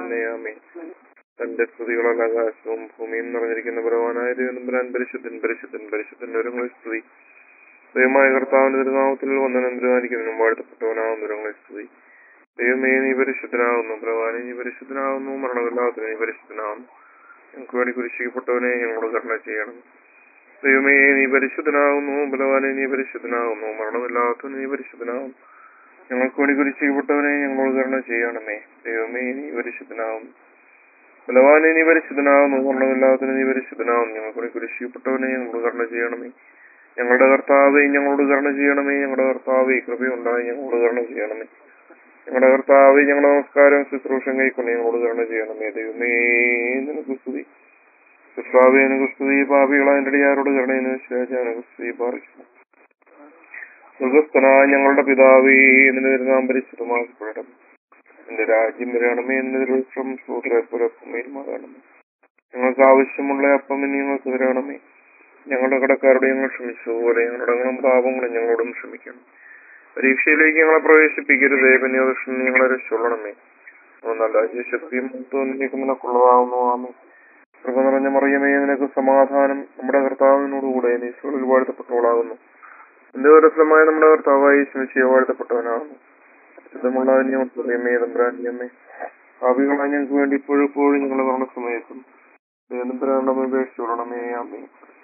തന്നെ ആമേ തന്റെ സ്തുതികളല്ല ആകാശവും ഭൂമിയും നിറഞ്ഞിരിക്കുന്ന ബലവാനായ ദൈവനമ്പുരാൻ പരിശുദ്ധൻ പരിശുദ്ധൻ പരിശുദ്ധൻ ഒരുങ്ങളെ സ്തുതി ദൈവമായ കർത്താവിന്റെ തിരുനാമത്തിൽ വന്ദനം തിരുവാനിക്കുന്നതിനും വാഴ്ത്തപ്പെട്ടവനാകുന്ന ഒരുങ്ങളെ സ്തുതി ദൈവമേ നീ പരിശുദ്ധനാകുന്നു ബലവാനെ നീ പരിശുദ്ധനാകുന്നു മരണമില്ലാത്തവനെ നീ പരിശുദ്ധനാകുന്നു ഞങ്ങൾക്ക് വേണ്ടി കുരിശിക്കപ്പെട്ടവനെ ഞങ്ങളോട് കരുണ ചെയ്യണം ദൈവമേ നീ പരിശുദ്ധനാകുന്നു ബലവാനെ നീ പരിശുദ്ധനാകുന്നു മരണമില്ലാത്തവനെ നീ പരിശുദ്ധനാകുന്നു ഞങ്ങൾക്ക് വേണ്ടി കുരിശിക്കപ്പെട്ടവനെ ഞങ്ങളോട് കരുണ ചെയ്യണമേ ദൈവമേ നീ പരിശുദ്ധനാകുന്നു ബലവാനെ നീ പരിശുദ്ധനാകുന്നു മരണമില്ലാത്തവനെ നീ പരിശുദ്ധനാകുന്നു ഞങ്ങൾക്ക് വേണ്ടി കുരിശിക്കപ്പെട്ടവനെ ഞങ്ങളോട് കരുണ ചെയ്യണമേ ഞങ്ങളുടെ കർത്താവെ ഞങ്ങളോട് കരുണ ചെയ്യണമേ ഞങ്ങളുടെ കർത്താവെ കൃപയുണ്ടായി ഞങ്ങളോട് കരുണ ചെയ്യണമേ ഞങ്ങളുടെ കർത്താവെ ഞങ്ങളുടെ നമസ്കാരം ശുശ്രൂഷം കൈക്കൊണ്ട് ഞങ്ങളോട് കരുണ ചെയ്യണമേ ദൈവമേ നിനക്ക് സ്തുതി കർത്താവെ നിനക്ക് സ്തുതി പാപികളായ എൻ്റെ അടിയാരോട് കരുണയെന്ന് ശേഷാനക്ക് സ്തുതി പാറിക്കുന്നു മൃഗസ്ഥനായ ഞങ്ങളുടെ പിതാവേ നിന്റെ നാം പരിശുദ്ധമാക്കപ്പെടണം എന്റെ രാജ്യം വരണമേ എന്റെ ദിവസം സൂത്രപ്പുരപ്പുമേൽമാകണമേ ഞങ്ങൾക്ക് ആവശ്യമുള്ള അപ്പം ഇനി ഞങ്ങൾക്ക് തരണമേ ഞങ്ങളുടെ കടക്കാരോട് ഞങ്ങൾ ക്ഷമിച്ചതുപോലെ ഞങ്ങളുടെ അംഗം പാപങ്ങളും ഞങ്ങളോടും ക്ഷമിക്കണം പരീക്ഷയിലേക്ക് ഞങ്ങളെ പ്രവേശിപ്പിക്കരുതേ പനിയോദക്ഷൻ ഞങ്ങളെ രക്ഷപ്പെടണമേ നല്ല രാജ്യശക്തിയും നിനക്ക് നിനക്കുള്ളതാവുന്നു ആമേ കൃപ നിറഞ്ഞ മറിയമേ നിനക്ക് സമാധാനം നമ്മുടെ കർത്താവിനോടുകൂടെ നീശ്വറിൽ വാഴ്ത്തപ്പെട്ടവളാകുന്നു എന്റെ ദുരസ്ഥലമായ നമ്മുടെ കർത്താവായി ശ്രമിച്ച് വാഴ്ത്തപ്പെട്ടവനാകുന്നു ശുദ്ധമുള്ള മറിയമേ തമ്പ്രാനിയമ്മേ ഭാവികളായി ഞങ്ങൾക്ക് വേണ്ടി ഇപ്പോഴും ഇപ്പോഴും ഞങ്ങളെ മരണ സമയത്തും തമ്പ്രാണ്ടമേ ഉപേക്ഷിച്ചോളണമേ അമ്മേ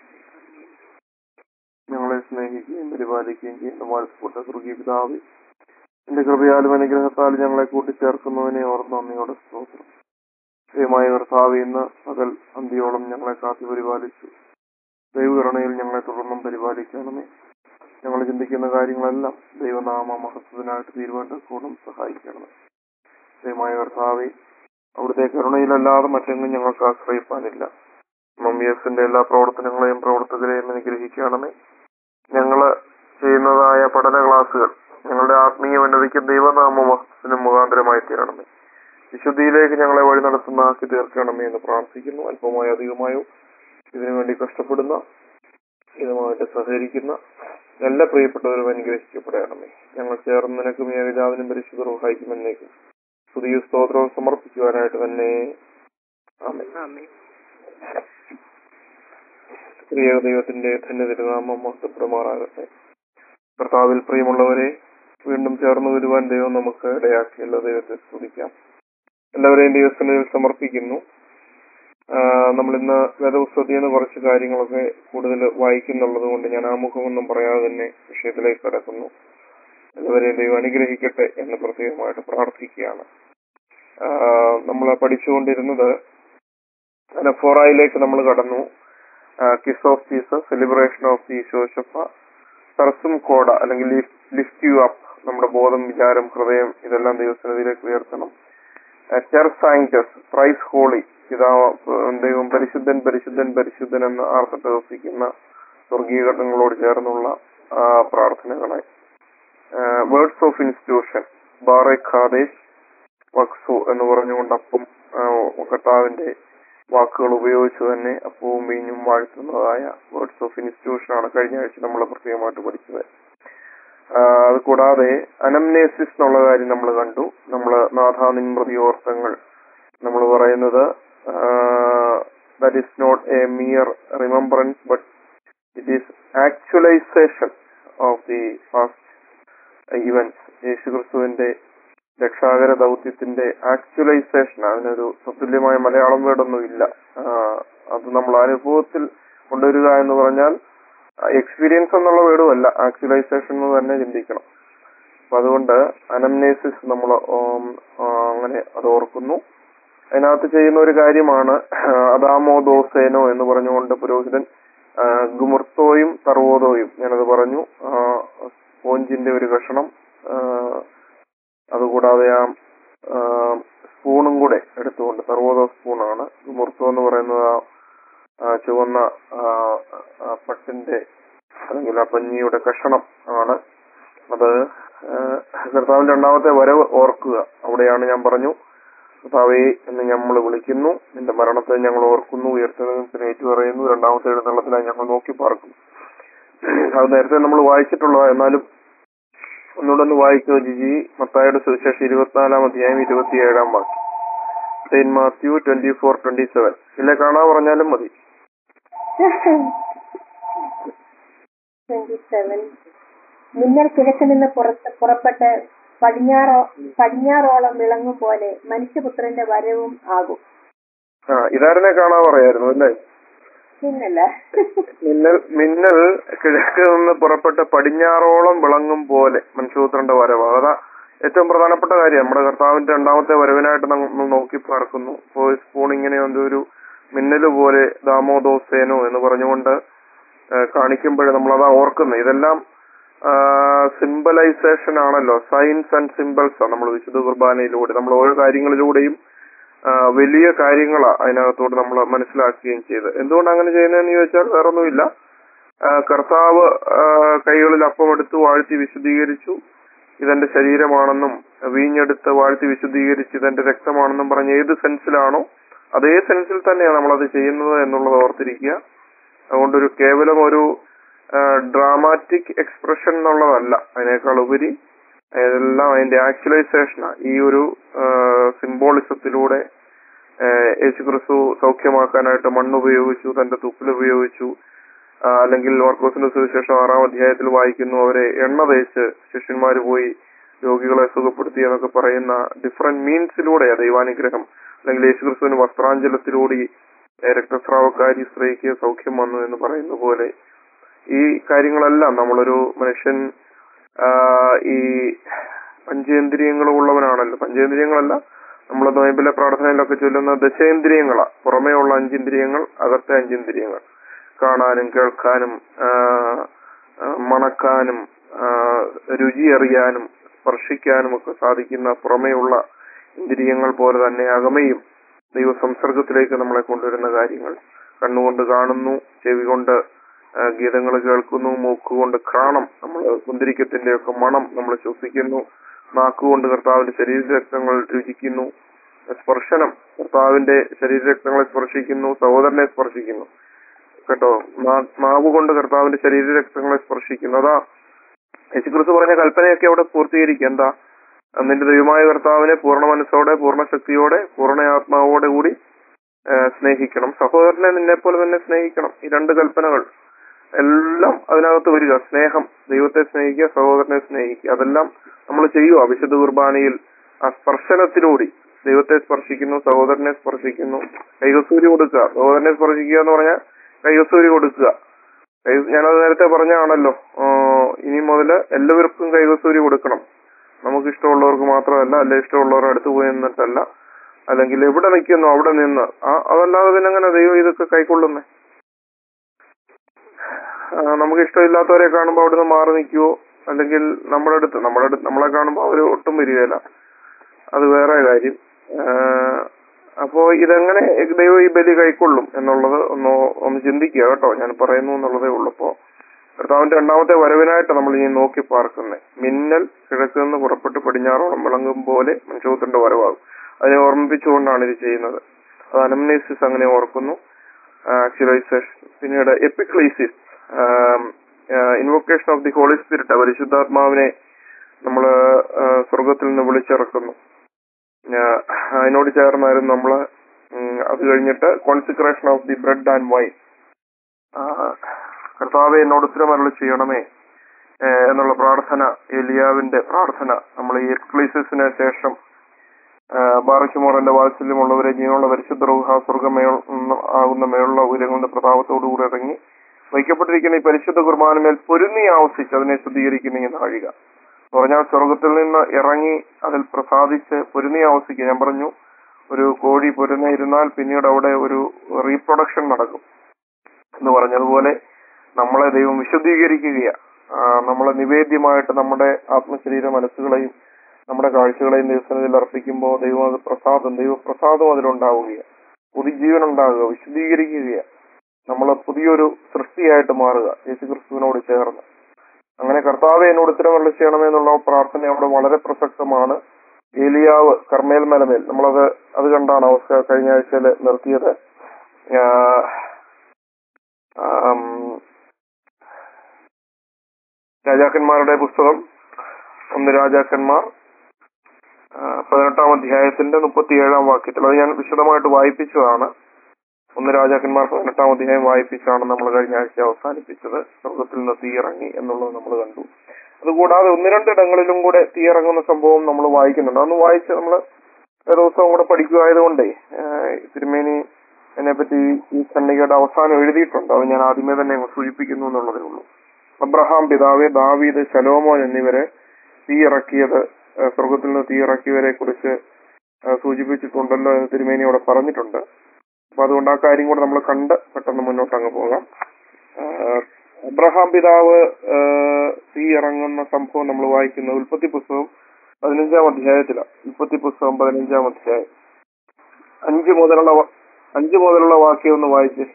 ഞങ്ങളെ സ്നേഹിക്കുകയും പരിപാലിക്കുകയും ചെയ്യുന്ന വാഴ്ത്തപ്പെട്ട സ്വർഗീയ പിതാവ് എന്റെ കൃപയാലും അനുഗ്രഹത്താലും ഞങ്ങളെ കൂട്ടിച്ചേർക്കുന്നതിനെ ഓർത്ത് നന്ദിയോടെ സ്തോത്രം ദൈവമായ കർത്താവ് ഇന്ന് പകൽ അന്തിയോളം ഞങ്ങളെ കാത്തു പരിപാലിച്ചു ദൈവകരുണയിൽ ഞങ്ങളെ തുടർന്നും പരിപാലിക്കണമേ ഞങ്ങൾ ചിന്തിക്കുന്ന കാര്യങ്ങളെല്ലാം ദൈവനാമ മഹത്വത്തിനായിട്ട് തീരുവാൻ കൂടം സഹായിക്കണമേ ദൈവമായ കർത്താവെ അവിടുത്തെ കരുണയിലല്ലാതെ മറ്റെങ്ങും ഞങ്ങൾക്ക് ആശ്രയിപ്പാനില്ല എം ബി എസിന്റെ എല്ലാ പ്രവർത്തനങ്ങളെയും പ്രവർത്തകരെയും അനുഗ്രഹിക്കണമേ ഞങ്ങള് ചെയ്യുന്നതായ പഠന ക്ലാസ്സുകൾ ഞങ്ങളുടെ ആത്മീയ ഉന്നതിക്ക് ദൈവനാമത്തിന് മുഖാന്തരമായി തീരണമേ വിശുദ്ധിയിലേക്ക് ഞങ്ങളെ വഴി നടത്തുന്ന ആക്കി തീർക്കണമേ എന്ന് പ്രാർത്ഥിക്കുന്നു അല്പമായോ അധികമായോ ഇതിനുവേണ്ടി കഷ്ടപ്പെടുന്ന ഇതുമായിട്ട് സഹകരിക്കുന്ന എല്ലാ പ്രിയപ്പെട്ടവരും അനുഗ്രഹിക്കപ്പെടണമേ ഞങ്ങൾ ചേർന്ന് നിനക്കും ഏകജാതിനും പരിശുദ്ധ സഹായിക്കുമെന്നേക്കും പുതിയ സ്തോത്രവും സമർപ്പിക്കുവാനായിട്ട് തന്നെ ആമേ പ്രിയ ദൈവത്തിന്റെ ധന്യ തിരുനാമം മഹത്വപ്രമാറാകട്ടെ കർത്താവിൽ പ്രിയമുള്ളവരെ വീണ്ടും ചേർന്ന് വരുവാൻ ദൈവം നമുക്ക് ഇടയാക്കിയുള്ള ദൈവത്തെ സ്തുതിക്കാം എല്ലാവരെയും ദൈവസ്ഥനിൽ സമർപ്പിക്കുന്നു നമ്മൾ ഇന്ന് വേദപുസ്തകത്തിൽ നിന്ന് കുറച്ച് കാര്യങ്ങളൊക്കെ കൂടുതൽ വായിക്കുന്നുള്ളത് കൊണ്ട് ഞാൻ ആമുഖമൊന്നും പറയാതെ തന്നെ വിഷയത്തിലേക്ക് കടക്കുന്നു എല്ലാവരെയും ദൈവം അനുഗ്രഹിക്കട്ടെ എന്ന് പ്രത്യേകമായിട്ട് പ്രാർത്ഥിക്കുകയാണ് നമ്മൾ പഠിച്ചുകൊണ്ടിരുന്നത് നഫോറയിലേക്ക് നമ്മൾ കടന്നു kiss of Jesus celebration of the ശോശപ്പ സർസും കോട അല്ലെങ്കിൽ ലിഫ്റ്റ് യു അപ്പ് നമ്മുടെ ബോധം വിചാരം ഹൃദയം ഇതെല്ലാം ദൈവസന്നിധിയിലേക്ക് ഉയർത്തണം ചെർ സാങ്ക്ടസ് പ്രൈസ് ഹോളി ഇതാ ദൈവം പരിശുദ്ധൻ പരിശുദ്ധൻ പരിശുദ്ധൻ എന്ന് ആർത്തട്ടവസിക്കുന്ന സ്വർഗീയ ഘട്ടങ്ങളോട് ചേർന്നുള്ള പ്രാർത്ഥനകളെ വേർഡ്സ് ഓഫ് ഇൻസ്റ്റിറ്റ്യൂഷൻ ബാറെ ഖാദേശ് വക്സു എന്ന് പറഞ്ഞുകൊണ്ട് അപ്പം കർത്താവിന്റെ വാക്കുകൾ ഉപയോഗിച്ച് തന്നെ അപ്പവും വീഞ്ഞും വാഴ്ത്തുന്നതായ വേർഡ്സ് ഓഫ് ഇൻസ്റ്റിറ്റ്യൂഷൻ ആണ് കഴിഞ്ഞ ആഴ്ച നമ്മൾ പ്രത്യേകമായിട്ട് പഠിച്ചത് അത് കൂടാതെ അനംനേസിസ് എന്നുള്ള കാര്യം നമ്മൾ കണ്ടു നമ്മൾ നാഥാനിൻപ്രതിയോർത്തങ്ങൾ നമ്മൾ പറയുന്നത് that is not a mere remembrance but it is actualisation of the past events യേശുക്രിസ്തുവിന്റെ രക്ഷാകര ദൗത്യത്തിന്റെ ആക്ച്വലൈസേഷൻ അതിനൊരു തത്തുല്യമായ മലയാളം വേർഡൊന്നും ഇല്ല അത് നമ്മൾ അനുഭവത്തിൽ കൊണ്ടുവരിക എന്ന് പറഞ്ഞാൽ എക്സ്പീരിയൻസ് എന്നുള്ള വേർഡും അല്ല ആക്ച്വലൈസേഷൻ എന്ന് തന്നെ ചിന്തിക്കണം അപ്പൊ അതുകൊണ്ട് അനംനേസിസ് നമ്മൾ അങ്ങനെ അത് ഓർക്കുന്നു അതിനകത്ത് ചെയ്യുന്ന ഒരു കാര്യമാണ് അദാമോ ദോസേനോ എന്ന് പറഞ്ഞുകൊണ്ട് പുരോഹിതൻ ഗുമുർത്തോയും തർവോദോയും ഞാനത് പറഞ്ഞു സ്പോഞ്ചിന്റെ ഒരു കഷണം അതുകൂടാതെ ആ സ്പൂണും കൂടെ എടുത്തുകൊണ്ട് സർവോദോ സ്പൂണാണ് ഗുമുർത്തോ എന്ന് പറയുന്നത് ആ ചുവന്ന പട്ടിന്റെ അല്ലെങ്കിൽ ആ പഞ്ഞിയുടെ കഷണം ആണ് അത് കർത്താവിന്റെ രണ്ടാമത്തെ വരവ് ഓർക്കുക അവിടെയാണ് ഞാൻ പറഞ്ഞു കർത്താവേ എന്ന് നമ്മൾ വിളിക്കുന്നു നിന്റെ മരണത്തെ ഞങ്ങൾ ഓർക്കുന്നു ഉയർത്തുന്നതിന് ഏറ്റു പറയുന്നു രണ്ടാമത്തെ എഴുന്നള്ളത്തിനായി ഞങ്ങൾ നോക്കി പാർക്കുന്നു അത് നേരത്തെ നമ്മൾ വായിച്ചിട്ടുള്ളതാ എന്നാലും ഒന്നുകൂടെ ഒന്ന് വായിക്കുക ജിജി മത്തായുടെ സുവിശേഷം ഇരുപത്തിനാലാം അധ്യായം ഇരുപത്തിയേഴാം വാക്യം saint Matthew twenty four twenty seven ഇല്ല കാണാ പറഞ്ഞാലും മതി ട്വന്റി സെവൻ മിന്നൽ കിഴക്ക് നിന്ന് പുറത്ത് പുറപ്പെട്ട് പടിഞ്ഞാറോ പടിഞ്ഞാറോളം വിളങ്ങും പോലെ മനുഷ്യപുത്രന്റെ വരവും ആകും ആ ഇതാരനെ കാണാ പറയായിരുന്നു അല്ലേ പിന്നല്ല മിന്നൽ മിന്നൽ കിഴക്ക് നിന്ന് പുറപ്പെട്ട് പടിഞ്ഞാറോളം വിളങ്ങും പോലെ മനുഷ്യപുത്രന്റെ വരവ് അതാ ഏറ്റവും പ്രധാനപ്പെട്ട കാര്യം നമ്മുടെ കർത്താവിന്റെ രണ്ടാമത്തെ വരവിനായിട്ട് നമ്മൾ നോക്കി പാർക്കുന്നു ഇപ്പോൾ സ്പൂൺ ഇങ്ങനെ ഒരു മിന്നല് പോലെ ദാമോദോസേനോ എന്ന് പറഞ്ഞുകൊണ്ട് കാണിക്കുമ്പോൾ നമ്മൾ അതാ ഓർക്കുന്നത് ഇതെല്ലാം സിംബലൈസേഷൻ ആണല്ലോ സയൻസ് ആൻഡ് സിമ്പിൾസ് നമ്മൾ വിശുദ്ധ കുർബാനയിലൂടെ നമ്മൾ ഓരോ കാര്യങ്ങളിലൂടെയും ആ, വലിയ കാര്യങ്ങളാ അതിനകത്തോട് നമ്മൾ മനസ്സിലാക്കുകയും ചെയ്ത് എന്തുകൊണ്ട് അങ്ങനെ ചെയ്യുന്നതെന്ന് ചോദിച്ചാൽ വേറൊന്നുമില്ല ആ, കർത്താവ് ആ, കൈകളിൽ അപ്പമെടുത്ത് വാഴ്ത്തി വിശദീകരിച്ചു ഇതെന്റെ ശരീരമാണെന്നും വീഞ്ഞെടുത്ത് വാഴ്ത്തി വിശദീകരിച്ച് ഇതെന്റെ രക്തമാണെന്നും പറഞ്ഞ ഏത് സെൻസിലാണോ അതേ സെൻസിൽ തന്നെയാണ് നമ്മളത് ചെയ്യുന്നത് എന്നുള്ളത് ഓർത്തിരിക്കുക അതുകൊണ്ടൊരു കേവലം ഒരു ഡ്രാമാറ്റിക് എക്സ്പ്രഷൻ എന്നുള്ളതല്ല അതിനേക്കാൾ ഉപരി എല്ലാം അതിന്റെ ആക്ച്വലൈസേഷനാണ് ഈ ഒരു സിംബോളിസത്തിലൂടെ യേശു ക്രിസ്തു സൗഖ്യമാക്കാനായിട്ട് മണ്ണ് ഉപയോഗിച്ചു തന്റെ തുപ്പിൽ ഉപയോഗിച്ചു ആ, അല്ലെങ്കിൽ മർക്കോസിന്റെ സുവിശേഷം ആറാം അധ്യായത്തിൽ വായിക്കുന്നു അവരെ എണ്ണ തേച്ച് ശിഷ്യന്മാർ പോയി രോഗികളെ സുഖപ്പെടുത്തി എന്നൊക്കെ പറയുന്ന ഡിഫറെന്റ് മീൻസിലൂടെ ദൈവാനുഗ്രഹം അല്ലെങ്കിൽ യേശു ക്രിസ്തുവിന് വസ്ത്രാഞ്ചലത്തിലൂടെ ഏ, രക്തസ്രാവക്കാരി സ്ത്രീക്ക് സൗഖ്യം വന്നു എന്ന് പറയുന്ന പോലെ ഈ കാര്യങ്ങളെല്ലാം നമ്മളൊരു മനുഷ്യൻ ആ, ഈ പഞ്ചേന്ദ്രിയങ്ങളും ഉള്ളവനാണല്ലോ പഞ്ചേന്ദ്രിയങ്ങളല്ല നമ്മൾ നോയമ്പിലെ പ്രാർത്ഥനയിലൊക്കെ ചൊല്ലുന്ന ദശേന്ദ്രിയങ്ങളാ പുറമേ ഉള്ള അഞ്ചിന്ദ്രിയങ്ങൾ അകത്തെ അഞ്ചിന്ദ്രിയങ്ങൾ കാണാനും കേൾക്കാനും ആ, ആ, മണക്കാനും ആ, രുചി അറിയാനും സ്പർശിക്കാനും ഒക്കെ സാധിക്കുന്ന പുറമേയുള്ള ഇന്ദ്രിയങ്ങൾ പോലെ തന്നെ അകമയും ദൈവ സംസർഗത്തിലേക്ക് നമ്മളെ കൊണ്ടുവരുന്ന കാര്യങ്ങൾ കണ്ണുകൊണ്ട് കാണുന്നു ചെവി കൊണ്ട് ഗീതങ്ങൾ കേൾക്കുന്നു മൂക്കുകൊണ്ട് ഘ്രാണം നമ്മൾ കുന്തിരിക്കത്തിന്റെ ഒക്കെ മണം നമ്മൾ ശ്വസിക്കുന്നു നാക്കുകൊണ്ട് കർത്താവിന്റെ ശരീരരക്തങ്ങൾ രുചിക്കുന്നു സ്പർശനം കർത്താവിന്റെ ശരീരരക്തങ്ങളെ സ്പർശിക്കുന്നു സഹോദരനെ സ്പർശിക്കുന്നു കേട്ടോ നാ- നാവ് കൊണ്ട് കർത്താവിന്റെ ശരീരരക്തങ്ങളെ സ്പർശിക്കുന്നു അതാ യേശുക്രിസ്തു പറഞ്ഞ കൽപ്പനയൊക്കെ അവിടെ പൂർത്തീകരിക്കുക എന്താ നിന്റെ ദൈവമായ കർത്താവിനെ പൂർണ്ണ മനസ്സോടെ പൂർണ്ണ ശക്തിയോടെ പൂർണ്ണ ആത്മാവോടെ കൂടി ആ, സ്നേഹിക്കണം സഹോദരനെ നിന്നെ പോലെ തന്നെ സ്നേഹിക്കണം ഈ രണ്ട് കൽപ്പനകൾ എല്ലാം അതിനകത്ത് വരിക സ്നേഹം ദൈവത്തെ സ്നേഹിക്കുക സഹോദരനെ സ്നേഹിക്കുക അതെല്ലാം നമ്മൾ ചെയ്യുക വിശുദ്ധ കുർബാനയിൽ ആ സ്പർശനത്തിലൂടെ ദൈവത്തെ സ്പർശിക്കുന്നു സഹോദരനെ സ്പർശിക്കുന്നു കൈകസൂരി കൊടുക്കുക സഹോദരനെ സ്പർശിക്കുക എന്ന് പറഞ്ഞാൽ കൈകസൂരി കൊടുക്കുക കൈ- ഞാനത് നേരത്തെ പറഞ്ഞാണല്ലോ ആ, ഇനി മുതൽ എല്ലാവർക്കും കൈകസൂരി കൊടുക്കണം നമുക്ക് ഇഷ്ടമുള്ളവർക്ക് മാത്രമല്ല അല്ലെ ഇഷ്ടമുള്ളവരുടെ അടുത്ത് പോയി നിന്നിട്ടല്ല അല്ലെങ്കിൽ എവിടെ നിൽക്കുന്നു അവിടെ നിന്ന് ആ അതല്ലാതെ പിന്നെ അങ്ങനെ ദൈവം ഇതൊക്കെ കൈക്കൊള്ളുന്നേ ആ, നമുക്ക് ഇഷ്ടമില്ലാത്തവരെ കാണുമ്പോൾ അവിടുന്ന് മാറി നിൽക്കുവോ അല്ലെങ്കിൽ നമ്മുടെ അടുത്ത് നമ്മുടെ അടുത്ത് നമ്മളെ കാണുമ്പോൾ അവർ ഒട്ടും വരികയില്ല അത് വേറെ കാര്യം ആ, അപ്പോ ഇതെങ്ങനെ ദൈവം ഈ ബലി കൈക്കൊള്ളും എന്നുള്ളത് ഒന്ന് ഒന്ന് ചിന്തിക്കുക കേട്ടോ ഞാൻ പറയുന്നു എന്നുള്ളതേ ഉള്ളൂ അപ്പോ കർത്താവിന്റെ രണ്ടാമത്തെ വരവിനായിട്ട് നമ്മൾ ഇനി നോക്കി പാർക്കുന്നത് മിന്നൽ കിഴക്ക് നിന്ന് പുറപ്പെട്ട് പടിഞ്ഞാറോളം വിളങ്ങും പോലെ മനുഷ്യപുത്രന്റെ വരവാകും അതിനെ ഓർമ്മിപ്പിച്ചുകൊണ്ടാണ് ഇത് ചെയ്യുന്നത് അത് അനംനേസിസ് അങ്ങനെ ഓർക്കുന്നു ആക്ച്വലൈസേഷൻ പിന്നീട് epiclesis invocation of the Holy Spirit പരിശുദ്ധാത്മാവിനെ നമ്മൾ സ്വർഗത്തിൽ നിന്ന് വിളിച്ചിറക്കുന്നു ആ, അതിനോട് ചേർന്നായിരുന്നു നമ്മൾ അത് കഴിഞ്ഞിട്ട് consecration of the bread and wine കർത്താവെ എന്നോട് ഉത്തരമരളി ചെയ്യണമേ ഏ, എന്നുള്ള പ്രാർത്ഥന എലിയാവിന്റെ പ്രാർത്ഥന നമ്മൾ ഈ എക്ലീസിന് ശേഷം ബാറയ്ക്കുമോറന്റെ വാത്സല്യമുള്ളവരെ ജീവനുള്ള പരിശുദ്ധ റൂഹ സ്വർഗമേ ആകുന്ന മേളുള്ള ഉയരങ്ങളുടെ പ്രതാപത്തോടുകൂടി ഇറങ്ങി വയ്ക്കപ്പെട്ടിരിക്കുന്ന ഈ പരിശുദ്ധ കുർബാനമേൽ പൊരുന്നി ആവശ്യിച്ച് അതിനെ ശുദ്ധീകരിക്കുന്ന ഈ നാഴിക എന്ന് പറഞ്ഞാൽ സ്വർഗത്തിൽ നിന്ന് ഇറങ്ങി അതിൽ പ്രസാദിച്ച് പൊരുന്നി ആവശ്യിക്കുക ഞാൻ പറഞ്ഞു ഒരു കോഴി പൊരുന്ന ഇരുന്നാൽ പിന്നീട് അവിടെ ഒരു റീപ്രൊഡക്ഷൻ നടക്കും എന്ന് പറഞ്ഞതുപോലെ നമ്മളെ ദൈവം വിശുദ്ധീകരിക്കുകയാണ് നമ്മളെ നിവേദ്യമായിട്ട് നമ്മുടെ ആത്മശരീര മനസ്സുകളെയും നമ്മുടെ കാഴ്ചകളെയും ദൈവസന്നിധിയിൽ അർപ്പിക്കുമ്പോൾ ദൈവം അത് പ്രസാദം ദൈവപ്രസാദം അതിലുണ്ടാവുകയാണ് പുതുജീവൻ ഉണ്ടാകുക വിശുദ്ധീകരിക്കുകയാണ് നമ്മൾ പുതിയൊരു സൃഷ്ടിയായിട്ട് മാറുക യേശുക്രിസ്തുവിനോട് ചേർന്ന് അങ്ങനെ കർത്താവെ എന്നോട് ഉത്തരവല്ല ചെയ്യണമേ എന്നുള്ള പ്രാർത്ഥന അവിടെ വളരെ പ്രസക്തമാണ് ഏലിയാവ് കർമ്മേൽ മലമേൽ നമ്മളത് അത് കണ്ടാണ് അവസ്ഥ കഴിഞ്ഞ ആഴ്ചയിൽ നിർത്തിയത് ആ, ആം, രാജാക്കന്മാരുടെ പുസ്തകം ഒന്ന് രാജാക്കന്മാർ ആ, പതിനെട്ടാം അധ്യായത്തിന്റെ മുപ്പത്തിയേഴാം വാക്യത്തിൽ അത് ഞാൻ വിശദമായിട്ട് വായിപ്പിച്ചതാണ് ഒന്ന് രാജാക്കന്മാർ പതിനെട്ടാം അധ്യായം വായിപ്പിച്ചാണ് നമ്മൾ കഴിഞ്ഞ ആഴ്ച അവസാനിപ്പിച്ചത് സ്വർഗത്തിൽ നിന്ന് തീയിറങ്ങി എന്നുള്ളത് നമ്മൾ കണ്ടു അതുകൂടാതെ ഒന്ന് രണ്ടിടങ്ങളിലും കൂടെ തീയിറങ്ങുന്ന സംഭവം നമ്മൾ വായിക്കുന്നുണ്ട് അന്ന് വായിച്ച് നമ്മൾ ദിവസവും കൂടെ പഠിക്കുമായതുകൊണ്ടേ ആഹ് തിരുമേനി അതിനെപ്പറ്റി ഈ ഖണ്ഡികയുടെ അവസാനം എഴുതിയിട്ടുണ്ട് അത് ഞാൻ ആദ്യമേ തന്നെ അങ്ങ് സൂചിപ്പിക്കുന്നു എന്നുള്ളതേ ഉള്ളൂ അബ്രഹാം പിതാവെ ദാവീദ് ശലോമോൻ എന്നിവരെ തീയിറക്കിയത് ആഹ് സ്വർഗത്തിൽ നിന്ന് തീയിറക്കിയവരെ കുറിച്ച് ആഹ് സൂചിപ്പിച്ചിട്ടുണ്ടല്ലോ എന്ന് തിരുമേനി അവിടെ പറഞ്ഞിട്ടുണ്ട് അപ്പൊ അതുകൊണ്ട് ആ കാര്യം കൂടെ നമ്മൾ കണ്ട് പെട്ടെന്ന് മുന്നോട്ട് അങ്ങ് പോകാം ആഹ് അബ്രഹാം പിതാവ് ആഹ് തീ ഇറങ്ങുന്ന സംഭവം നമ്മൾ വായിക്കുന്ന ഉൽപ്പത്തി പുസ്തകം പതിനഞ്ചാം അധ്യായത്തിലാണ് ഉൽപ്പത്തി പുസ്തകം പതിനഞ്ചാം അധ്യായം അഞ്ച് മുതലുള്ള വ- അഞ്ച് മുതലുള്ള വാക്യം ഒന്ന് വായിച്ച്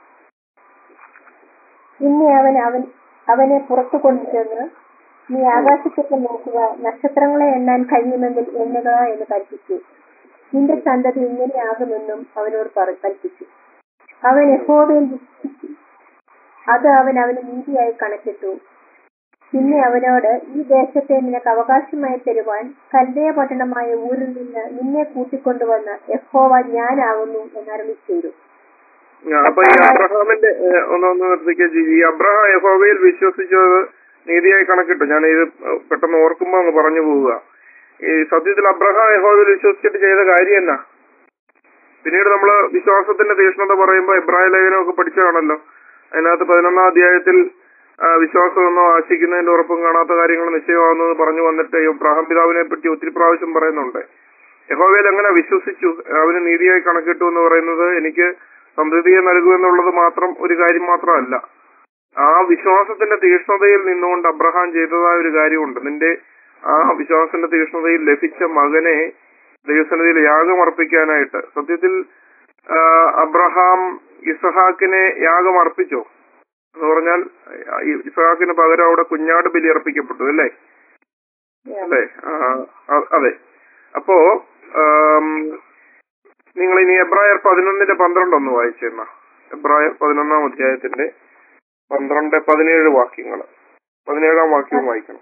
പിന്നെ അവൻ അവൻ അവനെ പുറത്തു കൊണ്ടുചെന്ന് നീ ആകാശത്തേക്ക് നോക്കുക നക്ഷത്രങ്ങളെ എണ്ണാൻ കഴിയുമെങ്കിൽ എണ്ണുക എന്ന് കൽപ്പിച്ചു നിന്റെ സന്തതി ഇങ്ങനെയാകുമെന്നും അവനോട് പറ കൽപ്പിച്ചു അവൻ യഹോവയിൽ വിശ്വസിച്ചു അത് അവൻ അവന് നീതിയായി കണക്കിട്ടു പിന്നെ അവനോട് ഈ ദേശത്തെ നിനക്ക് അവകാശമായി തരുവാൻ കല്ലേയ പട്ടണമായ ഊരിൽ നിന്ന് നിന്നെ കൂട്ടിക്കൊണ്ടുവന്ന യഹോവ ഞാനാകുന്നു എന്നരുളി ചെയ്തു ആ, അപ്പൊ ഈ അബ്രഹാമിന്റെ ഏഹ്, ഒന്നൊന്ന് നിർത്തിക്കുക ജിജി ഈ അബ്രഹാം യഹോവയിൽ വിശ്വസിച്ചത് നീതിയായി കണക്കിട്ടു ഞാൻ ഇത് പെട്ടെന്ന് ഓർക്കുമ്പോ അങ്ങ് പറഞ്ഞു പോവുക ഈ സത്യത്തിൽ അബ്രഹാം യഹോവയിൽ വിശ്വസിച്ചിട്ട് ചെയ്ത കാര്യം എന്നാ പിന്നീട് നമ്മള് വിശ്വാസത്തിന്റെ തീഷ്ണത പറയുമ്പോ ഇബ്രാഹിം ലേഖനമൊക്കെ പഠിച്ചതാണല്ലോ അതിനകത്ത് പതിനൊന്നാം അധ്യായത്തിൽ ആ, വിശ്വാസമെന്നോ ആശിക്കുന്നതിന്റെ ഉറപ്പും കാണാത്ത കാര്യങ്ങൾ നിശ്ചയമാകുന്നത് പറഞ്ഞു വന്നിട്ട് ഈ അബ്രഹാം പിതാവിനെ പറ്റി ഒത്തിരി പ്രാവശ്യം പറയുന്നുണ്ട് യഹോവയിൽ എങ്ങനെ വിശ്വസിച്ചു അവന് നീതിയായി കണക്കിട്ടു എന്ന് പറയുന്നത് എനിക്ക് സമൃദ്ധിയെ നൽകൂ എന്നുള്ളത് മാത്രം ഒരു കാര്യം മാത്രമല്ല ആ വിശ്വാസത്തിന്റെ തീഷ്ണതയിൽ നിന്നുകൊണ്ട് അബ്രഹാം ചെയ്തതായ ഒരു കാര്യമുണ്ട് നിന്റെ ആ വിശ്വാസത്തിന്റെ തീഷ്ണതയിൽ ലഭിച്ച മകനെ ദൈവസന്നിധിയിൽ യാഗമർപ്പിക്കാനായിട്ട് സത്യത്തിൽ ആ, അബ്രഹാം ഇസഹാക്കിനെ യാഗമർപ്പിച്ചോ എന്ന് പറഞ്ഞാൽ ഈ ഇസഹാക്കിന് പകരം അവിടെ കുഞ്ഞാട് ബലി അർപ്പിക്കപ്പെട്ടു അല്ലേ അല്ലേ ആ, അ- അതെ അപ്പോ ആം, നിങ്ങൾ ഇനി എബ്രായർ പതിനൊന്നിന്റെ പന്ത്രണ്ട് ഒന്ന് വായിച്ചെന്ന എബ്രായർ പതിനൊന്നാം അധ്യായത്തിന്റെ പന്ത്രണ്ട് പതിനേഴ് വാക്യങ്ങൾ പതിനേഴാം വാക്യവും വായിക്കണം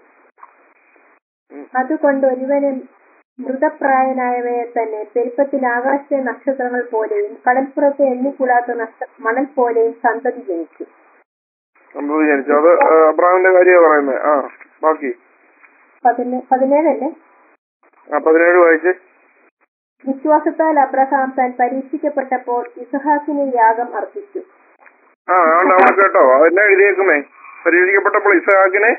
അതുകൊണ്ട് ഒരുവന് മൃതപ്രായനായവയെ തന്നെ പെരുപ്പത്തിൽ ആകാശത്തെ നക്ഷത്രങ്ങൾ പോലെയും കടൽപ്പുറത്തെ എണ്ണിക്കൂടാത്ത നക്ഷ മണൽ പോലെയും സന്തതി ജനിച്ചു നമ്മൾ വിചാരിച്ചു അത് ആ, അബ്രാഹിമിന്റെ കാര്യമാണ് പറയുന്നത് ആ ബാക്കി പതിനേ പതിനേഴല്ലേ ആ പതിനേഴ് വായിച്ച് വിശ്വാസത്താൽ അബ്രഹാം താൻ പരീക്ഷിക്കപ്പെട്ടപ്പോൾ ഇസഹാക്കിനെ യാഗം അർപ്പിച്ചു ആ അതുകൊണ്ട് അവിടെ കേട്ടോ അതെല്ലാം എഴുതിയേക്കുന്നേ പരീക്ഷിക്കപ്പെട്ടപ്പോൾ ഇസഹാക്കിനെ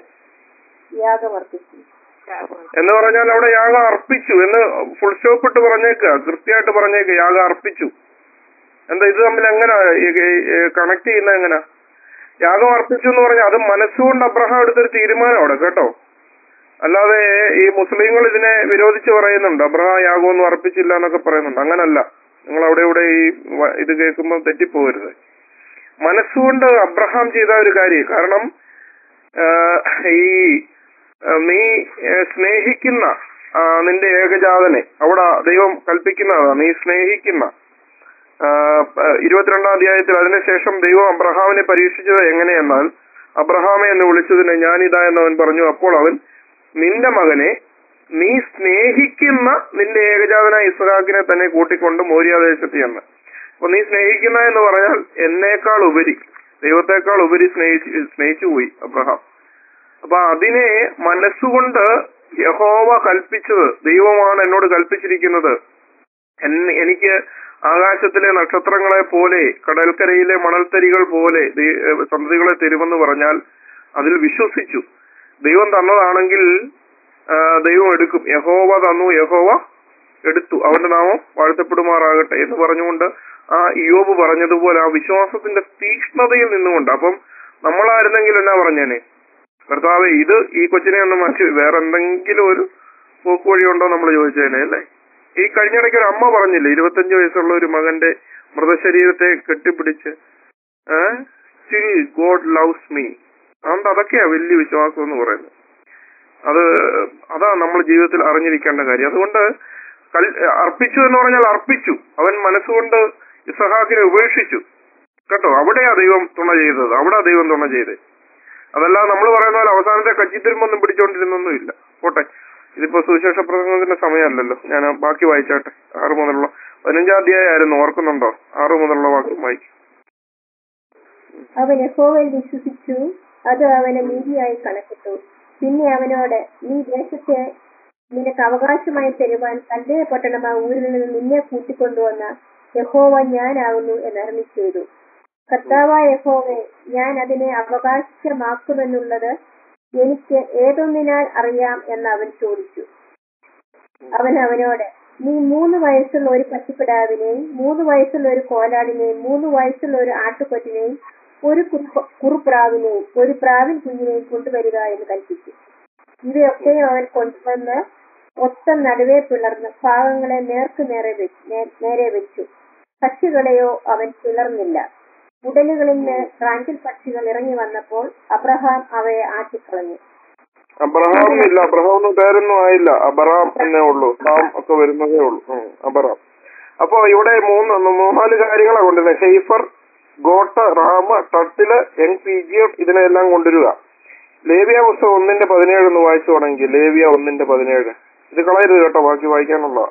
യാഗം അർപ്പിച്ചു എന്ന് പറഞ്ഞാൽ അവിടെ യാഗം അർപ്പിച്ചു എന്ന് ഫുൾ സ്റ്റോപ്പ് ഇട്ട് പറഞ്ഞേക്കുക കൃത്യമായിട്ട് പറഞ്ഞേക്കുക യാഗം അർപ്പിച്ചു എന്താ ഇത് തമ്മിൽ എങ്ങനെ കണക്ട് ചെയ്യുന്ന എങ്ങനെ യാഗം അർപ്പിച്ചു എന്ന് പറഞ്ഞാൽ അത് മനസ്സുകൊണ്ട് അബ്രഹാം എടുത്തൊരു തീരുമാനം അവിടെ കേട്ടോ അല്ലാതെ ഈ മുസ്ലിങ്ങൾ ഇതിനെ വിരോധിച്ച് പറയുന്നുണ്ട് അബ്രഹാം യാഗമൊന്നും അർപ്പിച്ചില്ല എന്നൊക്കെ പറയുന്നുണ്ട് അങ്ങനല്ല നിങ്ങൾ അവിടെ ഇവിടെ ഈ വ- ഇത് കേൾക്കുമ്പോൾ തെറ്റിപ്പോകരുത് മനസ്സുകൊണ്ട് അബ്രഹാം ചെയ്ത ഒരു കാര്യം കാരണം ആ, ഈ ആ, നീ ആ, സ്നേഹിക്കുന്ന ആ, നിന്റെ ഏകജാതനെ അവിടെ ദൈവം കൽപ്പിക്കുന്നതാണ് നീ സ്നേഹിക്കുന്ന ആ, പ- ഇരുപത്തിരണ്ടാം അധ്യായത്തിൽ അതിനുശേഷം ദൈവം അബ്രഹാമിനെ പരീക്ഷിച്ചത് എങ്ങനെയെന്നാൽ അബ്രഹാമെ എന്ന് വിളിച്ചതിന് ഞാനിതാ എന്നവൻ പറഞ്ഞു അപ്പോൾ അവൻ നിന്റെ മകനെ നീ സ്നേഹിക്കുന്ന നിന്റെ ഏകജാതനായ ഇസ്ഹാക്കിനെ തന്നെ കൂട്ടിക്കൊണ്ട് മോര്യാദേശത്ത് എന്ന് അപ്പൊ നീ സ്നേഹിക്കുന്ന എന്ന് പറഞ്ഞാൽ എന്നേക്കാൾ ഉപരി ദൈവത്തെക്കാൾ ഉപരി സ്നേഹിച്ച് സ്നേഹിച്ചു പോയി അബ്രഹാം അപ്പൊ അതിനെ മനസ്സുകൊണ്ട് യഹോവ കൽപ്പിച്ചത് ദൈവമാണ് എന്നോട് കൽപ്പിച്ചിരിക്കുന്നത് എൻ- എനിക്ക് ആകാശത്തിലെ നക്ഷത്രങ്ങളെ പോലെ കടൽക്കരയിലെ മണൽത്തരികൾ പോലെ ദൈ- ഏഹ് സന്തതികളെ തരുമെന്ന് പറഞ്ഞാൽ അതിൽ വിശ്വസിച്ചു ദൈവം തന്നതാണെങ്കിൽ ആ, ദൈവം എടുക്കും യഹോവ തന്നു യഹോവ എടുത്തു അവന്റെ നാമം വാഴ്ത്തപ്പെടുമാറാകട്ടെ എന്ന് പറഞ്ഞുകൊണ്ട് ആ യോബ് പറഞ്ഞതുപോലെ ആ വിശ്വാസത്തിന്റെ തീക്ഷ്ണതയിൽ നിന്നുകൊണ്ട് അപ്പം നമ്മളായിരുന്നെങ്കിൽ എന്നാ പറഞ്ഞേനെ കർത്താവ് ഇത് ഈ കൊച്ചിനെ ഒന്ന് മാറ്റി വേറെ എന്തെങ്കിലും ഒരു പോക്ക് വഴിയുണ്ടോ നമ്മൾ ചോദിച്ചേനെ അല്ലേ ഈ കഴിഞ്ഞിടയ്ക്ക് ഒരു അമ്മ പറഞ്ഞില്ലേ ഇരുപത്തഞ്ച് വയസ്സുള്ള ഒരു മകന്റെ മൃതശരീരത്തെ കെട്ടിപ്പിടിച്ച് സ്റ്റിൽ ഗോഡ് ലവ്സ് മീ അതുകൊണ്ട് അതൊക്കെയാ വലിയ വിശ്വാസം എന്ന് പറയുന്നത് അത് അതാ നമ്മൾ ജീവിതത്തിൽ അറിഞ്ഞിരിക്കേണ്ട കാര്യം അതുകൊണ്ട് കൽ- അർപ്പിച്ചു എന്ന് പറഞ്ഞാൽ അർപ്പിച്ചു അവൻ മനസ്സുകൊണ്ട് ഇസഹാക്കിനെ ഉപേക്ഷിച്ചു കേട്ടോ അവിടെയാ ദൈവം തുണ ചെയ്തത് അവിടെ ദൈവം തുണ ചെയ്തത് അതല്ലാതെ നമ്മൾ പറയുന്ന പോലെ അവസാനത്തെ കച്ചിത്തിരുമ്പൊന്നും പിടിച്ചോണ്ടിരുന്നൊന്നുമില്ല പോട്ടെ ഇതിപ്പോ സുവിശേഷ പ്രസംഗത്തിന്റെ സമയമല്ലല്ലോ ഞാൻ ആ ബാക്കി വായിച്ചാട്ടെ ആറ് മുതലുള്ള പതിനഞ്ചാം അധ്യായമായിരുന്നു ഓർക്കുന്നുണ്ടോ ആറ് മുതലുള്ള വാക്യം വായിക്കും അവൻ യഹോവയിൽ വിശ്വസിച്ചു അത് അവന് നീതിയായി കണക്കിട്ടു പിന്നെ അവനോട് നീ ദേശത്തെ നിനക്ക് അവകാശമായി തരുവാൻ കല്ലേ പട്ടണമാ ഊരിൽ നിന്ന് നിന്നെ കൂട്ടിക്കൊണ്ടുവന്ന യഹോവ ഞാനാകുന്നു എന്ന് അരുളി ചെയ്തു കർത്താവായ യഹോവെ ഞാൻ അതിനെ അവകാശമാക്കുമെന്നുള്ളത് എനിക്ക് ഏതൊന്നിനാൽ അറിയാം എന്ന് അവൻ ചോദിച്ചു അവൻ അവനോട് നീ മൂന്ന് വയസ്സുള്ള ഒരു പശുക്കിടാവിനെയും മൂന്ന് വയസ്സുള്ള ഒരു കോലാടിനെയും മൂന്ന് വയസ്സുള്ള ഒരു ആട്ടുകൊറ്റിനെയും ഒരു കുറുപ്പ- കുറുപ്രാവിനെയും ഒരു പ്രാവിൻ കുഞ്ഞിനെയും കൊണ്ടുവരിക എന്ന് കൽപ്പിച്ചു ഇവയൊക്കെയും അവൻ കൊണ്ടുവന്ന് ഒത്ത നടുവേ പിളർന്ന് ഭാഗങ്ങളെ നേർക്ക് നേരെ വെച്ച് നേ- നേരെ വെച്ചു പക്ഷികളെയോ അവൻ പിളർന്നില്ല ഉടലുകളിൽ നിന്ന് റാഞ്ചൽ പക്ഷികൾ ഇറങ്ങി വന്നപ്പോൾ അബ്രഹാം അവയെ ആട്ടിക്കളഞ്ഞു അബ്രഹാം ഇല്ല അബ്രഹാം ഒന്നും പേരൊന്നും ആയില്ല അബ്രഹാം എന്നേ ഉള്ളൂ സാം ഒക്കെ വരുന്നതേ ഉള്ളൂ ഉം, അബ്രഹാം അപ്പൊ ഇവിടെ മൂന്ന് മൂന്നാല് കാര്യങ്ങളാണ് കൊണ്ടുവരുന്നത് heifer goat ram turtle young P G F ഇതിനെല്ലാം കൊണ്ടുവരിക ലേവിയ പുസ്തകം ഒന്നിന്റെ പതിനേഴ് ഒന്ന് വായിച്ചു തുടങ്ങി ലേവിയ ഒന്നിന്റെ പതിനേഴ് ഇത് കളയരുത് കേട്ടോ ബാക്കി വായിക്കാനുള്ള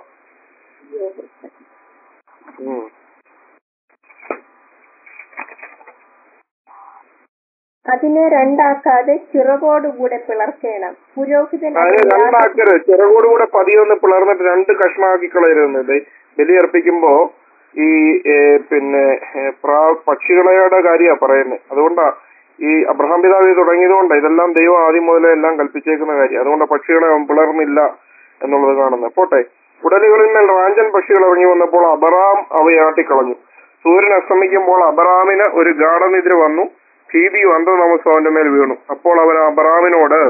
അതിനെ രണ്ടാക്കാതെ ചിറകോടുകൂടെ പിളർക്കണം പുരോഹിതൻ അത് അതിന് രണ്ടാക്കരുത് ചിറകോടുകൂടെ പതിയൊന്ന് പിളർന്നിട്ട് രണ്ട് കഷ്ണമാക്കി കളയരുത് ബലിയർപ്പിക്കുമ്പോ ഈ ഏ, പിന്നെ ഏ, പ്രാ പക്ഷികളയുടെ കാര്യ പറയുന്നത് അതുകൊണ്ടാ ഈ അബ്രഹാം പിതാവ് ഇത് തുടങ്ങിയതുകൊണ്ടാ ഇതെല്ലാം ദൈവം ആദ്യം മുതലേ എല്ലാം കൽപ്പിച്ചേക്കുന്ന കാര്യം അതുകൊണ്ട് പക്ഷികളെ അവൻ പിളർന്നില്ല എന്നുള്ളത് കാണുന്നത് പോട്ടെ ഉടലുകളിൽ മേൽ റാഞ്ചൻ പക്ഷികൾ ഇറങ്ങി വന്നപ്പോൾ അബറാം അവയെ ആട്ടിക്കളഞ്ഞു സൂര്യൻ അസ്തമിക്കുമ്പോൾ അബറാമിന് ഒരു ഗാഠനിദ്ര വന്നു ഭീതിയും അന്ധതാമസം അവന്റെ മേൽ വീണു അപ്പോൾ അവൻ അബറാമിനോട്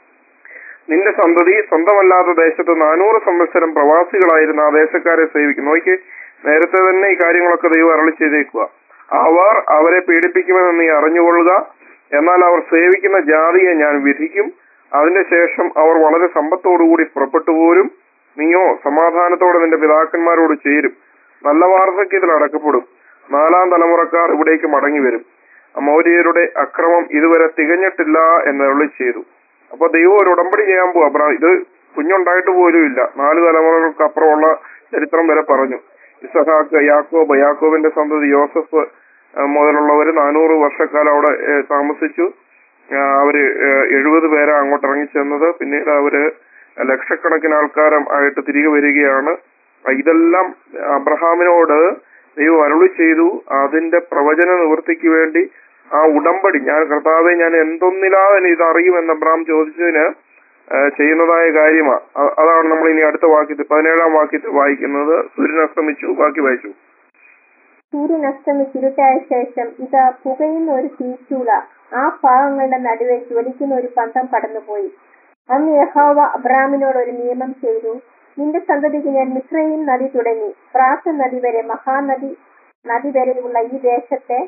നിന്റെ സന്തതി സ്വന്തമല്ലാത്ത ദേശത്ത് നാനൂറ് സംവത്സരം പ്രവാസികളായിരുന്ന ആ ദേശക്കാരെ സേവിക്കും നോക്കി നേരത്തെ തന്നെ ഈ കാര്യങ്ങളൊക്കെ ദൈവം അരളി ചെയ്തേക്കുക അവർ അവരെ പീഡിപ്പിക്കുമെന്ന് നീ അറിഞ്ഞുകൊള്ളുക എന്നാൽ അവർ സേവിക്കുന്ന ജാതിയെ ഞാൻ വിധിക്കും അതിന്റെ ശേഷം അവർ വളരെ സമ്പത്തോടുകൂടി പുറപ്പെട്ടു പോരും നീയോ സമാധാനത്തോടെ നിന്റെ പിതാക്കന്മാരോട് ചേരും നല്ല വാർദ്ധക്യത്തിൽ അടക്കപ്പെടും നാലാം തലമുറക്കാർ ഇവിടേക്ക് മടങ്ങി വരും അമൗര്യരുടെ അക്രമം ഇതുവരെ തികഞ്ഞിട്ടില്ല എന്ന് അരുളി ചെയ്തു അപ്പൊ ദൈവം ഒരു ഉടമ്പടി ചെയ്യാൻ പോവാ അബ്രാ ഇത് കുഞ്ഞുണ്ടായിട്ട് പോലും ഇല്ല നാല് തലമുറകൾക്ക് അപ്പുറമുള്ള ചരിത്രം വരെ പറഞ്ഞു ഇസഹാക്ക് യാക്കോബ് യാക്കോബിന്റെ സന്തതി യോസഫ് ആ, മുതലുള്ളവര് നാനൂറ് വർഷക്കാലം അവിടെ ഏ, താമസിച്ചു ആ, അവര് എഴുപത് പേരാ അങ്ങോട്ട് ഇറങ്ങിച്ചെന്നത് പിന്നീട് അവര് ലക്ഷക്കണക്കിന് ആൾക്കാരും ആയിട്ട് തിരികെ വരികയാണ് ആ, ഇതെല്ലാം അബ്രഹാമിനോട് ദൈവം അരുളി ചെയ്തു അതിന്റെ പ്രവചന നിവൃത്തിക്ക് വേണ്ടി ആ ഉടമ്പടി ഞാൻ കർത്താവെ ഞാൻ എന്തൊന്നില്ലാതെ ഇത് അറിയുമെന്ന് അബ്രഹാം ചോദിച്ചതിന് ആ, ചെയ്യുന്നതായ കാര്യമാണ് അതാണ് നമ്മൾ ഇനി അടുത്ത വാക്യത്തിൽ പതിനേഴാം വാക്യത്തിൽ വായിക്കുന്നത് സൂര്യൻ അസ്തമിച്ചു ബാക്കി വായിച്ചു സൂര്യൻ അസ്തമിച്ചിരുട്ടായ ശേഷം ഇതാ പുകയുന്ന ഒരു തീച്ചൂള ആ ഭാഗങ്ങളുടെ നടുവെ ജ്വലിക്കുന്ന ഒരു പന്തം കടന്നുപോയി അന്ന് യഹോവ അബ്രാമിനോട് ഒരു നിയമം ചെയ്തു നിന്റെ സന്തതിക്ക് ഞാൻ മിശ്രയും നദി തുടങ്ങി പ്രാസ നദി വരെ മഹാനദി നദി വരെയുള്ള ഈ ദേശത്തെ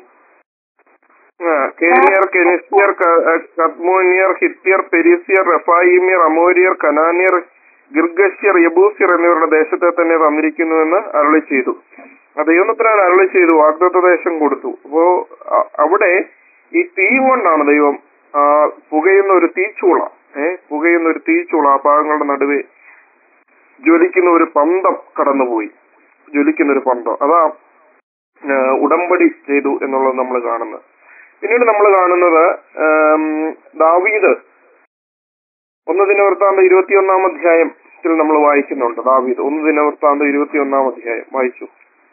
ആ, കേനിയർ കെനിസ്യർ ക- ആ, കദ്മോനിയർ ഹിത്യർ പെരിസിയർ റഫായിമിയർ അമോരിയർ കനാനിയർ ഗിർഗശ്യർ യബൂസിയർ എന്നിവരുടെ ദേശത്തെ തന്നെ തന്നിരിക്കുന്നുവെന്ന് അരുളി ചെയ്തു ആ ദൈവത്തിനാണ് അരുളി ചെയ്തു വാഗ്ദത്ത ദേശം കൊടുത്തു അപ്പോ അ- അവിടെ ഈ തീ കൊണ്ടാണ് ദൈവം ആ, പുകയുന്ന ഒരു തീച്ചൂള ഏ പുകയുന്ന ഒരു തീച്ചൂള ആ ഭാഗങ്ങളുടെ നടുവെ ജ്വലിക്കുന്ന ഒരു പന്തം കടന്നുപോയി ജ്വലിക്കുന്ന ഒരു പന്തം അതാ ആ, ഉടമ്പടി ചെയ്തു എന്നുള്ളത് നമ്മൾ കാണുന്നത് പിന്നീട് നമ്മൾ കാണുന്നത് ആം, ദാവീദ് ഒന്ന് ദിനവൃത്താന്ത ഇരുപത്തിയൊന്നാം അധ്യായത്തിൽ നമ്മൾ വായിക്കുന്നുണ്ട് ദാവീദ് ഒന്ന് ദിനവൃത്താന്ത ഇരുപത്തിയൊന്നാം അധ്യായം വായിച്ചു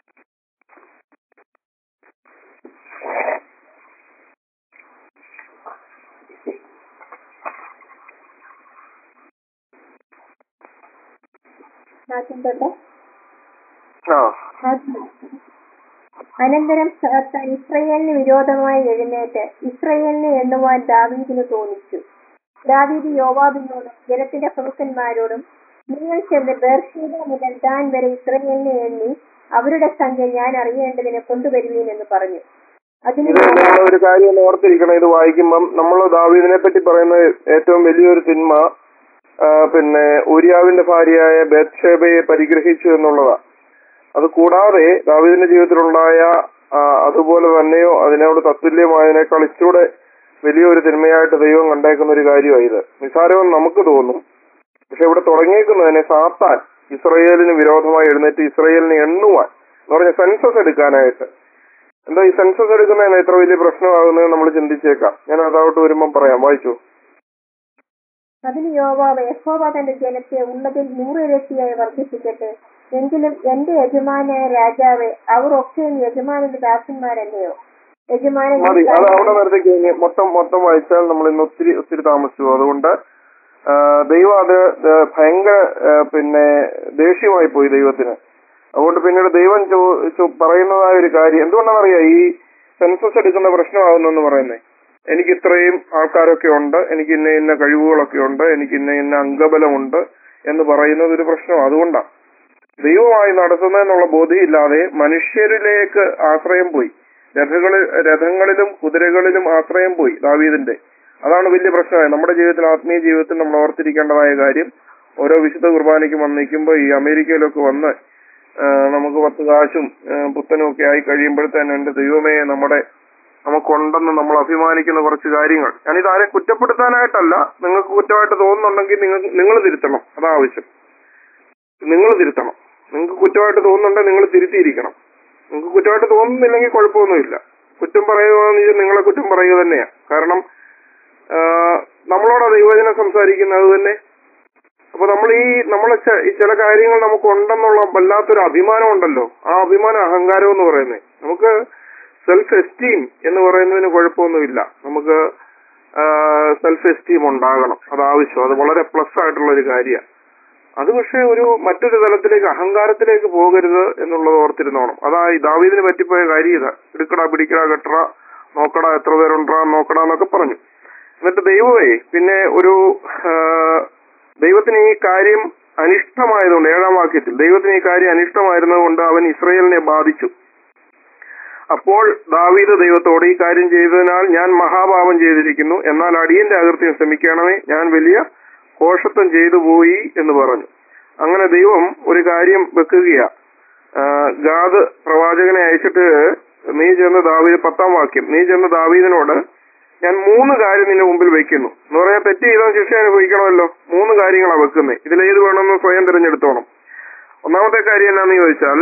ആദ്യം തൊട്ട് ആ ആദ്യം. അനന്തരം സാത്താൻ ഇസ്രയേലിന് വിരോധമായി എഴുന്നേറ്റ് ഇസ്രയേലിനെ എണ്ണുവാൻ ദാവീദിന് തോന്നിച്ചു ദാവീദ് യോവാബിനോടും ജനത്തിന്റെ പ്രമുഖന്മാരോടും നിങ്ങൾ ചെന്ന് ബേർഷീബ മുതൽ ദാൻ വരെ ഇസ്രയേലിനെ എണ്ണി അവരുടെ സംഖ്യ ഞാൻ അറിയേണ്ടതിന് കൊണ്ടുവരുവീൻ എന്ന് പറഞ്ഞു അതിന് ഇത് നമ്മൾ ഒരു കാര്യം ഒന്ന് ഓർത്തിരിക്കണം ഇത് വായിക്കുമ്പം നമ്മൾ ദാവീദിനെ പറ്റി പറയുന്ന ഏറ്റവും വലിയൊരു തിന്മ ആ, പിന്നെ ഊര്യാവിന്റെ ഭാര്യയായ ബേത്ഷേബയെ പരിഗ്രഹിച്ചു എന്നുള്ളതാ അത് കൂടാതെ ദാവീദിന്റെ ജീവിതത്തിലുണ്ടായ ആ, അതുപോലെ തന്നെയോ അതിനോട് തത്തുല്യമായതിനേക്കാൾ ഇച്ചിരൂടെ വലിയൊരു തിന്മയായിട്ട് ദൈവം കണ്ടേക്കുന്ന ഒരു കാര്യമാണ് ഇത് നിസ്സാരമെന്ന് നമുക്ക് തോന്നും പക്ഷെ ഇവിടെ തുടങ്ങിയേക്കുന്നത് തന്നെ സാത്താൻ ഇസ്രയേലിന് വിരോധമായി എഴുന്നേറ്റ് ഇസ്രയേലിനെ എണ്ണുവാൻ എന്ന് പറഞ്ഞ സെൻസസ് എടുക്കാനായിട്ട് എന്താ ഈ സെൻസസ് എടുക്കുന്നതിന് എത്ര വലിയ പ്രശ്നമാകുന്നത് നമ്മൾ ചിന്തിച്ചേക്കാം ഞാൻ അതോട്ട് വരുമ്പം പറയാം വായിച്ചു അതിന് യോവാവ് യഹോവ തന്റെ ജനത്തെ ഉള്ളതിൽ നൂറിരട്ടിയായി വർദ്ധിപ്പിക്കട്ടെ എങ്കിലും എന്റെ യജമാനായ രാജാവെ അവർ ഒക്കെയും യജമാനന്റെ ദാസന്മാരല്ലയോ യജമാനൻ മതി അത് അവിടെ വെറുതെ കഴിഞ്ഞ് മൊത്തം മൊത്തം വായിച്ചാൽ നമ്മൾ ഇന്ന് ഒത്തിരി ഒത്തിരി താമസിച്ചു അതുകൊണ്ട് ആ, ദൈവം അത് ദ- ഭയങ്കര ആ, പിന്നെ ദേഷ്യമായി പോയി ദൈവത്തിന് അതുകൊണ്ട് പിന്നീട് ദൈവം ചോ- ചോ- പറയുന്നതായ ഒരു കാര്യം എന്തുകൊണ്ടാണെന്നറിയാം ഈ സെൻസസ് എടുക്കുന്ന പ്രശ്നമാകുന്നെന്ന് പറയുന്നത് എനിക്ക് ഇത്രയും ആൾക്കാരൊക്കെ ഉണ്ട് എനിക്ക് ഇന്ന ഇന്ന കഴിവുകളൊക്കെ ഉണ്ട് എനിക്ക് ഇന്ന ഇന്ന അംഗബലമുണ്ട് എന്ന് പറയുന്നത് ഒരു പ്രശ്നമാണ് അതുകൊണ്ടാണ് ദൈവമായി നടത്തുന്നതെന്നുള്ള ബോധ്യമില്ലാതെ മനുഷ്യരിലേക്ക് ആശ്രയം പോയി രഥങ്ങളിൽ രഥങ്ങളിലും കുതിരകളിലും ആശ്രയം പോയി ദാവീദിന്റെ അതാണ് വലിയ പ്രശ്നമായത് നമ്മുടെ ജീവിതത്തിൽ ആത്മീയ ജീവിതത്തിൽ നമ്മൾ ഓർത്തിരിക്കേണ്ടതായ കാര്യം ഓരോ വിശുദ്ധ കുർബാനയ്ക്ക് വന്നിരിക്കുമ്പോൾ ഈ അമേരിക്കയിലൊക്കെ വന്ന് ആ, നമുക്ക് പത്ത് കാശും ആ, പുത്തനും ഒക്കെ ആയി കഴിയുമ്പോഴത്തേനും എന്റെ ദൈവമേ നമ്മുടെ നമുക്കുണ്ടെന്ന് നമ്മൾ അഭിമാനിക്കുന്ന കുറച്ച് കാര്യങ്ങൾ ഞാനിത് ആരെ കുറ്റപ്പെടുത്താനായിട്ടല്ല നിങ്ങൾക്ക് കുറ്റമായിട്ട് തോന്നുന്നുണ്ടെങ്കിൽ നിങ്ങൾ നിങ്ങൾ തിരുത്തണം അതാ ആവശ്യം നിങ്ങൾ തിരുത്തണം നിങ്ങൾക്ക് കുറ്റമായിട്ട് തോന്നുന്നുണ്ടെങ്കിൽ നിങ്ങൾ തിരുത്തിയിരിക്കണം നിങ്ങൾക്ക് കുറ്റമായിട്ട് തോന്നുന്നില്ലെങ്കിൽ കുഴപ്പമൊന്നുമില്ല കുറ്റം പറയുകയെന്ന് വെച്ചാൽ നിങ്ങളെ കുറ്റം പറയുക തന്നെയാ കാരണം ആ, നമ്മളോടാ ദൈവജനം സംസാരിക്കുന്നത് തന്നെ അപ്പൊ നമ്മൾ ഈ നമ്മളെ ചെ- ഈ ചില കാര്യങ്ങൾ നമുക്ക് ഉണ്ടെന്നുള്ള വല്ലാത്തൊരു അഭിമാനം ഉണ്ടല്ലോ ആ അഭിമാനം അഹങ്കാരം എന്ന് പറയുന്നത് നമുക്ക് സെൽഫ് എസ്റ്റീം എന്ന് പറയുന്നതിന് കുഴപ്പമൊന്നുമില്ല നമുക്ക് സെൽഫ് എസ്റ്റീം ഉണ്ടാകണം അത് ആവശ്യം അത് വളരെ പ്ലസ് ആയിട്ടുള്ള ഒരു കാര്യമാണ് അത് പക്ഷേ ഒരു മറ്റൊരു തലത്തിലേക്ക് അഹങ്കാരത്തിലേക്ക് പോകരുത് എന്നുള്ളത് ഓർത്തിരുന്നോണം അതാ ഈ ദാവീദിന് പറ്റിപ്പോയ കാര്യം ഇതാ എടുക്കടാ പിടിക്കടാ കെട്ടടാ നോക്കടാ എത്ര പേരുണ്ടാ നോക്കടാ എന്നൊക്കെ പറഞ്ഞു എന്നിട്ട് ദൈവമേ പിന്നെ ഒരു ആ, ദൈവത്തിന് ഈ കാര്യം അനിഷ്ടമായതുകൊണ്ട് ഏഴാം വാക്യത്തിൽ ദൈവത്തിന് ഈ കാര്യം അനിഷ്ടമായിരുന്നതുകൊണ്ട് അവൻ ഇസ്രയേലിനെ ബാധിച്ചു അപ്പോൾ ദാവീദ് ദൈവത്തോട് ഈ കാര്യം ചെയ്തതിനാൽ ഞാൻ മഹാപാപം ചെയ്തിരിക്കുന്നു എന്നാൽ അടിയന്റെ അകൃത്യം ശ്രമിക്കണമേ ഞാൻ വലിയ കോഷത്വം ചെയ്തു പോയി എന്ന് പറഞ്ഞു അങ്ങനെ ദൈവം ഒരു കാര്യം വെക്കുകയാ ആ, ഗാദ് പ്രവാചകനെ അയച്ചിട്ട് നീ ചെന്ന് ദാവീദ് പത്താം വാക്യം നീ ചെന്ന് ദാവീദിനോട് ഞാൻ മൂന്ന് കാര്യം നിന്റെ മുമ്പിൽ വെക്കുന്നു എന്ന് പറഞ്ഞാൽ തെറ്റ് ചെയ്താൽ ശിക്ഷ അനുഭവിക്കണമല്ലോ മൂന്ന് കാര്യങ്ങളാണ് വെക്കുന്നത് ഇതിലേത് വേണമെന്ന് സ്വയം തിരഞ്ഞെടുത്തോണം ഒന്നാമത്തെ കാര്യം എന്നാന്ന് ചോദിച്ചാൽ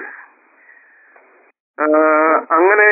ആ, അങ്ങനെ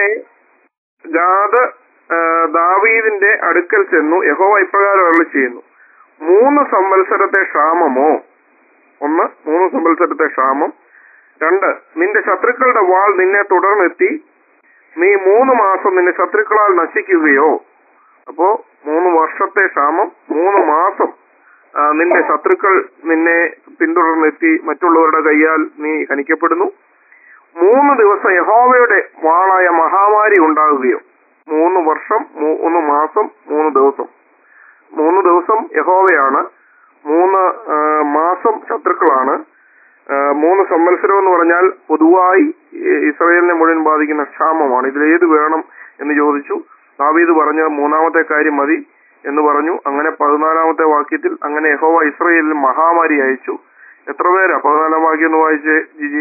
ഗാദ് ആ, ദാവീദിന്റെ അടുക്കൽ ചെന്നു യഹോവ ഇപ്രകാരം അരുളി ചെയ്യുന്നു മൂന്ന് സംവത്സരത്തെ ക്ഷാമമോ ഒന്ന് മൂന്ന് സംവത്സരത്തെ ക്ഷാമം രണ്ട് നിന്റെ ശത്രുക്കളുടെ വാൾ നിന്നെ തുടർന്നെത്തി നീ മൂന്ന് മാസം നിന്റെ ശത്രുക്കളാൽ നശിക്കുകയോ അപ്പോ മൂന്ന് വർഷത്തെ ക്ഷാമം മൂന്ന് മാസം ആ, നിന്റെ ശത്രുക്കൾ നിന്നെ പിന്തുടർന്നെത്തി മറ്റുള്ളവരുടെ കൈയാൽ നീ ഹനിക്കപ്പെടുന്നു മൂന്ന് ദിവസം യഹോവയുടെ വാളായ മഹാമാരി ഉണ്ടാകുകയോ മൂന്ന് വർഷം മൂന്ന് മാസം മൂന്ന് ദിവസം മൂന്ന് ദിവസം യഹോവയാണ് മൂന്ന് ആ, മാസം ശത്രുക്കളാണ് ആ, മൂന്ന് സംവത്സരം എന്ന് പറഞ്ഞാൽ പൊതുവായി ഈ ഇസ്രായേലിനെ മുഴുവൻ ബാധിക്കുന്ന ക്ഷാമമാണ് ഇതിലേത് വേണം എന്ന് ചോദിച്ചു ദാവീദ് പറഞ്ഞ മൂന്നാമത്തെ കാര്യം മതി എന്ന് പറഞ്ഞു അങ്ങനെ പതിനാലാമത്തെ വാക്യത്തിൽ അങ്ങനെ യഹോവ ഇസ്രായേലിൽ മഹാമാരി അയച്ചു എത്ര പേരാ പതിനാലാം വാക്യം ഒന്ന് വായിച്ചേ ജിജി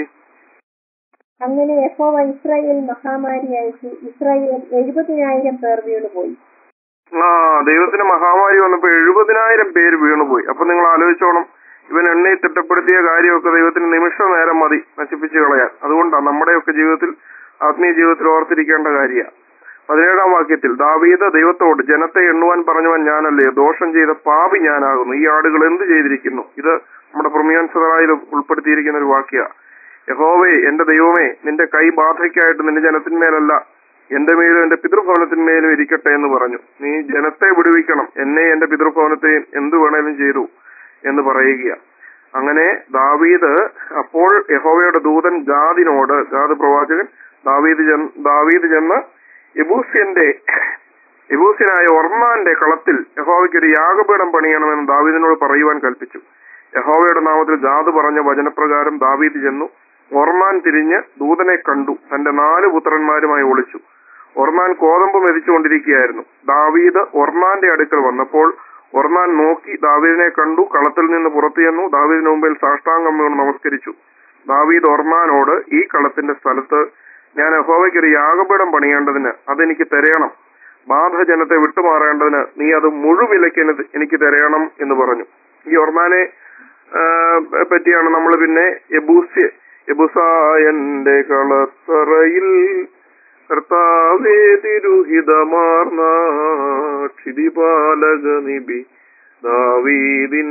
അങ്ങനെ യഹോവ ഇസ്രായേൽ മഹാമാരി അയച്ചു ഇസ്രായേൽ എഴുപതിനായിരം പേർ വീണുപോയി ആ ദൈവത്തിന് മഹാമാരി വന്നപ്പോ എഴുപതിനായിരം പേര് വീണുപോയി അപ്പൊ നിങ്ങൾ ആലോചിച്ചോണം ഇവൻ എണ്ണയിൽ തിട്ടപ്പെടുത്തിയ കാര്യമൊക്കെ ദൈവത്തിന് നിമിഷ നേരം മതി നശിപ്പിച്ചു കളയാൻ അതുകൊണ്ടാണ് നമ്മുടെയൊക്കെ ജീവിതത്തിൽ ആത്മീയ ജീവിതത്തിൽ ഓർത്തിരിക്കേണ്ട കാര്യമാണ് പതിനേഴാം വാക്യത്തിൽ ദാവീദ് ദൈവത്തോട് ജനത്തെ എണ്ണുവാൻ പറഞ്ഞവൻ ഞാനല്ലേ ദോഷം ചെയ്ത പാപി ഞാനാകുന്നു ഈ ആടുകൾ എന്ത് ചെയ്തിരിക്കുന്നു ഇത് നമ്മുടെ പ്രമിയാൻ സദറായിൽ ഉൾപ്പെടുത്തിയിരിക്കുന്ന ഒരു വാക്യ യഹോവേ എന്റെ ദൈവമേ നിന്റെ കൈ ബാധയ്ക്കായിട്ട് നിന്റെ ജനത്തിന്മേലല്ല എന്റെ മേലും എന്റെ പിതൃഭവനത്തിന്മേലും ഇരിക്കട്ടെ എന്ന് പറഞ്ഞു നീ ജനത്തെ വിടുവിക്കണം എന്നെ എന്റെ പിതൃഭവനത്തെയും എന്തു വേണേലും ചെയ്തു എന്ന് പറയുക അങ്ങനെ ദാവീദ് അപ്പോൾ യഹോവയുടെ ദൂതൻ ഗാദിനോട് ഗാദ് പ്രവാചകൻ ദാവീദ് ചെന്ന് ദാവീദ് ചെന്ന് യബൂസ്യന്റെ യബൂസ്യനായ ഒർണാന്റെ കളത്തിൽ യഹോവയ്ക്ക് ഒരു യാഗപീഠം പണിയണമെന്ന് ദാവീദിനോട് പറയുവാൻ കൽപ്പിച്ചു യഹോവയുടെ നാമത്തിൽ ഗാദ് പറഞ്ഞ വചനപ്രകാരം ദാവീദ് ചെന്നു ഒർണാൻ തിരിഞ്ഞ് ദൂതനെ കണ്ടു തന്റെ നാല് പുത്രന്മാരുമായി ഒളിച്ചു ഒർണാൻ കോതമ്പ് മെതിച്ചുകൊണ്ടിരിക്കുകയായിരുന്നു ദാവീദ് ഒർണാന്റെ അടുക്കൽ വന്നപ്പോൾ ഒർണാൻ നോക്കി ദാവീദിനെ കണ്ടു കളത്തിൽ നിന്ന് പുറത്തു ചെന്നു ദാവീദിന് മുമ്പിൽ സാഷ്ടാംഗം വീണ് നമസ്കരിച്ചു ദാവീദ് ഒർണാനോട് ഈ കളത്തിന്റെ സ്ഥലത്ത് ഞാൻ യഹോവയ്ക്ക് ഒരു യാഗപീഠം പണിയേണ്ടതിന് അതെനിക്ക് തരയണം ബാധ ജനത്തെ വിട്ടുമാറേണ്ടതിന് നീ അത് മുഴുവിലയ്ക്ക് എനി- എനിക്ക് തരയണം എന്ന് പറഞ്ഞു ഈ ഒർണാനെ ആ, പറ്റിയാണ് നമ്മൾ പിന്നെ എബൂസ്യ എബുസായന്റെ കളത്തറയിൽ കർത്താവേ തിരുഹിതമാർന്ന ക്ഷിതിപാലക നിബി ദാവീദിൻ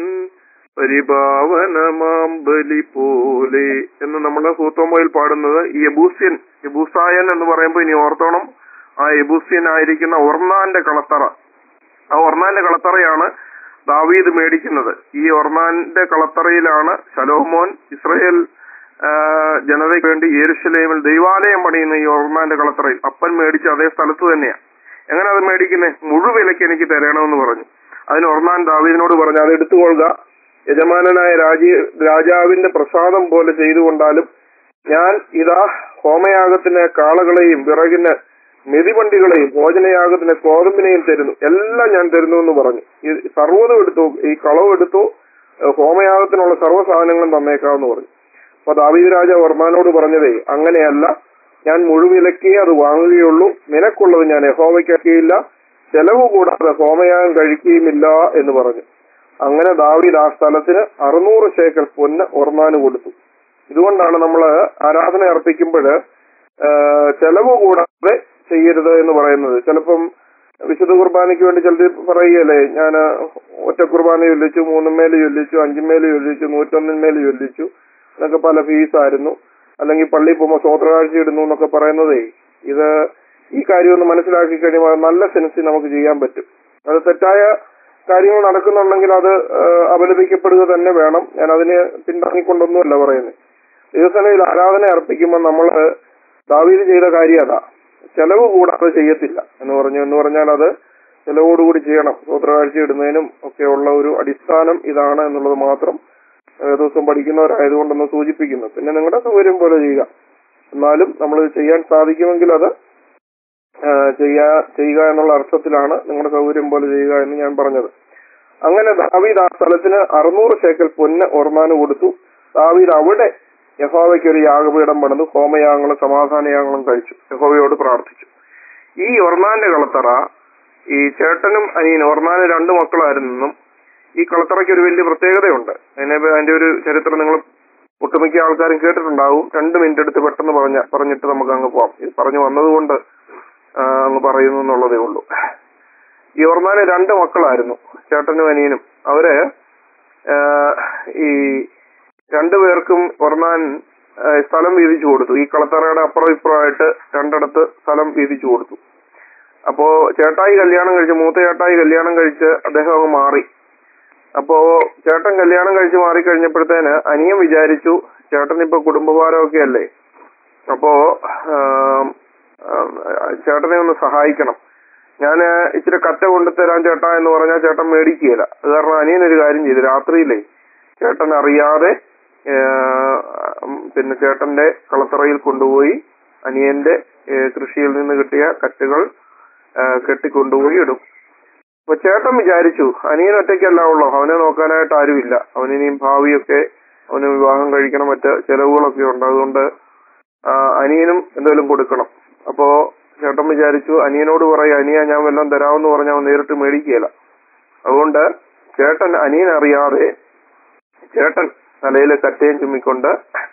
പരിപാവനമാം ബലി പോലെ എന്ന് നമ്മള് സൂത്തോമോയിൽ പാടുന്നത് ഈ എബൂസ്യൻ എബൂസായൻ എന്ന് പറയുമ്പോൾ ഇനി ഓർത്തോണം ആ എബൂസ്യൻ ആയിരിക്കുന്ന ഒർണാന്റെ കളത്തറ ആ ഒർണാന്റെ കളത്തറയാണ് ദാവീദ് മേടിക്കുന്നത് ഈ ഒർണാന്റെ കളത്തറയിലാണ് ശലോമോൻ ഇസ്രയേൽ ആ, ജനതയ്ക്ക് വേണ്ടി യെരുശലേമിൽ ദൈവാലയം പണിയുന്ന ഈ ഒർണാന്റെ കളത്തറയിൽ അപ്പൻ മേടിച്ച അതേ സ്ഥലത്ത് തന്നെയാ എങ്ങനെ അത് മേടിക്കുന്നത് മുഴുവിലയ്ക്ക് എനിക്ക് തരണമെന്ന് പറഞ്ഞു അതിന് ഒർണാൻ ദാവീദിനോട് പറഞ്ഞു അത് എടുത്തുകൊള്ളുക യജമാനനായ രാജീ രാജാവിന്റെ പ്രസാദം പോലെ ചെയ്തുകൊണ്ടാലും ഞാൻ ഇതാ ഹോമയാഗത്തിന് കാളകളെയും വിറകിന് മെതിവണ്ടികളെയും ഭോജനയാഗത്തിന് കോതമ്പിനെയും തരുന്നു എല്ലാം ഞാൻ തരുന്നു എന്ന് പറഞ്ഞു ഈ സർവ്വതും എടുത്തു ഈ കളവും എടുത്തു ഏഹ് ഹോമയാഗത്തിനുള്ള സർവ്വ സാധനങ്ങളും തന്നേക്കാമെന്ന് പറഞ്ഞു അപ്പൊ ദാവീദ് രാജ വർമാനോട് പറഞ്ഞതേ അങ്ങനെയല്ല ഞാൻ മുഴുവിലക്കേ അത് വാങ്ങുകയുള്ളൂ നിനക്കുള്ളത് ഞാൻ യഹോവയ്ക്കാക്കിയില്ല ചെലവ് കൂടാതെ ഹോമയാഗം കഴിക്കുകയുമില്ല എന്ന് പറഞ്ഞു അങ്ങനെ ദാവീദ് ആ സ്ഥലത്തിന് അറുന്നൂറ് ശേക്കൽ പൊന്ന് ഒർമാന് കൊടുത്തു ഇതുകൊണ്ടാണ് നമ്മൾ ആരാധന അർപ്പിക്കുമ്പോൾ ചെലവ് കൂടാതെ ചെയ്യരുത് എന്ന് പറയുന്നത് ചിലപ്പം വിശുദ്ധ കുർബാനയ്ക്ക് വേണ്ടി ചിലർ പറയുകയല്ലേ ഞാൻ ഒറ്റ കുർബാന ചൊല്ലിച്ചു മൂന്നുമേല് ചൊല്ലിച്ചു അഞ്ചുമേല് ചൊല്ലിച്ചു നൂറ്റൊന്നിന്മേല് ചൊല്ലിച്ചു എന്നൊക്കെ പല ഫീസായിരുന്നു അല്ലെങ്കിൽ പള്ളി പോകുമ്പോൾ സ്വോത്രകാഴ്ച ഇടുന്നു എന്നൊക്കെ പറയുന്നതേ ഇത് ഈ കാര്യം ഒന്ന് മനസ്സിലാക്കി കഴിയുമ്പോൾ അത് നല്ല സെൻസിൽ നമുക്ക് ചെയ്യാൻ പറ്റും അത് തെറ്റായ കാര്യങ്ങൾ നടക്കുന്നുണ്ടെങ്കിൽ അത് ഏഹ്, അപലപിക്കപ്പെടുക തന്നെ വേണം ഞാൻ അതിന് പിന്താങ്ങിക്കൊണ്ടൊന്നുമല്ല പറയുന്നത് ദൈവസേനയിൽ ആരാധന അർപ്പിക്കുമ്പോൾ നമ്മൾ ദാവീദ് ചെയ്ത കാര്യം അതാ ചെലവ് കൂടാതെ ചെയ്യത്തില്ല എന്ന് പറഞ്ഞു എന്ന് പറഞ്ഞാൽ അത് ചെലവോടുകൂടി ചെയ്യണം സൂത്രകാഴ്ച ഇടുന്നതിനും ഒക്കെ ഉള്ള ഒരു അടിസ്ഥാനം ഇതാണ് എന്നുള്ളത് മാത്രം ഏഹ്, ദിവസം പഠിക്കുന്നവരായതുകൊണ്ടൊന്ന് സൂചിപ്പിക്കുന്നു പിന്നെ നിങ്ങളുടെ സൗകര്യം പോലെ ചെയ്യുക എന്നാലും നമ്മൾ ചെയ്യാൻ സാധിക്കുമെങ്കിൽ അത് ഏഹ്, ചെയ്യാ ചെയ്യുക എന്നുള്ള അർത്ഥത്തിലാണ് നിങ്ങളുടെ സൗകര്യം പോലെ ചെയ്യുക എന്ന് ഞാൻ പറഞ്ഞത് അങ്ങനെ ദാവീദ് ആ സ്ഥലത്തിന് അറുന്നൂറ് ശേക്കൽ പൊന്ന് ഓർമാന് കൊടുത്തു ദാവീദ് അവിടെ യഹോവയ്ക്ക് ഒരു യാഗപീഠം പണിതു ഹോമയാഗങ്ങളും സമാധാനയാഗങ്ങളും കഴിച്ചു യഹോവയോട് പ്രാർത്ഥിച്ചു ഈ ഒർണാന്റെ കളത്തറ ഈ ചേട്ടനും അനിയനും ഒർണാന് രണ്ട് മക്കളായിരുന്നെന്നും ഈ കളത്തറയ്ക്ക് ഒരു വലിയ പ്രത്യേകതയുണ്ട് അതിനെ അതിന്റെ ഒരു ചരിത്രം നിങ്ങൾ ഒട്ടുമിക്ക ആൾക്കാരും കേട്ടിട്ടുണ്ടാവും രണ്ട് മിനിറ്റ് എടുത്ത് പെട്ടെന്ന് പറഞ്ഞ പറഞ്ഞിട്ട് നമുക്ക് അങ്ങ് പോവാം ഇത് പറഞ്ഞു വന്നതുകൊണ്ട് ആ, അങ്ങ് പറയുന്നു എന്നുള്ളതേ ഉള്ളൂ ഈ ഓർമാന് രണ്ട് മക്കളായിരുന്നു ചേട്ടനും അനിയനും അവര് ആ, ഈ രണ്ടുപേർക്കും ഒർണാൻ ആ, സ്ഥലം വീതിച്ചു കൊടുത്തു ഈ കളത്തറയുടെ അപ്പുറം ഇപ്പുറമായിട്ട് രണ്ടിടത്ത് സ്ഥലം വീതിച്ചു കൊടുത്തു അപ്പോ ചേട്ടായി കല്യാണം കഴിച്ച് മൂത്ത ചേട്ടായി കല്യാണം കഴിച്ച് അദ്ദേഹം അങ്ങ് മാറി അപ്പോ ചേട്ടൻ കല്യാണം കഴിച്ച് മാറിക്കഴിഞ്ഞപ്പോഴത്തേന് അനിയൻ വിചാരിച്ചു ചേട്ടൻ ഇപ്പൊ കുടുംബഭാരമൊക്കെ അല്ലേ അപ്പോ ആം, ആം, ചേട്ടനെ ഒന്ന് സഹായിക്കണം ഞാൻ ഇച്ചിരി കറ്റ കൊണ്ടുതരാൻ ചേട്ടാ എന്ന് പറഞ്ഞാൽ ചേട്ടൻ മേടിക്കുകയില്ല അത് കാരണം അനിയൻ ഒരു കാര്യം ചെയ്തു രാത്രിയിലേ ചേട്ടൻ അറിയാതെ ആ, ഉം, പിന്നെ ചേട്ടന്റെ കളത്തറയിൽ കൊണ്ടുപോയി അനിയന്റെ ഏ, കൃഷിയിൽ നിന്ന് കിട്ടിയ കറ്റുകൾ ആ, കെട്ടിക്കൊണ്ടുപോയി ഇടും അപ്പൊ ചേട്ടൻ വിചാരിച്ചു അനിയൻ ഒറ്റയ്ക്കല്ല ഉള്ളൂ അവനെ നോക്കാനായിട്ട് ആരുമില്ല അവനിനിയും ഭാവിയൊക്കെ അവന് വിവാഹം കഴിക്കണം മറ്റ് ചെലവുകളൊക്കെ ഉണ്ട് അതുകൊണ്ട് ആ, അനിയനും എന്തെങ്കിലും കൊടുക്കണം അപ്പോ ചേട്ടൻ വിചാരിച്ചു അനിയനോട് പറയും അനിയ ഞാൻ വല്ലതും തരാമെന്ന് പറഞ്ഞാൽ അവൻ നേരിട്ട് മേടിക്കുകയില്ല അതുകൊണ്ട് ചേട്ടൻ അനിയൻ അറിയാതെ ചേട്ടൻ തലയിൽ കറ്റയും ചുമ്മിക്കൊണ്ട്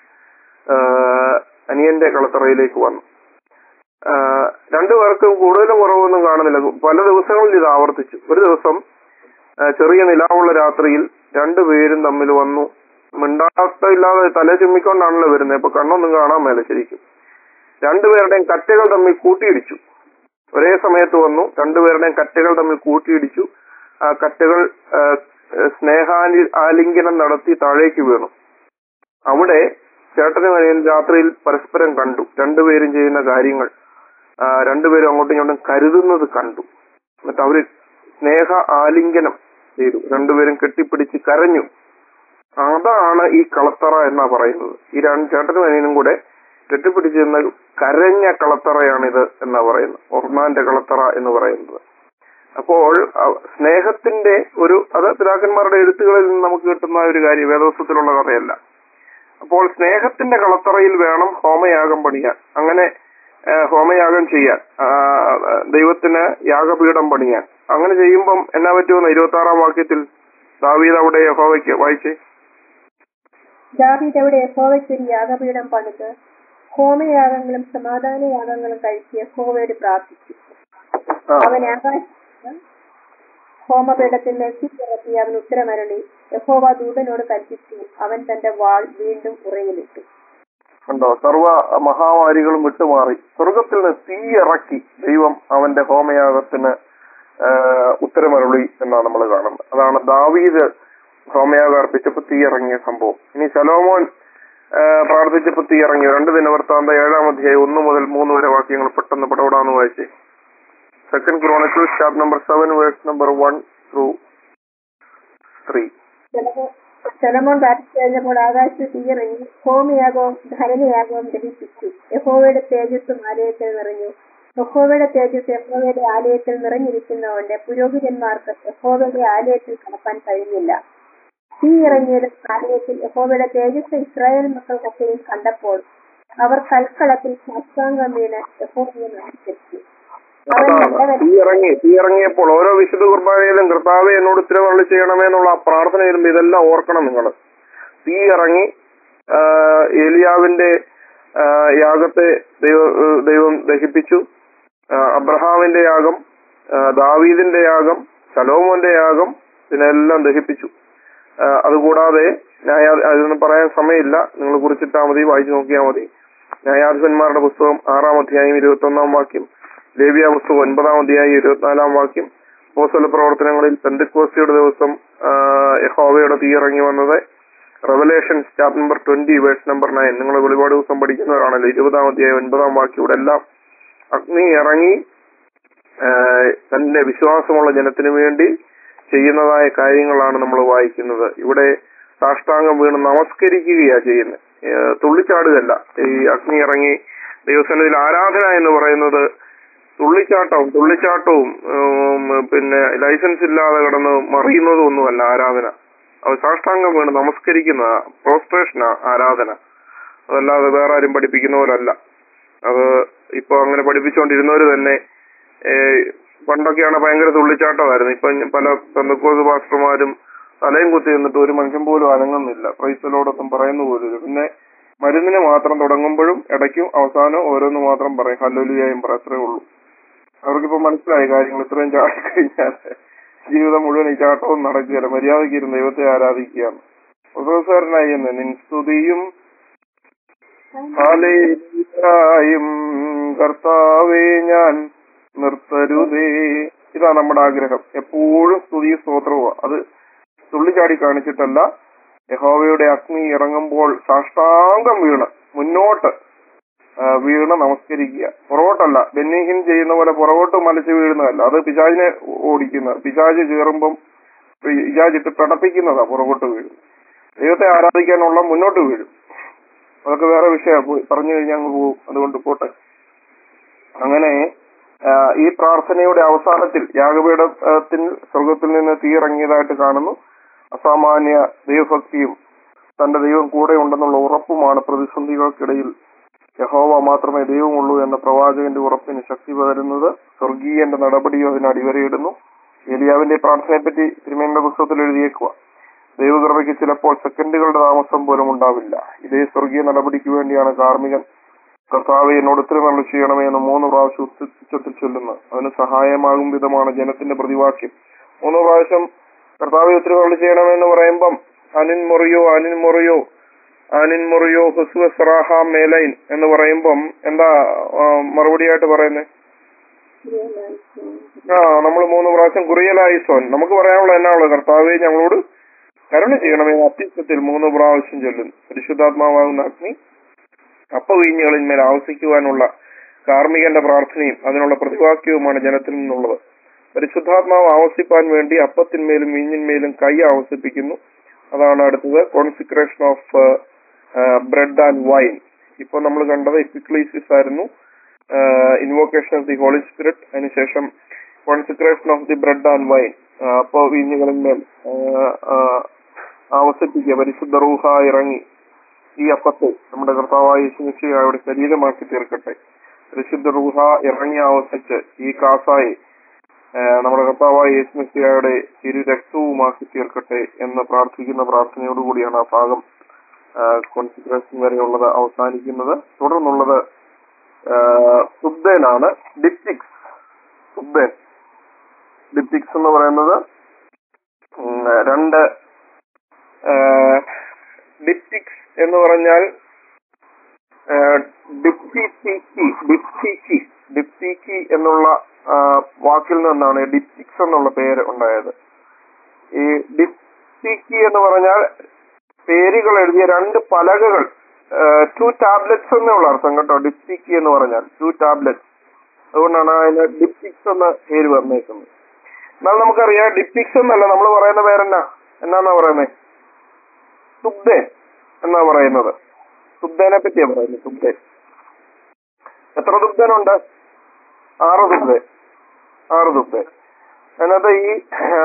ആ, അനിയന്റെ കളത്തറയിലേക്ക് വന്നു ആ, രണ്ടുപേർക്കും കൂടുതലും കുറവൊന്നും കാണുന്നില്ല പല ദിവസങ്ങളിൽ ഇത് ആവർത്തിച്ചു ഒരു ദിവസം ആ, ചെറിയ നിലാവുള്ള രാത്രിയിൽ രണ്ടുപേരും തമ്മിൽ വന്നു മിണ്ടാട്ട ഇല്ലാതെ തല ചുമ്മിക്കൊണ്ടാണല്ലോ വരുന്നത് ഇപ്പൊ കണ്ണൊന്നും കാണാൻ മേല ശരിക്കും രണ്ടുപേരുടെയും കറ്റകൾ തമ്മിൽ കൂട്ടിയിടിച്ചു ഒരേ സമയത്ത് വന്നു രണ്ടുപേരുടെയും കറ്റകൾ തമ്മിൽ കൂട്ടിയിടിച്ചു ആ കറ്റകൾ ആ, സ്നേഹാലി ആലിംഗനം നടത്തി താഴേക്ക് വീണു അവിടെ ചേട്ടനും അനിയൻ രാത്രിയിൽ പരസ്പരം കണ്ടു രണ്ടുപേരും ചെയ്യുന്ന കാര്യങ്ങൾ ആ, രണ്ടുപേരും അങ്ങോട്ടും ഇങ്ങോട്ടും കരുതുന്നത് കണ്ടു എന്നിട്ട് അവര് സ്നേഹ ആലിംഗനം ചെയ്തു രണ്ടുപേരും കെട്ടിപ്പിടിച്ച് കരഞ്ഞു അതാണ് ഈ കളത്തറ എന്നാ പറയുന്നത് ഈ രണ്ട് ചേട്ടനും അനിയനും കൂടെ കെട്ടിപ്പിടിച്ചിരുന്ന കരഞ്ഞ കളത്തറയാണിത് എന്നാ പറയുന്നത് ഒർണാന്റെ കളത്തറ എന്ന് പറയുന്നത് അപ്പോൾ അഹ് സ്നേഹത്തിന്റെ ഒരു അത് പിതാക്കന്മാരുടെ എഴുത്തുകളിൽ നിന്ന് നമുക്ക് കിട്ടുന്ന ഒരു കാര്യം വേദവസ്തുത്തിലുള്ള കഥയല്ല അപ്പോൾ സ്നേഹത്തിന്റെ കളത്തറയിൽ വേണം ഹോമയാഗം പണിയാൻ അങ്ങനെ ആ, ഹോമയാഗം ചെയ്യാൻ ആ, ദൈവത്തിന് യാഗപീഠം പണിയാൻ അങ്ങനെ ചെയ്യുമ്പം എന്നാ പറ്റുമെന്ന് ഇരുപത്തി ആറാം വാക്യത്തിൽ ദാവീദ് അവിടെ യഹോവയ്ക്ക് വായിച്ചേ ദാവീദ് അവിടെ യഹോവയ്ക്ക് ഒരു യാഗപീഠം പണിത് ഹോമയാഗങ്ങളും സമാധാന യാഗങ്ങളും കഴിച്ച് യഹോവയോട് പ്രാർത്ഥിച്ചു ആ അവൻ ആകാശത്ത് ഹോമപീഠത്തിന്മേൽ തീ ഇറക്കി അവൻ ഉത്തരമരളി യഹോവ ദൂതനോട് കൽപ്പിച്ചു അവൻ തന്റെ വാൾ വീണ്ടും ഉറയിലിട്ടു കണ്ടോ സർവ മഹാമാരികളും വിട്ടുമാറി സ്വർഗത്തിൽ നിന്ന് തീ ഇറക്കി ദൈവം അവന്റെ ഹോമയാഗത്തിന് ആ, ഉത്തരമരുളി എന്നാണ് നമ്മൾ കാണുന്നത് അതാണ് ദാവീദ് ഹോമയാഗം അർപ്പിച്ചപ്പോ തീ ഇറങ്ങിയ സംഭവം ഇനി ശലോമോൻ ആ, പ്രാർത്ഥിച്ചപ്പോ തീ ഇറങ്ങി രണ്ട് ദിനവൃത്താന്ത ഏഴാം അധ്യായം ഒന്ന് മുതൽ മൂന്ന് വരെ വാക്യങ്ങൾ പെട്ടെന്ന് പടപടാന്ന് വായിച്ചേ second Chronicles chapter number seven verse number one through three ശലോമോൻ- ശലോമോൻ പ്രാർത്ഥിച്ചു കഴിഞ്ഞപ്പോൾ ആകാശത്ത് തീയിറങ്ങി ഹോമയാഗവും ധനനയാഗവും ദഹിപ്പിച്ചു യഹോവയുടെ തേജസ്സും ആലയത്തിൽ നിറഞ്ഞു യഹോവയുടെ തേജസ് യഹോവയുടെ ആലയത്തിൽ നിറഞ്ഞിരിക്കുന്നതുകൊണ്ട് പുരോഹിതന്മാർക്ക് യഹോവയുടെ ആലയത്തിൽ കടക്കാൻ കഴിഞ്ഞില്ല തീ ഇറങ്ങിയത് ആലയത്തിൽ യഹോവയുടെ തേജസ് ഇസ്രായേൽ മക്കൾക്കൊക്കെയും കണ്ടപ്പോൾ അവർ കൽക്കളത്തിൽ സാഷ്ടാംഗം വീണ് യഹോവയെ നമസ്കരിച്ചു അവൻ അതാണ് നല്ലവൻ തീ ഇറങ്ങി തീ ഇറങ്ങിയപ്പോൾ ഓരോ വിശുദ്ധ കുർബാനയിലും കർത്താവെ എന്നോട് ഉത്തരവള്ളി ചെയ്യണമേ എന്നുള്ള ആ പ്രാർത്ഥനയിലും ഇതെല്ലാം ഓർക്കണം നിങ്ങൾ തീ ഇറങ്ങി ആ, ഏലിയാവിന്റെ ആ, യാഗത്തെ ദൈവ ദൈവം ദഹിപ്പിച്ചു ആ, അബ്രഹാമിന്റെ യാഗം ആ, ദാവീദിന്റെ യാഗം ശലോമോന്റെ യാഗം ഇതിനെല്ലാം ദഹിപ്പിച്ചു ആ, അതുകൂടാതെ ന്യായ അതൊന്നും പറയാൻ സമയമില്ല നിങ്ങൾ കുറിച്ചിട്ടാ മതി വായിച്ചു നോക്കിയാൽ മതി ന്യായാധിപന്മാരുടെ പുസ്തകം ആറാം അധ്യായം ഇരുപത്തി ഒന്നാം വാക്യം ലേവ്യ പുസ്തകം ഒൻപതാം അധ്യായം ഇരുപത്തിനാലാം വാക്യം പോസ്റ്റല പ്രവർത്തനങ്ങളിൽ പെന്തക്കോസ്തിയുടെ ദിവസം ആ, യഹോവയുടെ തീ ഇറങ്ങി വന്നത് Revelation chapter number twenty verse number nine നിങ്ങൾ വെളിപാട് ദിവസം പഠിക്കുന്നവരാണല്ലോ ഇരുപതാം അധ്യായം ഒൻപതാം വാക്യം ഇവിടെ എല്ലാം അഗ്നി ഇറങ്ങി ആ, തന്റെ വിശ്വാസമുള്ള ജനത്തിനു വേണ്ടി ചെയ്യുന്നതായ കാര്യങ്ങളാണ് നമ്മൾ വായിക്കുന്നത് ഇവിടെ സാഷ്ടാംഗം വീണ് നമസ്കരിക്കുകയാ ചെയ്യുന്നത് ഏഹ് തുള്ളിച്ചാടുകയല്ല ഈ അഗ്നി ഇറങ്ങി ദൈവസന്നിധിയിൽ ആരാധന എന്ന് പറയുന്നത് തുള്ളിച്ചാട്ടവും തുള്ളിച്ചാട്ടവും ഉം, പിന്നെ ലൈസൻസ് ഇല്ലാതെ കിടന്ന് മറിയുന്നതും ഒന്നുമല്ല ആരാധന അത് സാഷ്ടാംഗം വീണ് നമസ്കരിക്കുന്ന പ്രോസ്ട്രേഷനാ ആരാധന അതല്ലാതെ വേറെ ആരും പഠിപ്പിക്കുന്ന പോലല്ല അത് ഇപ്പൊ അങ്ങനെ പഠിപ്പിച്ചുകൊണ്ടിരുന്നവര് തന്നെ ഏഹ് പണ്ടൊക്കെയാണ് ഭയങ്കര തുള്ളിച്ചാട്ടമായിരുന്നു ഇപ്പൊ പല പെന്തക്കോസ് പാസ്റ്റർമാരും തലയും കുത്തി നിന്നിട്ട് ഒരു മനുഷ്യൻ പോലും അനങ്ങുന്നില്ല പ്രൈസലോടൊപ്പം പറയുന്ന പോലും ഇല്ല. പിന്നെ മരുന്നിന് മാത്രം തുടങ്ങുമ്പോഴും ഇടയ്ക്കും അവസാനം ഓരോന്ന് മാത്രം പറയും ഹല്ലുലിയായും പറ അത്രേ ഉള്ളൂ അവർക്കിപ്പോ മനസ്സിലായി കാര്യങ്ങൾ ഇത്രയും ചാടിക്കഴിഞ്ഞാൽ ജീവിതം മുഴുവൻ ഈ ചാട്ടവും നടക്കുകയല്ല മര്യാദയ്ക്ക് ഇരുന്ന് ദൈവത്തെ ആരാധിക്കുകയാണ് പ്രൊഫസറിനായി എന്ന് നിൻ സ്തുതിയും ഹാലേലൂയായും കർത്താവേ ഞാൻ നിർത്തരുതേ ഇതാ നമ്മുടെ ആഗ്രഹം എപ്പോഴും സ്തുതി സ്തോത്രവും അത് തുള്ളിച്ചാടി കാണിച്ചിട്ടല്ല യഹോവയുടെ അഗ്നി ഇറങ്ങുമ്പോൾ സാഷ്ടാംഗം വീണ് മുന്നോട്ട് ആ, വീണ് നമസ്കരിക്കുക പുറകോട്ടല്ല ബെന്നിഹിൻ ചെയ്യുന്ന പോലെ പുറകോട്ട് മലച്ച് വീഴുന്നതല്ല അത് പിശാചിനെ ഓടിക്കുന്നത് പിശാജ് കയറുമ്പം പിശാചിട്ട് പിടപ്പിക്കുന്നതാ പുറകോട്ട് വീഴും ദൈവത്തെ ആരാധിക്കാനുള്ള മുന്നോട്ട് വീഴും അതൊക്കെ വേറെ വിഷയമാണ് പറഞ്ഞു കഴിഞ്ഞാൽ അങ്ങ് പോകും അതുകൊണ്ട് പോട്ടെ അങ്ങനെ ആ, ഈ പ്രാർത്ഥനയുടെ അവസാനത്തിൽ യാഗപീഠത്തിൽ സ്വർഗത്തിൽ നിന്ന് തീയിറങ്ങിയതായിട്ട് കാണുന്നു അസാമാന്യ ദൈവഭക്തിയും തന്റെ ദൈവം കൂടെ ഉണ്ടെന്നുള്ള ഉറപ്പുമാണ് പ്രതിസന്ധികൾക്കിടയിൽ യഹോവ മാത്രമേ ദൈവമുള്ളൂ എന്ന പ്രവാചകന്റെ ഉറപ്പിന് ശക്തി പകരുന്നത് സ്വർഗീയന്റെ നടപടിയോ അതിന് അടിവരയിടുന്നു ഏലിയാവിന്റെ പ്രാർത്ഥനയെപ്പറ്റി തിരുമേനിയുടെ പുസ്തകത്തിൽ എഴുതിയേക്കുക ദൈവകൃപയ്ക്ക് ചിലപ്പോൾ സെക്കൻഡുകളുടെ താമസം പോലും ഉണ്ടാവില്ല ഇതേ സ്വർഗീയ നടപടിക്ക് വേണ്ടിയാണ് കാർമികൻ കർത്താവെ എന്നോട് ഉത്തരമരളി ചെയ്യണമേ എന്ന് മൂന്ന് പ്രാവശ്യം ഉച്ചത്തിൽ ചൊല്ലുന്നത് അതിന് സഹായമാകും വിധമാണ് ജനത്തിന്റെ പ്രതിവാക്യം മൂന്ന് പ്രാവശ്യം കർത്താവെ ഉത്തരമരളി ചെയ്യണമേ എന്ന് പറയുമ്പം അനിൻ മുറിയോ അനിൻ മുറിയോ അനിൻ മുറിയോ ഹുസ്വ സറാഹ മേലൈൻ എന്ന് പറയുമ്പം എന്താ ആ, മറുപടിയായിട്ട് പറയുന്നത് ആ നമ്മൾ മൂന്ന് പ്രാവശ്യം കുറിയലായി സോൻ നമുക്ക് പറയാനുള്ള എന്നാണല്ലോ കർത്താവെ ഞങ്ങളോട് കരുണ ചെയ്യണമേ എന്ന് അത്യുച്ചത്തിൽ മൂന്ന് പ്രാവശ്യം ചൊല്ലുന്നു പരിശുദ്ധാത്മാവാകുന്ന അഗ്നി അപ്പവീഞ്ഞുകളിന്മേൽ ആവസിക്കുവാനുള്ള കാർമികന്റെ പ്രാർത്ഥനയും അതിനുള്ള പ്രതിവാക്യവുമാണ് ജനത്തിൽ നിന്നുള്ളത് പരിശുദ്ധാത്മാവ് ആവസിപ്പാൻ വേണ്ടി അപ്പത്തിന്മേലും വീഞ്ഞിന്മേലും കൈ ആവസിപ്പിക്കുന്നു അതാണ് അടുത്തത് consecration of bread and wine ഇപ്പൊ നമ്മൾ കണ്ടത് എപ്പിക്ലീസിസ് ആയിരുന്നു invocation of the Holy Spirit അതിനുശേഷം consecration of the bread and wine അപ്പോ വീഞ്ഞുകളിന്മേൽ ആ, ആ, ആവസിപ്പിക്കുക പരിശുദ്ധ റൂഹ ഇറങ്ങി ഈ അപ്പത്തെ നമ്മുടെ കർത്താവായ യേശുമിശിഹായുടെ ശരീരമാക്കി തീർക്കട്ടെ പരിശുദ്ധ റൂഹ ഇറങ്ങി ആവസിച്ച് ഈ കാസായി ആ, നമ്മുടെ കർത്താവായ യേശുമിശിഹായുടെ തിരു രക്തവുമാക്കി തീർക്കട്ടെ എന്ന് പ്രാർത്ഥിക്കുന്ന പ്രാർത്ഥനയോടുകൂടിയാണ് ആ ഭാഗം കോൺസിക്വൻസിംഗ് വരെയുള്ളത് അവസാനിക്കുന്നത് തുടർന്നുള്ളത് സുബ്ദേനാണ് ഡിപ്റ്റിക്സ് സുബ്ദേൻ ഡിപ്റ്റിക്സ് എന്ന് പറയുന്നത് ഉം, രണ്ട് ഡിപ്റ്റിക്സ് എന്ന് പറഞ്ഞാൽ ഡിപ്റ്റിക്കി ഡിപ്റ്റിക്കി ഡിപ്റ്റിക്കി എന്നുള്ള ആ, വാക്കിൽ നിന്നാണ് ഡിപ്റ്റിക്സ് എന്നുള്ള പേര് ഉണ്ടായത് ഈ ഡിപ്റ്റിക്കി എന്ന് പറഞ്ഞാൽ പേരുകൾ എഴുതിയ രണ്ട് പലകകൾ ടു ടാബ്ലറ്റ്സ് എന്നുള്ള അർത്ഥം കേട്ടോ ഡിപ്റ്റിക്കി എന്ന് പറഞ്ഞാൽ ടു ടാബ്ലറ്റ്സ് അതുകൊണ്ടാണ് അതിന് ഡിപ്റ്റിക്സ് എന്ന പേര് വന്നേക്കുന്നത് എന്നാൽ നമുക്കറിയാം ഡിപ്റ്റിക്സ് എന്നല്ല നമ്മൾ പറയുന്ന പേരെന്നാ എന്നാന്നാ പറയുന്നത് സുബ്ദേൻ എന്നാ പറയുന്നത് സുബ്ദേനെ പറ്റിയാ പറയുന്നത് സുബ്ദേൻ എത്ര ദുബ്ധനുണ്ട് ആറ് ദുബ്ധൻ ആറ് ദുബ്ധൻ അതിനകത്ത് ഈ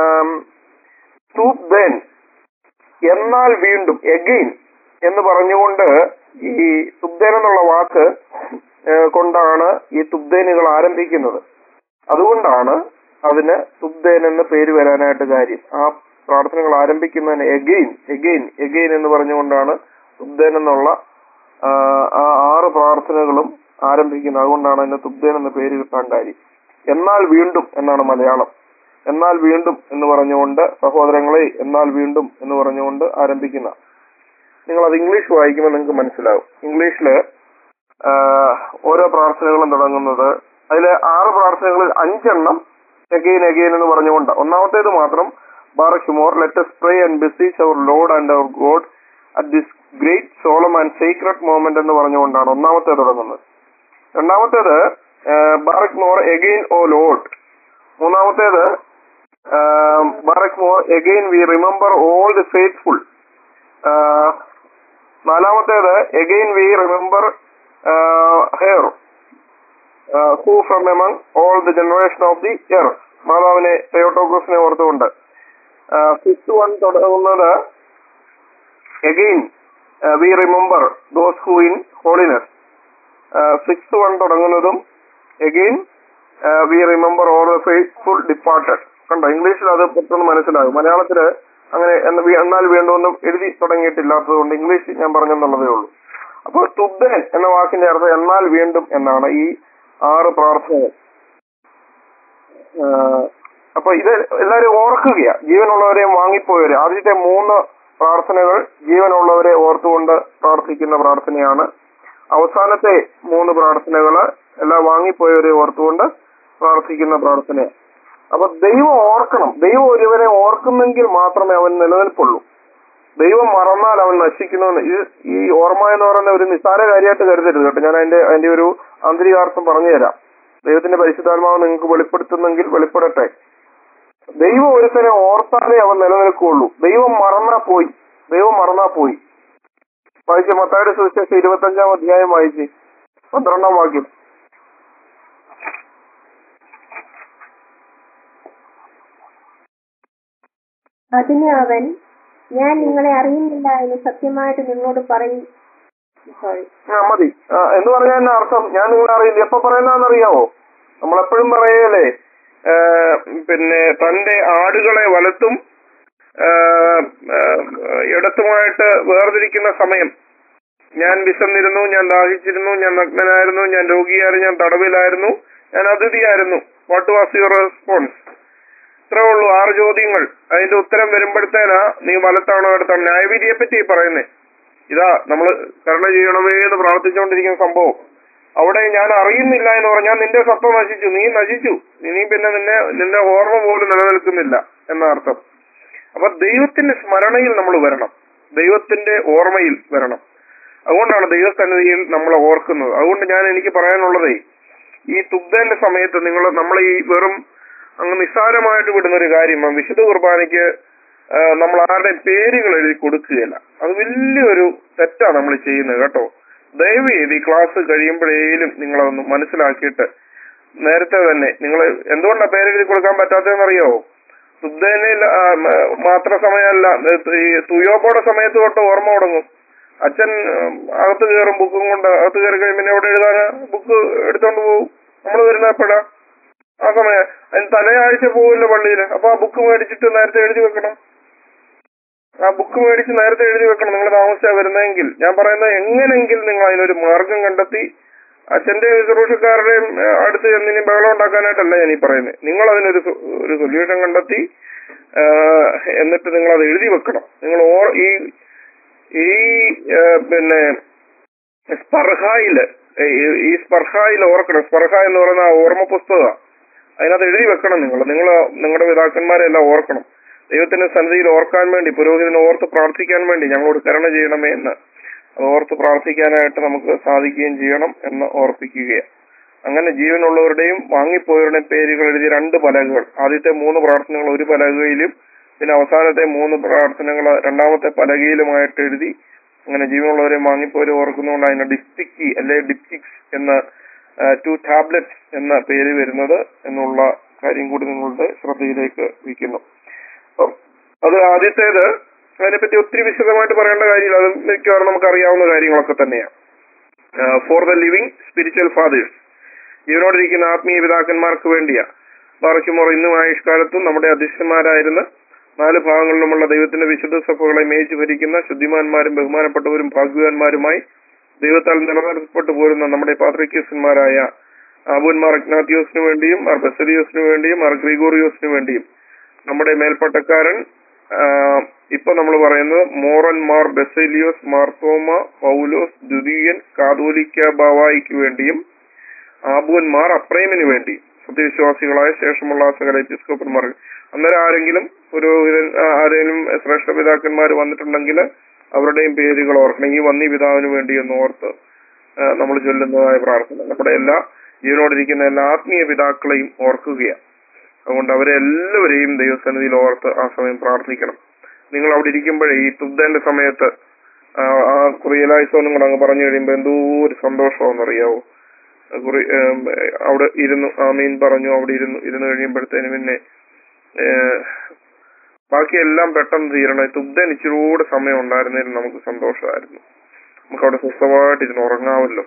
സുബ്ദേൻ എന്നാൽ വീണ്ടും എഗെയിൻ എന്ന് പറഞ്ഞുകൊണ്ട് ഈ തുബ്ദേൻ എന്നുള്ള വാക്ക് ഏഹ് കൊണ്ടാണ് ഈ തുബ്ദേനുകൾ ആരംഭിക്കുന്നത് അതുകൊണ്ടാണ് അതിന് തുബ്ദേൻ എന്ന പേര് വരാനായിട്ട് കാര്യം ആ പ്രാർത്ഥനകൾ ആരംഭിക്കുന്നതിന് എഗെയിൻ എഗെയിൻ എഗെയിൻ എന്ന് പറഞ്ഞുകൊണ്ടാണ് തുബ്ദേൻ എന്നുള്ള ആ, ആ ആറ് പ്രാർത്ഥനകളും ആരംഭിക്കുന്നത് അതുകൊണ്ടാണ് അതിന് തുബ്ദേൻ എന്ന പേര് കിട്ടാൻ കാര്യം എന്നാൽ വീണ്ടും എന്നാണ് മലയാളം എന്നാൽ വീണ്ടും എന്ന് പറഞ്ഞുകൊണ്ട് സഹോദരങ്ങളെ എന്നാൽ വീണ്ടും എന്ന് പറഞ്ഞുകൊണ്ട് ആരംഭിക്കുന്ന നിങ്ങൾ അത് ഇംഗ്ലീഷ് വായിക്കുമ്പോൾ നിങ്ങൾക്ക് മനസ്സിലാവും ഇംഗ്ലീഷില് ആ, ഓരോ പ്രാർത്ഥനകളും തുടങ്ങുന്നത് അതിലെ ആറ് പ്രാർത്ഥനകളിൽ അഞ്ചെണ്ണം എഗെയിൻ എഗെയിൻ എന്ന് പറഞ്ഞുകൊണ്ട് ഒന്നാമത്തേത് മാത്രം ബാറക്യുമോർ let us pray and beseech our Lord and our God at this great solemn and secret moment എന്ന് പറഞ്ഞുകൊണ്ടാണ് ഒന്നാമത്തേത് തുടങ്ങുന്നത് രണ്ടാമത്തേത് ബാറക് മോർ എഗെയിൻ ഓ ലോഡ് മൂന്നാമത്തേത് ബാറക് മോർ again we remember all the faithful നാലാമത്തേത് again we remember here who from among all the generation of the uh മാതാവിനെ തെയോട്ടോക്രസിനെ ഓർത്തുകൊണ്ട് ഫിഫ്ത് വൺ തുടങ്ങുന്നത് again we remember those who in holiness six one തുടങ്ങുന്നതും again we remember all the faithful departed കണ്ടോ ഇംഗ്ലീഷിൽ അത് പെട്ടെന്ന് മനസ്സിലാകും മലയാളത്തില് അങ്ങനെ എന്ന് വി- എന്നാൽ വീണ്ടും എഴുതി തുടങ്ങിയിട്ടില്ലാത്തത് കൊണ്ട് ഇംഗ്ലീഷ് ഞാൻ പറഞ്ഞെന്നുള്ളതേ ഉള്ളൂ അപ്പോൾ തുബ്ദൻ എന്ന വാക്കിന്റെ അർത്ഥം എന്നാൽ വീണ്ടും എന്നാണ് ഈ ആറ് പ്രാർത്ഥനകൾ ആഹ് അപ്പൊ ഇത് എല്ലാവരും ഓർക്കുക ജീവനുള്ളവരെയും വാങ്ങിപ്പോയവരെ ആദ്യത്തെ മൂന്ന് പ്രാർത്ഥനകൾ ജീവനുള്ളവരെ ഓർത്തുകൊണ്ട് പ്രാർത്ഥിക്കുന്ന പ്രാർത്ഥനയാണ് അവസാനത്തെ മൂന്ന് പ്രാർത്ഥനകള് എല്ലാ വാങ്ങിപ്പോയവരെ ഓർത്തുകൊണ്ട് പ്രാർത്ഥിക്കുന്ന പ്രാർത്ഥന അപ്പൊ ദൈവം ഓർക്കണം ദൈവം ഒരുവനെ ഓർക്കുന്നെങ്കിൽ മാത്രമേ അവൻ നിലനിൽപ്പുള്ളൂ ദൈവം മറന്നാൽ അവൻ നശിക്കുന്നു ഇത് ഈ ഓർമ്മ എന്ന് പറയുന്ന ഒരു നിസ്സാര കാര്യമായിട്ട് കരുതരുത് കേട്ടോ ഞാൻ അതിന്റെ അതിന്റെ ഒരു ആന്തരികാർത്ഥം പറഞ്ഞു തരാം ദൈവത്തിന്റെ പരിശുദ്ധാത്മാവ് നിങ്ങൾക്ക് വെളിപ്പെടുത്തുന്നെങ്കിൽ വെളിപ്പെടട്ടെ ദൈവം ഒരുത്തനെ ഓർത്താലേ അവൻ നിലനിൽക്കുകയുള്ളൂ ദൈവം മറന്നാ പോയി ദൈവം മറന്നാ പോയി വായിച്ച മത്തായുടെ സുവിശേഷം ഇരുപത്തഞ്ചാം അധ്യായം വായിച്ച് പന്ത്രണ്ടാം വാക്യം അതിന് അവൻ ഞാൻ നിങ്ങളെ അറിയുന്നില്ല എന്ന് സത്യമായിട്ട് നിങ്ങളോട് പറയും സോറി ആ മതി ആ, എന്ന് പറഞ്ഞാൽ എന്നാ അർത്ഥം ഞാൻ നിങ്ങളെ അറിയില്ല എപ്പോ പറയുന്നതെന്നറിയാവോ നമ്മളെപ്പോഴും പറയല്ലേ ആ, പിന്നെ തന്റെ ആടുകളെ വലത്തും ആ, ആ, ഇടത്തുമായിട്ട് വേർതിരിക്കുന്ന സമയം ഞാൻ വിശന്നിരുന്നു ഞാൻ ദാഹിച്ചിരുന്നു ഞാൻ നഗ്നനായിരുന്നു ഞാൻ രോഗിയായിരുന്നു ഞാൻ തടവിലായിരുന്നു ഞാൻ അതിഥിയായിരുന്നു വാട്ട് വാസ് യുവർ റെസ്പോൺസ് ഇത്രേ ഉള്ളൂ ആറ് ചോദ്യങ്ങൾ അതിന്റെ ഉത്തരം വരുമ്പോഴത്തേനാ നീ വലത്താണോ ഇടത്താണോ ന്യായവിധിയെ പറ്റി പറയുന്നേ ഇതാ നമ്മൾ കരുണ ചെയ്യണമേ എന്ന് പ്രാർത്ഥിച്ചുകൊണ്ടിരിക്കുന്ന സംഭവം അവിടെ ഞാൻ അറിയുന്നില്ല എന്ന് പറഞ്ഞാൽ നിന്റെ സത്വം നശിച്ചു നീ നശിച്ചു നീ പിന്നെ നിന്നെ നിന്റെ ഓർമ്മ പോലും നിലനിൽക്കുന്നില്ല എന്ന അർത്ഥം അപ്പൊ ദൈവത്തിന്റെ സ്മരണയിൽ നമ്മൾ വരണം ദൈവത്തിന്റെ ഓർമ്മയിൽ വരണം അതുകൊണ്ടാണ് ദൈവസന്നിധിയിൽ നമ്മൾ ഓർക്കുന്നത് അതുകൊണ്ട് ഞാൻ എനിക്ക് പറയാനുള്ളതേ ഈ തുബ്ദന്റെ സമയത്ത് നിങ്ങൾ നമ്മൾ ഈ വെറും അങ്ങ് നിസ്സാരമായിട്ട് വിടുന്ന ഒരു കാര്യമാണ് വിശുദ്ധ കുർബാനയ്ക്ക് ആ, നമ്മൾ ആരുടെ പേരുകൾ എഴുതി കൊടുക്കുകയില്ല അത് വലിയൊരു തെറ്റാണ് നമ്മൾ ചെയ്യുന്നത് കേട്ടോ ദയവ് ചെയ്ത് ഈ ക്ലാസ് കഴിയുമ്പോഴേലും നിങ്ങളതൊന്ന് മനസ്സിലാക്കിയിട്ട് നേരത്തെ തന്നെ നിങ്ങൾ എന്തുകൊണ്ടാണ് പേരെഴുതി കൊടുക്കാൻ പറ്റാത്തതെന്ന് അറിയാവോ ശുദ്ധനിൽ മാത്ര സമയമല്ല ഈ തുയോപ്പോടെ സമയത്ത് തൊട്ട് ഓർമ്മ തുടങ്ങും അച്ഛൻ ഉം, അകത്ത് കയറും ബുക്കും കൊണ്ട് അകത്ത് കയറി കഴിയുമ്പോൾ പിന്നെ എവിടെ എഴുതാന് ബുക്ക് എടുത്തോണ്ട് പോകും നമ്മൾ വരുന്ന എപ്പോഴാ ആ സമയം അതിന് തലയാഴ്ച പോകില്ല പള്ളിയിൽ അപ്പൊ ആ ബുക്ക് മേടിച്ചിട്ട് നേരത്തെ എഴുതി വെക്കണം ആ ബുക്ക് മേടിച്ച് നേരത്തെ എഴുതി വെക്കണം നിങ്ങൾ താമസിച്ചാ വരുന്നതെങ്കിൽ ഞാൻ പറയുന്നത് എങ്ങനെങ്കിൽ നിങ്ങൾ അതിനൊരു മാർഗം കണ്ടെത്തി അച്ഛന്റെ ശുശ്രൂഷക്കാരുടെയും ഏ, അടുത്ത് ചെന്നിനി ബഹളം ഉണ്ടാക്കാനായിട്ടല്ല ഞാൻ ഈ പറയുന്നത് നിങ്ങൾ അതിനൊരു സൊ- ഒരു സൊല്യൂഷൻ കണ്ടെത്തി ആ, എന്നിട്ട് നിങ്ങൾ അത് എഴുതി വെക്കണം നിങ്ങൾ ഓ- ഈ ഈ ആ, പിന്നെ സ്പർഹായില് ഈ- ഈ സ്പർഹായിൽ ഓർക്കണം സ്പർഹ എന്ന് പറയുന്ന ആ ഓർമ്മ പുസ്തക അതിനകത്ത് എഴുതി വെക്കണം നിങ്ങൾ നിങ്ങൾ നിങ്ങളുടെ പിതാക്കന്മാരെ എല്ലാം ഓർക്കണം ദൈവത്തിന്റെ സന്നിധിയിൽ ഓർക്കാൻ വേണ്ടി പുരോഹിതനെ ഓർത്ത് പ്രാർത്ഥിക്കാൻ വേണ്ടി ഞങ്ങളോട് കരുണ ചെയ്യണമേ എന്ന് അത് ഓർത്ത് പ്രാർത്ഥിക്കാനായിട്ട് നമുക്ക് സാധിക്കുകയും ചെയ്യണം എന്ന് ഓർപ്പിക്കുകയാണ് അങ്ങനെ ജീവനുള്ളവരുടെയും വാങ്ങിപ്പോയവരുടെയും പേരുകൾ എഴുതിയ രണ്ട് പലകകൾ ആദ്യത്തെ മൂന്ന് പ്രാർത്ഥനകൾ ഒരു പലകയിലും പിന്നെ അവസാനത്തെ മൂന്ന് പ്രാർത്ഥനകൾ രണ്ടാമത്തെ പലകയിലുമായിട്ട് എഴുതി അങ്ങനെ ജീവനുള്ളവരെ വാങ്ങിപ്പോരെ ഓർക്കുന്നതുകൊണ്ട് അതിന് ഡിസ്റ്റിക്കി അല്ലെ ഡിപ്റ്റിക്സ് എന്ന ടു ടാബ്ലറ്റ്സ് എന്ന പേര് വരുന്നത് എന്നുള്ള കാര്യം കൂടി നിങ്ങളുടെ ശ്രദ്ധയിലേക്ക് വയ്ക്കുന്നു അപ്പം അത് ആദ്യത്തേത് അതിനെപ്പറ്റി ഒത്തിരി വിശദമായിട്ട് പറയേണ്ട കാര്യമില്ല അത് മിക്കവാറും നമുക്ക് അറിയാവുന്ന കാര്യങ്ങളൊക്കെ തന്നെയാണ് for the living spiritual fathers ജീവനോടിരിക്കുന്ന ആത്മീയ പിതാക്കന്മാർക്ക് വേണ്ടിയാ ബാറയ്ക്കുമോർ ഇന്നും ആയുഷ്കാലത്തും നമ്മുടെ അധ്യക്ഷന്മാരായിരുന്ന നാല് ഭാഗങ്ങളിലുമുള്ള ദൈവത്തിന്റെ വിശുദ്ധ സഭകളെ മേയിച്ചു ഭരിക്കുന്ന ശുദ്ധിമാന്മാരും ബഹുമാനപ്പെട്ടവരും ഭാഗ്യവാന്മാരുമായി ദൈവത്താൽ നിലനിർത്തപ്പെട്ടു പോരുന്ന നമ്മുടെ പാത്രിക്യസന്മാരായ ആബുന്മാർ അഗ്നാത്തിയോസിനു വേണ്ടിയും മാർ ബസലിയോസിനു വേണ്ടിയും മാർ ഗ്രിഗോറിയോസിനു വേണ്ടിയും നമ്മുടെ മേൽപ്പട്ടക്കാരൻ ആ, ഇപ്പൊ നമ്മൾ പറയുന്നത് മോറൻ മാർ ബെസലിയോസ് മാർത്തോമ പൗലോസ് ദ്വിതീയൻ കാതോലിക്ക ബാവായിക്ക് വേണ്ടിയും ആബുവന്മാർ അപ്രേമിന് വേണ്ടി സത്യവിശ്വാസികളായ ശേഷമുള്ള സകല എപ്പിസ്കോപ്പന്മാർ അന്നേരം ആരെങ്കിലും പുരോഹിതൻ ആ, ആരെങ്കിലും ശ്രേഷ്ഠ പിതാക്കന്മാർ വന്നിട്ടുണ്ടെങ്കിൽ അവരുടെയും പേരുകൾ ഓർക്കണം ഈ വന്നി പിതാവിന് വേണ്ടി എന്ന് ഓർത്ത് നമ്മൾ ചൊല്ലുന്നതായ പ്രാർത്ഥന നമ്മുടെ എല്ലാ ജീവനോടിരിക്കുന്ന എല്ലാ ആത്മീയ പിതാക്കളെയും ഓർക്കുകയാണ് അതുകൊണ്ട് അവരെ എല്ലാവരെയും ദൈവസന്നിധിയിൽ ഓർത്ത് ആ സമയം പ്രാർത്ഥിക്കണം നിങ്ങൾ അവിടെ ഇരിക്കുമ്പോഴേ ഈ തുബ്ദന്റെ സമയത്ത് ആ, ആ കുറിയലായുസോന്നും കൂടെ അങ്ങ് പറഞ്ഞു കഴിയുമ്പോൾ എന്തോ ഒരു സന്തോഷമാണെന്നറിയാവോ കുറി ഏം, അവിടെ ഇരുന്നു ആമീൻ പറഞ്ഞു അവിടെ ഇരുന്നു ഇരുന്ന് കഴിയുമ്പോഴത്തേന് പിന്നെ ഏഹ്, ബാക്കിയെല്ലാം പെട്ടെന്ന് തീരണം തുബ്ദൻ ഇച്ചിരി കൂടെ സമയം ഉണ്ടായിരുന്നതിൽ നമുക്ക് സന്തോഷമായിരുന്നു നമുക്ക് അവിടെ സ്വസ്ഥമായിട്ട് ഇരുന്ന് ഉറങ്ങാമല്ലോ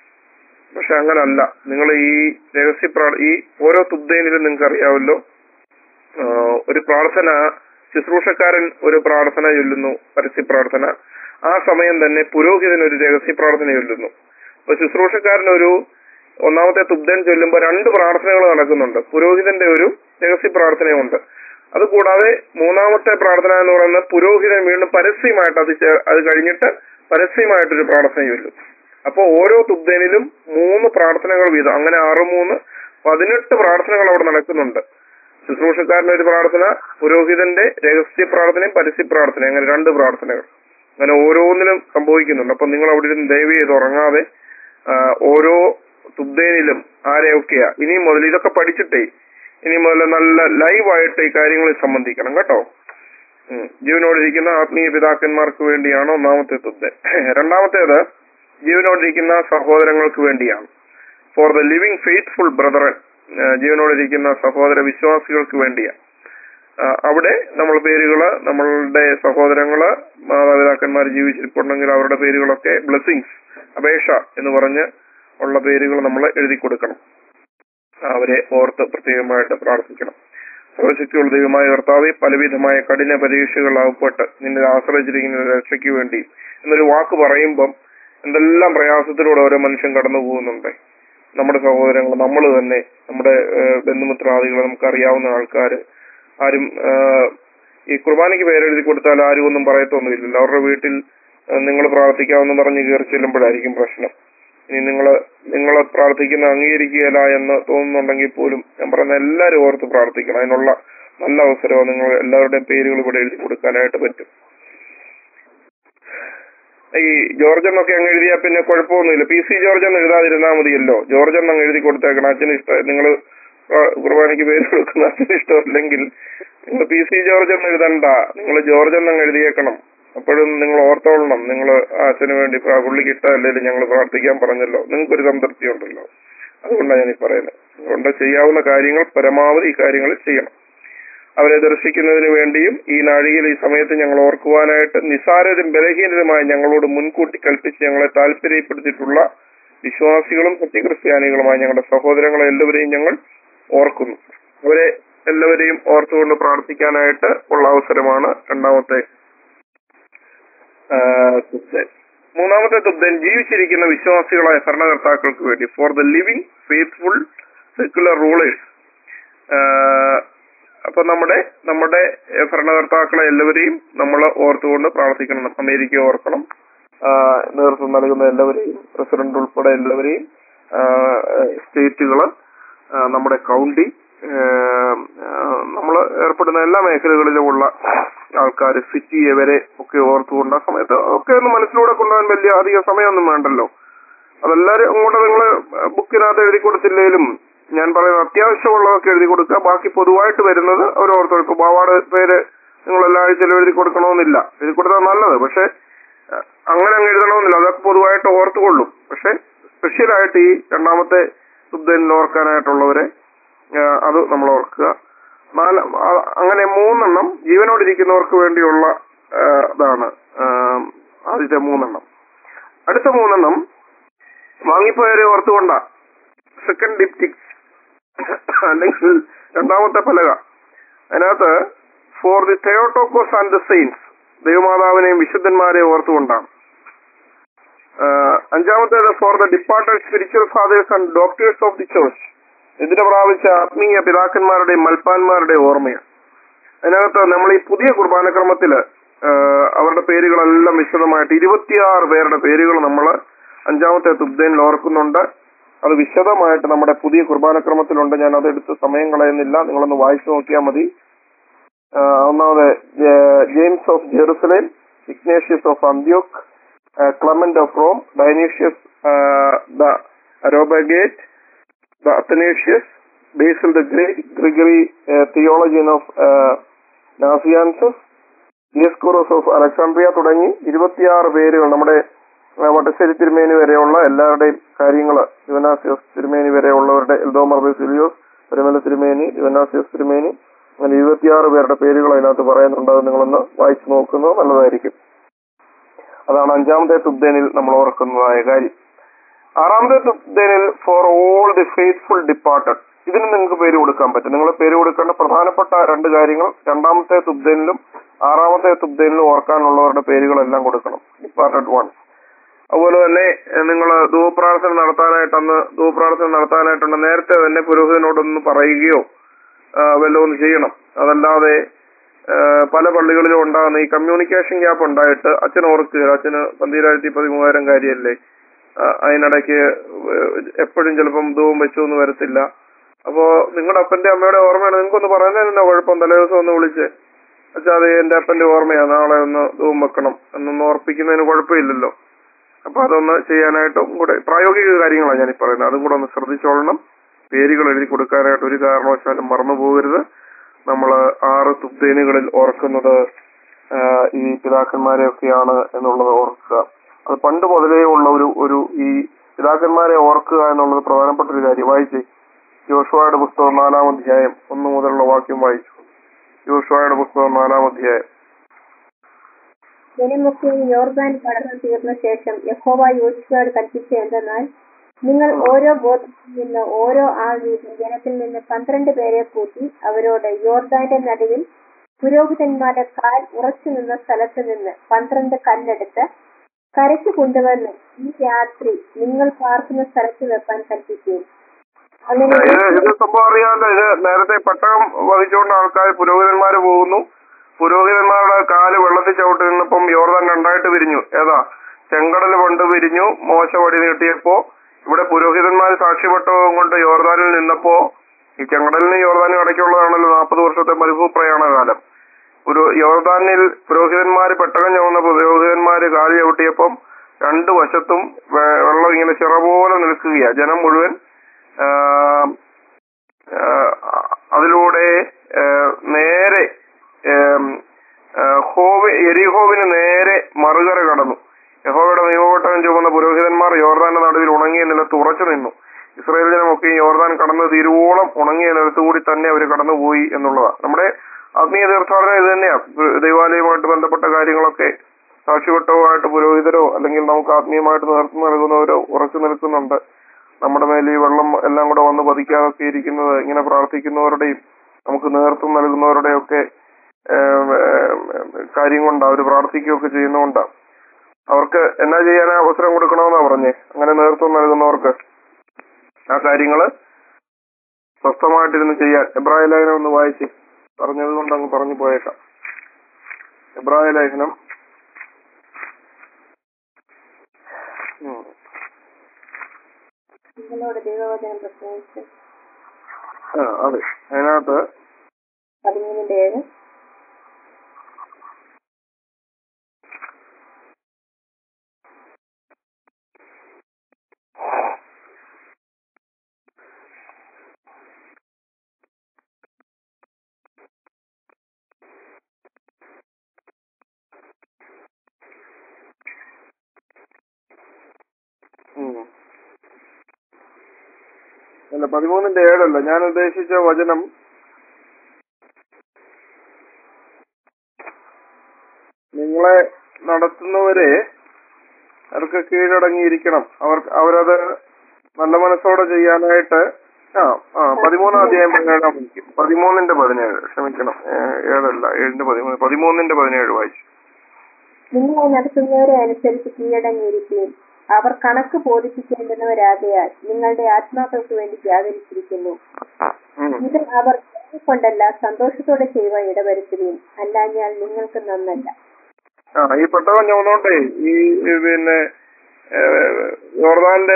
പക്ഷെ അങ്ങനല്ല നിങ്ങൾ ഈ രഹസ്യ പ്രാർ ഈ ഓരോ തുബ്ദയിലും നിങ്ങൾക്ക് അറിയാമല്ലോ ആ, ഒരു പ്രാർത്ഥന ശുശ്രൂഷക്കാരൻ ഒരു പ്രാർത്ഥന ചൊല്ലുന്നു പരസ്യ പ്രാർത്ഥന ആ സമയം തന്നെ പുരോഹിതൻ ഒരു രഹസ്യ പ്രാർത്ഥന ചൊല്ലുന്നു അപ്പൊ ശുശ്രൂഷക്കാരൻ ഒരു ഒന്നാമത്തെ തുബ്ദൻ ചൊല്ലുമ്പോൾ രണ്ട് പ്രാർത്ഥനകൾ നടക്കുന്നുണ്ട് പുരോഹിതന്റെ ഒരു രഹസ്യ പ്രാർത്ഥനയുണ്ട് അതുകൂടാതെ മൂന്നാമത്തെ പ്രാർത്ഥന എന്ന് പറയുന്നത് പുരോഹിതൻ വീണ്ടും പരസ്യമായിട്ട് അത് ചെ- അത് കഴിഞ്ഞിട്ട് പരസ്യമായിട്ടൊരു പ്രാർത്ഥന ചൊല്ലും അപ്പോൾ ഓരോ തുബ്ദനിലും മൂന്ന് പ്രാർത്ഥനകൾ വീതം അങ്ങനെ ആറ് മൂന്ന് പതിനെട്ട് പ്രാർത്ഥനകൾ അവിടെ നടക്കുന്നുണ്ട് ശുശ്രൂഷക്കാരന്റെ ഒരു പ്രാർത്ഥന പുരോഹിതന്റെ രഹസ്യ പ്രാർത്ഥനയും പരസ്യ പ്രാർത്ഥനയും അങ്ങനെ രണ്ട് പ്രാർത്ഥനകൾ അങ്ങനെ ഓരോന്നിലും സംഭവിക്കുന്നുണ്ട് അപ്പൊ നിങ്ങൾ അവിടെ ഇരുന്ന് ദയവ് ചെയ്ത് ഉറങ്ങാതെ ആ, ഓരോ തുബ്ദേനിലും ആരെയൊക്കെയാ ഇനി മുതൽ ഇതൊക്കെ പഠിച്ചിട്ടേ ഇനി മുതൽ നല്ല ലൈവായിട്ട് ഈ കാര്യങ്ങളിൽ സംബന്ധിക്കണം കേട്ടോ ഉം. ജീവനോടിരിക്കുന്ന ആത്മീയ പിതാക്കന്മാർക്ക് വേണ്ടിയാണ് ഒന്നാമത്തെ തുബ്ദൻ രണ്ടാമത്തേത് ജീവനോടിരിക്കുന്ന സഹോദരങ്ങൾക്ക് വേണ്ടിയാണ് for the living faithful brethren ജീവനോടിരിക്കുന്ന സഹോദര വിശ്വാസികൾക്ക് വേണ്ടിയാണ് ആ, അവിടെ നമ്മൾ പേരുകള് നമ്മളുടെ സഹോദരങ്ങള് മാതാപിതാക്കന്മാർ ജീവിച്ചിരിപ്പുണ്ടെങ്കിൽ അവരുടെ പേരുകളൊക്കെ ബ്ലെസ്സിങ്സ് അപേക്ഷ എന്ന് പറഞ്ഞ് ഉള്ള പേരുകൾ നമ്മൾ എഴുതി കൊടുക്കണം അവരെ ഓർത്ത് പ്രത്യേകമായിട്ട് പ്രാർത്ഥിക്കണം സർവശക്തിയുള്ള ദൈവമായ കർത്താവെ പലവിധമായ കഠിന പരീക്ഷകൾ അകപ്പെട്ട് നിന്നെ ആശ്രയിച്ചിരിക്കുന്ന രക്ഷയ്ക്ക് വേണ്ടി എന്നൊരു വാക്ക് പറയുമ്പം എന്തെല്ലാം പ്രയാസത്തിലൂടെ ഓരോ മനുഷ്യൻ കടന്നു പോകുന്നുണ്ട് നമ്മുടെ സഹോദരങ്ങൾ നമ്മൾ തന്നെ നമ്മുടെ ഏഹ്, ബന്ധുമിത്രാദികൾ നമുക്കറിയാവുന്ന ആൾക്കാർ ആരും ഏഹ്, ഈ കുർബാനയ്ക്ക് പേരെഴുതി കൊടുത്താൽ ആരും ഒന്നും പറയത്തൊന്നുമില്ലല്ലോ അവരുടെ വീട്ടിൽ നിങ്ങൾ പ്രാർത്ഥിക്കാമെന്ന് പറഞ്ഞ് കയറി ചെല്ലുമ്പോഴായിരിക്കും പ്രശ്നം ഇനി നിങ്ങൾ നിങ്ങൾ പ്രാർത്ഥിക്കുന്ന അംഗീകരിക്കുകയില്ല എന്ന് തോന്നുന്നുണ്ടെങ്കിൽ പോലും ഞാൻ പറയുന്ന എല്ലാവരും ഓർത്ത് പ്രാർത്ഥിക്കണം അതിനുള്ള നല്ല അവസരമാണ് നിങ്ങൾ എല്ലാവരുടെയും പേരുകൾ ഇവിടെ എഴുതി കൊടുക്കാനായിട്ട് പറ്റും ഈ ജോർജ് എന്നൊക്കെ അങ്ങ് എഴുതിയാൽ പിന്നെ കുഴപ്പമൊന്നുമില്ല പി സി ജോർജ് എന്ന് എഴുതാതിരുന്നാൽ മതിയല്ലോ ജോർജ് എന്ന് അങ്ങ് എഴുതി കൊടുത്തേക്കണം അച്ഛന് ഇഷ്ടം നിങ്ങൾ കുർബാനയ്ക്ക് പേര് കൊടുക്കുന്ന അച്ഛന് ഇഷ്ടമല്ലെങ്കിൽ നിങ്ങൾ പി സി ജോർജ് എന്ന് എഴുതണ്ട നിങ്ങൾ ജോർജ് എന്ന് അങ്ങ് എഴുതിയേക്കണം അപ്പോഴും നിങ്ങൾ ഓർത്തോളണം നിങ്ങൾ അച്ഛന് വേണ്ടി പ്രാ- പുള്ളിക്ക് ഇഷ്ടമല്ലെങ്കിലും ഞങ്ങൾ പ്രാർത്ഥിക്കാൻ പറഞ്ഞല്ലോ നിങ്ങൾക്കൊരു സംതൃപ്തി ഉണ്ടല്ലോ അതുകൊണ്ടാണ് ഞാൻ ഈ പറയുന്നത് അതുകൊണ്ട് ചെയ്യാവുന്ന കാര്യങ്ങൾ പരമാവധി ഈ കാര്യങ്ങൾ ചെയ്യണം അവരെ ദർശിക്കുന്നതിന് വേണ്ടിയും ഈ നാഴികയിൽ ഈ സമയത്ത് ഞങ്ങൾ ഓർക്കുവാനായിട്ട് നിസാരരും ബലഹീനരുമായ ഞങ്ങളോട് മുൻകൂട്ടി കൽപ്പിച്ച് ഞങ്ങളെ താല്പര്യപ്പെടുത്തിയിട്ടുള്ള വിശ്വാസികളും സത്യക്രിസ്ത്യാനികളുമായ ഞങ്ങളുടെ സഹോദരങ്ങളെ എല്ലാവരെയും ഞങ്ങൾ ഓർക്കുന്നു അവരെ എല്ലാവരെയും ഓർത്തുകൊണ്ട് പ്രാർത്ഥിക്കാനായിട്ട് ഉള്ള അവസരമാണ് രണ്ടാമത്തെ തുബ്ദൻ മൂന്നാമത്തെ തുബ്ദൻ ജീവിച്ചിരിക്കുന്ന വിശ്വാസികളായ ഭരണകർത്താക്കൾക്ക് വേണ്ടി for the living faithful secular rulers അപ്പൊ നമ്മുടെ നമ്മുടെ ഏഹ്, ഭരണകർത്താക്കളെ എല്ലാവരെയും നമ്മൾ ഓർത്തുകൊണ്ട് പ്രാർത്ഥിക്കണം അമേരിക്ക ഓർക്കണം ആഹ്, നേതൃത്വം നൽകുന്ന എല്ലാവരെയും പ്രസിഡന്റ് ഉൾപ്പെടെ എല്ലാവരെയും സ്റ്റേറ്റുകള് നമ്മുടെ കൗണ്ടി നമ്മൾ ഏർപ്പെടുന്ന എല്ലാ മേഖലകളിലുമുള്ള ആൾക്കാർ സിറ്റി വരെ ഒക്കെ ഓർത്തുകൊണ്ട് ആ സമയത്ത് ഒക്കെ ഒന്ന് മനസ്സിലൂടെ കൊണ്ടുപോകാൻ വലിയ അധിക സമയമൊന്നും വേണ്ടല്ലോ അതെല്ലാരും അങ്ങോട്ട് നിങ്ങൾ ബുക്കിനകത്ത് എഴുതി കൊടുത്തില്ലെങ്കിലും ഞാൻ പറയുന്ന അത്യാവശ്യമുള്ളതൊക്കെ എഴുതി കൊടുക്കുക ബാക്കി പൊതുവായിട്ട് വരുന്നത് അവർ ഓർത്ത് ഇപ്പൊ പാവാട് പേര് നിങ്ങൾ എല്ലാ ആഴ്ചയിലും എഴുതി കൊടുക്കണമെന്നില്ല എഴുതി കൊടുത്താൽ നല്ലത് പക്ഷെ അഹ് അങ്ങനെ അങ്ങ് എഴുതണമെന്നില്ല അതൊക്കെ പൊതുവായിട്ട് ഓർത്തുകൊള്ളും പക്ഷെ സ്പെഷ്യലായിട്ട് ഈ രണ്ടാമത്തെ ശുദ്ധനിൽ ഓർക്കാനായിട്ടുള്ളവരെ ആഹ് അത് നമ്മൾ ഓർക്കുക നാല് ആ- അങ്ങനെ മൂന്നെണ്ണം ജീവനോടിരിക്കുന്നവർക്ക് വേണ്ടിയുള്ള ആഹ് ഇതാണ് ആഹ് ആദ്യത്തെ മൂന്നെണ്ണം അടുത്ത മൂന്നെണ്ണം വാങ്ങിപ്പോയവരെ ഓർത്തുകൊണ്ട സെക്കൻഡ് ഡിപ്റ്റിക്സ് അല്ലെങ്കിൽ രണ്ടാമത്തെ പലക അതിനകത്ത് for the Theotokos and the saints ദൈവമാതാവിനെയും വിശുദ്ധന്മാരെയും ഓർത്തുകൊണ്ടാണ് ആഹ് അഞ്ചാമത്തേത് for the departed spiritual fathers and doctors of the church ഇതിന് പ്രാപിച്ച ആത്മീയ പിതാക്കന്മാരുടെയും മൽപ്പാന്മാരുടെയും ഓർമ്മയാണ് അതിനകത്ത് നമ്മൾ ഈ പുതിയ കുർബാനക്രമത്തില് ആഹ് അവരുടെ പേരുകളെല്ലാം വിശദമായിട്ട് ഇരുപത്തിയാറ് പേരുടെ പേരുകൾ നമ്മൾ അഞ്ചാമത്തെ തുബ്ദനിൽ ഓർക്കുന്നുണ്ട് അത് വിശദമായിട്ട് നമ്മുടെ പുതിയ കുർബാനക്രമത്തിലുണ്ട് ഞാൻ അത് എടുത്ത് സമയം കളയുന്നില്ല നിങ്ങളൊന്ന് വായിച്ചു നോക്കിയാൽ മതി ആഹ് ഒന്നാമത് ജെ- James of Jerusalem Ignatius of Antioch Clement of Rome Dionysius the Areopagite the Athanasius Basil the Great Gregory theologian of Nazianzus Dioscorus of Alexandria തുടങ്ങി ഇരുപത്തിയാറ് പേരുകൾ നമ്മുടെ ആ, വട്ടശ്ശേരി തിരുമേനി വരെയുള്ള എല്ലാവരുടെയും കാര്യങ്ങൾ യുവനാസിയോസ് തിരുമേനി വരെയുള്ളവരുടെ എൽദോമർ ബെസിലിയോസ് പെരുമല തിരുമേനി യുവനാസിയോസ് തിരുമേനി അങ്ങനെ ഇരുപത്തിയാറ് പേരുടെ പേരുകൾ അതിനകത്ത് പറയുന്നുണ്ട് അത് നിങ്ങളൊന്ന് വായിച്ചു നോക്കുന്നത് നല്ലതായിരിക്കും അതാണ് അഞ്ചാമത്തെ തുബ്ദേനിൽ നമ്മൾ ഓർക്കുന്നതായ കാര്യം ആറാമത്തെ തുബ്ദേനിൽ for all the faithful departed ഇതിന് നിങ്ങൾക്ക് പേര് കൊടുക്കാൻ പറ്റും നിങ്ങൾ പേര് കൊടുക്കേണ്ട പ്രധാനപ്പെട്ട രണ്ട് കാര്യങ്ങൾ രണ്ടാമത്തെ തുബ്ദേനിലും ആറാമത്തെ തുബ്ദേനിലും ഓർക്കാനുള്ളവരുടെ പേരുകളെല്ലാം കൊടുക്കണം ഡിപ്പാർട്ടഡ് വൺസ് അതുപോലെ തന്നെ നിങ്ങൾ ധൂപ്രാർത്ഥന നടത്താനായിട്ട് അന്ന് ധൂപ്രാർത്ഥന നടത്താനായിട്ടുണ്ട് നേരത്തെ തന്നെ പുരോഹിതനോടൊന്ന് പറയുകയോ ആ, വല്ലതും ഒന്ന് ചെയ്യണം അതല്ലാതെ ആ, പല പള്ളികളിലും ഉണ്ടാകുന്ന ഈ കമ്മ്യൂണിക്കേഷൻ ഗ്യാപ്പ് ഉണ്ടായിട്ട് അച്ഛൻ ഓർക്കുക അച്ഛന് പന്തിരായിരത്തി പതിമൂവായിരം കാര്യമല്ലേ ആ, അതിനിടയ്ക്ക് എപ്പോഴും ചിലപ്പം ധൂവും വെച്ചു എന്ന് വരത്തില്ല അപ്പോ നിങ്ങളുടെ അപ്പന്റെ അമ്മയുടെ ഓർമ്മയാണ് നിങ്ങൾക്കൊന്ന് പറയുന്നതിന് കുഴപ്പം തലേദിവസം ഒന്ന് വിളിച്ച് അച്ഛാ അത് എന്റെ അപ്പന്റെ ഓർമ്മയാണ് നാളെ ഒന്ന് ധൂവും വെക്കണം എന്നൊന്ന് ഓർപ്പിക്കുന്നതിന് കുഴപ്പമില്ലല്ലോ അപ്പൊ അതൊന്ന് ചെയ്യാനായിട്ടും കൂടെ പ്രായോഗിക കാര്യങ്ങളാണ് ഞാൻ ഈ പറയുന്നത് അതും കൂടെ ഒന്ന് ശ്രദ്ധിച്ചോളണം പേരുകൾ എഴുതി കൊടുക്കാനായിട്ട് ഒരു കാരണവശാലും മറന്നു പോകരുത് നമ്മൾ ആറ് തുബ്ദേനുകളിൽ ഓർക്കുന്നത് ആ, ഈ പിതാക്കന്മാരെയൊക്കെയാണ് എന്നുള്ളത് ഓർക്കുക അത് പണ്ട് മുതലേ ഉള്ള ഒരു ഒരു ഈ പിതാക്കന്മാരെ ഓർക്കുക എന്നുള്ളത് പ്രധാനപ്പെട്ട ഒരു കാര്യം വായിച്ചേ യോഷുവയുടെ പുസ്തകം നാലാം അധ്യായം ഒന്ന് മുതലുള്ള വാക്യം വായിച്ചു യോഷുവയുടെ പുസ്തകം നാലാം അധ്യായം ജനമൊക്കെ യോർദാൻ കടന്നു തീർന്ന ശേഷം യഹോവ യോശുവയോട് കൽപ്പിച്ച എന്തെന്നാൽ നിങ്ങൾ ഓരോ ഗോത്രത്തിൽ നിന്ന് ഓരോ ആൾ വീതം ജനത്തിൽ നിന്ന് പന്ത്രണ്ട് പേരെ കൂട്ടി അവരോട് യോർദാന്റെ നടുവിൽ പുരോഹിതന്മാരുടെ കാൽ ഉറച്ചു നിന്ന സ്ഥലത്ത് നിന്ന് പന്ത്രണ്ട് കല്ലെടുത്ത് കരയ്ക്ക് കൊണ്ടുവന്ന് ഈ രാത്രി നിങ്ങൾ പാർക്കുന്ന സ്ഥലത്ത് വെക്കാൻ കൽപ്പിച്ചു അങ്ങനെ ഇത് ഇത് സംഭവം അറിയാമല്ലോ ഇത് നേരത്തെ പട്ടകം വഹിച്ചുകൊണ്ട് ആൾക്കാർ പുരോഹിതന്മാര് പോകുന്നു പുരോഹിതന്മാരുടെ കാല് വെള്ളത്തിൽ ചവിട്ടി നിന്നപ്പം യോർദാൻ രണ്ടായിട്ട് പിരിഞ്ഞു ഏതാ ചെങ്കടൽ പണ്ട് പിരിഞ്ഞു മോശ വടി നീട്ടിയപ്പോ ഇവിടെ പുരോഹിതന്മാർ സാക്ഷ്യപട്ടകം കൊണ്ട് യോർദാനിൽ നിന്നപ്പോ ഈ ചെങ്കടലിനും യോർദാനും ഇടയ്ക്കുള്ളതാണല്ലോ നാൽപ്പത് വർഷത്തെ മരുഭൂപ്രയാണ കാലം ഒരു യോർദാനിൽ പുരോഹിതന്മാര് പെട്ടകം ചുമന്ന പുരോഹിതന്മാര് കാല് ചവിട്ടിയപ്പം രണ്ടു വശത്തും വെ- വെള്ളം ഇങ്ങനെ ചിറ പോലെ നിൽക്കുകയാ ജനം മുഴുവൻ ആ, ആ, അതിലൂടെ ആ, നേരെ ഏം, ആ, ഹോവ് എരിഹോവിന് നേരെ മറുകര കടന്നു യഹോവയുടെ നിയമപട്ടം ചുമന്ന പുരോഹിതന്മാർ യോർദാന്റെ നടുവിൽ ഉണങ്ങിയ നിലത്ത് ഉറച്ചു നിന്നു ഇസ്രായേൽ ജനമൊക്കെ യോർദാൻ കടന്ന് തീരുവോളം ഉണങ്ങിയ നിലത്ത് കൂടി തന്നെ അവർ കടന്നുപോയി എന്നുള്ളതാണ് നമ്മുടെ ആത്മീയ തീർത്ഥാടനം ഇത് തന്നെയാ ദൈവാലയവുമായിട്ട് ബന്ധപ്പെട്ട കാര്യങ്ങളൊക്കെ സാക്ഷിവട്ടവുമായിട്ട് പുരോഹിതരോ അല്ലെങ്കിൽ നമുക്ക് ആത്മീയമായിട്ട് നേതൃത്വം നൽകുന്നവരോ ഉറച്ചു നിൽക്കുന്നുണ്ട് നമ്മുടെ മേൽ ഈ വെള്ളം എല്ലാം കൂടെ വന്ന് പതിക്കാതൊക്കെ ഇരിക്കുന്നത് ഇങ്ങനെ പ്രാർത്ഥിക്കുന്നവരുടെയും നമുക്ക് നേതൃത്വം നൽകുന്നവരുടെയും ഒക്കെ ഏം, ഏം, കാര്യം കൊണ്ടാ അവർ പ്രാർത്ഥിക്കുകയൊക്കെ ചെയ്യുന്നതുകൊണ്ടാ അവർക്ക് എന്നാ ചെയ്യാൻ അവസരം കൊടുക്കണമെന്നാ പറഞ്ഞേ അങ്ങനെ നേതൃത്വം നൽകുന്നവർക്ക് ആ കാര്യങ്ങള് സ്വസ്ഥമായിട്ടിരുന്ന് ചെയ്യാൻ എബ്രായ ലേഖനം ഒന്ന് വായിച്ച് പറഞ്ഞത് കൊണ്ട് അങ്ങ് പറഞ്ഞു പോയേക്കാം എബ്രായ ലേഖനം ഉം. നിങ്ങളോട് ദൈവവചനം പ്രസംഗിച്ച് ആ അതെ അതിനകത്ത് പതിമൂന്നിന്റെ ഏഴ് ഉം. അല്ല പതിമൂന്നിന്റെ ഏഴല്ല ഞാൻ ഉദ്ദേശിച്ച വചനം നിങ്ങളെ നടത്തുന്നവരെ അവർക്ക് കീഴടങ്ങിയിരിക്കണം അവർക്ക് അവരത് നല്ല മനസ്സോടെ ചെയ്യാനായിട്ട് ആ ആ പതിമൂന്നാം അധ്യായം പതിനേഴാം വായിക്കും പതിമൂന്നിന്റെ പതിനേഴ് ക്ഷമിക്കണം ഏ, ഏഴല്ല ഏഴിന്റെ പതിമൂന്ന് പതിമൂന്നിന്റെ പതിനേഴ് വായിച്ചു നിങ്ങളെ നടത്തുന്നവരെ അനുസരിച്ച് കീഴടങ്ങിയിരിക്കുകയും അവർ കണക്ക് ബോധിപ്പിക്കേണ്ടുന്നവരാകയാൽ നിങ്ങളുടെ ആത്മാക്കൾക്ക് വേണ്ടി ജാഗരിച്ചിരിക്കുന്നു ഉം. ഇത് അവർ കൊണ്ടല്ല സന്തോഷത്തോടെ ചെയ്യുവാൻ ഇടവരുത്തുകയും അല്ലാഞ്ഞാൽ നിങ്ങൾക്ക് നന്നല്ല ആ ഈ പെട്ടവൻ ചുമന്നോട്ടെ ഈ ഈ പിന്നെ ഏ, യോർദാന്റെ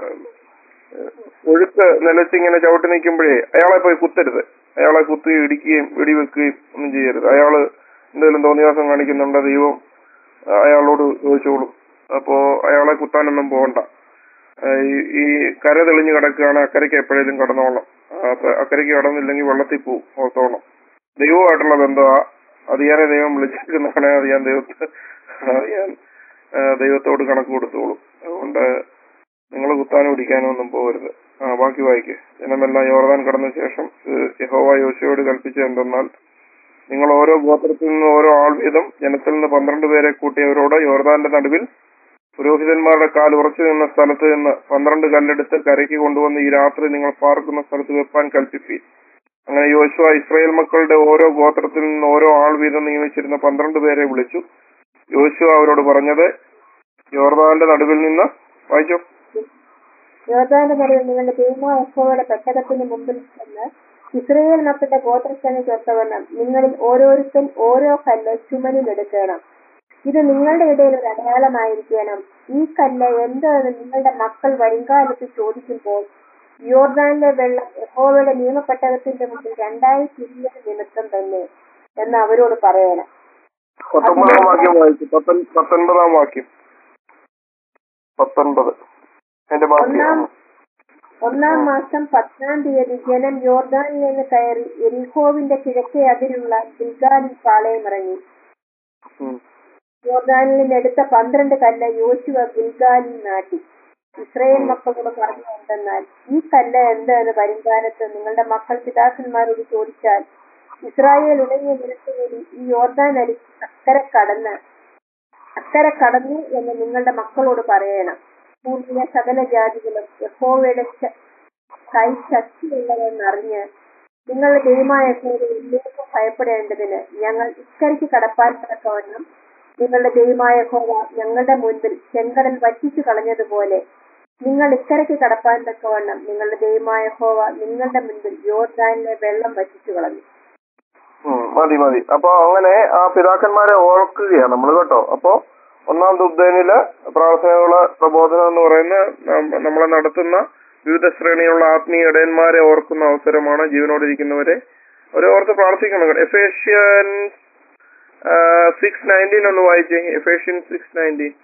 ഏ, ഒഴുക്ക് നിലച്ചിങ്ങനെ ചവിട്ടി നിൽക്കുമ്പോഴേ അയാളെ പോയി കുത്തരുത് അയാളെ കുത്തി ഇടിക്കുകയും വെടിവെക്കുകയും ഒന്നും ചെയ്യരുത് അയാള് എന്തെങ്കിലും തോന്നിയാസം കാണിക്കുന്നുണ്ട് ദൈവം അയാളോട് ചോദിച്ചോളും അപ്പോ അയാളെ കുത്താനൊന്നും പോകണ്ട ഏ, ഈ ഈ കര തെളിഞ്ഞു കിടക്കുകയാണ് അക്കരയ്ക്ക് എപ്പോഴേലും കടന്നോളാം അപ്പൊ അക്കരയ്ക്ക് കടന്നില്ലെങ്കിൽ വെള്ളത്തിൽ പോവും ഓർത്തോണം ദൈവമായിട്ടുള്ള ബന്ധമാ അതിയാനെ ദൈവം വിളിച്ചിരിക്കുന്നതാണ് അത് ഞാൻ ദൈവത്തെ അത് ഞാൻ ആ, ദൈവത്തോട് കണക്ക് കൊടുത്തോളും അതുകൊണ്ട് നിങ്ങൾ കുത്താനും പിടിക്കാനും ഒന്നും പോകരുത് ആ ബാക്കി വായിക്ക് ജനമെല്ലാം യോർദാൻ കടന്ന ശേഷം ഇത് യഹോവ യോശയോട് കൽപ്പിച്ചത് എന്തെന്നാൽ നിങ്ങൾ ഓരോ ഗോത്രത്തിൽ നിന്ന് ഓരോ ആൾ വീതം ജനത്തിൽ നിന്ന് പന്ത്രണ്ട് പേരെ കൂട്ടിയവരോട് യോർദാന്റെ നടുവിൽ പുരോഹിതന്മാരുടെ കാൽ ഉറച്ചു നിന്ന സ്ഥലത്ത് നിന്ന് പന്ത്രണ്ട് കല്ലെടുത്ത് കരയ്ക്ക് കൊണ്ടുവന്ന് ഈ രാത്രി നിങ്ങൾ പാർക്കുന്ന സ്ഥലത്ത് വെപ്പാൻ കൽപ്പിപ്പി അങ്ങനെ യോശുവ ഇസ്രായേൽ മക്കളുടെ ഓരോ ഗോത്രത്തിൽ നിന്ന് ഓരോ ആൾ വീതം നിയമിച്ചിരുന്ന പന്ത്രണ്ട് പേരെ വിളിച്ചു യോശുവ അവരോട് പറഞ്ഞത് യോർദാന്റെ നടുവിൽ നിന്ന് വായിച്ചോ യോർദാന്റെ നടുവിൽ നിങ്ങളുടെ ദൈവമായ യഹോവയുടെ പെട്ടകത്തിന് മുമ്പിൽ ചെന്ന് ഇസ്രയേൽ മക്കളുടെ ഗോത്രസേനയ്ക്ക് ഒത്തവണ്ണം നിങ്ങളിൽ ഓരോരുത്തൻ ഓരോ കല്ല് ചുമലിൽ എടുക്കണം ഇത് നിങ്ങളുടെ ഇടയിൽ ഒരു അടയാളമായിരിക്കണം ഈ കല്ല് എന്തെന്ന് നിങ്ങളുടെ മക്കൾ വരുംകാലത്ത് ചോദിക്കുമ്പോൾ യോർദാനിലെ വെള്ളം യഹോവയുടെ നിയമപ്പെട്ടകത്തിന്റെ മുമ്പിൽ രണ്ടായി തിരിയത് നിമിത്തം തന്നെ എന്ന് അവരോട് പറയണം പത്തൊമ്പതാം വാക്യം വായിച്ചു പത്തൊൻ- പത്തൊൻപതാം വാക്യം പത്തൊൻപത് എന്റെ ബാക്കി ഒന്നാം ഒന്നാം മാസം പത്താം തീയതി ജനം യോർദാനിൽ നിന്ന് കയറി എരിഹോവിന്റെ കിഴക്കേ അതിലുള്ള ഗിൽഗാലിൽ പാളയമിറങ്ങി ഉം. യോർദാനിൽ നിന്ന് എടുത്ത പന്ത്രണ്ട് കല്ല് യോശുവ ഗിൽഗാലിൽ നാട്ടി ഇസ്രയേൽ മക്കളോട് പറഞ്ഞു എന്തെന്നാൽ ഈ കല്ല് എന്തെന്ന് വരുംകാലത്ത് നിങ്ങളുടെ മക്കൾ പിതാക്കന്മാരോട് ചോദിച്ചാൽ ഇസ്രായേൽ ഉടങ്ങിയ നിരത്തുകൂടി ഈ യോർദാൻ അരി അക്കരെ കടന്ന് അക്കരെ കടന്നു എന്ന് നിങ്ങളുടെ മക്കളോട് പറയണം ഭൂമിയിലെ സകല ജാതികളും യഹോവയുടെ ശ- കൈ ശക്തിയുള്ളതെന്നറിഞ്ഞ് നിങ്ങളുടെ ദൈവമായ യഹോവയെ ഉള്ളിലേക്ക് ഭയപ്പെടേണ്ടതിന് ഞങ്ങൾ ഇക്കരയ്ക്ക് കടപ്പാൻ തക്കവണ്ണം നിങ്ങളുടെ ദൈവമായ യഹോവ ഞങ്ങളുടെ മുൻപിൽ ചെങ്കടൽ വറ്റിച്ചു കളഞ്ഞതുപോലെ നിങ്ങൾ ഇക്കരയ്ക്ക് കടപ്പാൻ തക്കവണ്ണം നിങ്ങളുടെ ദൈവമായ യഹോവ നിങ്ങളുടെ മുൻപിൽ യോർദാനിലെ വെള്ളം വറ്റിച്ചു കളഞ്ഞു ഉം, മതി മതി അപ്പൊ അങ്ങനെ ആ പിതാക്കന്മാരെ ഓർക്കുകയാണ് നമ്മൾ കേട്ടോ അപ്പൊ ഒന്നാം ദുബ്ദേനില് പ്രാർത്ഥനകള് പ്രബോധനം എന്ന് പറയുന്ന നം- നമ്മളെ നടത്തുന്ന വിവിധ ശ്രേണിയുള്ള ആത്മീയ ഇടയന്മാരെ ഓർക്കുന്ന അവസരമാണ് ജീവനോടിരിക്കുന്നവരെ അവരെ ഓർത്ത് പ്രാർത്ഥിക്കണം എഫേഷ്യൻ സിക്സ് നയൻറ്റീൻ ഒന്ന് വായിച്ചേ എഫേഷ്യൻ സിക്സ് നയൻറ്റീൻ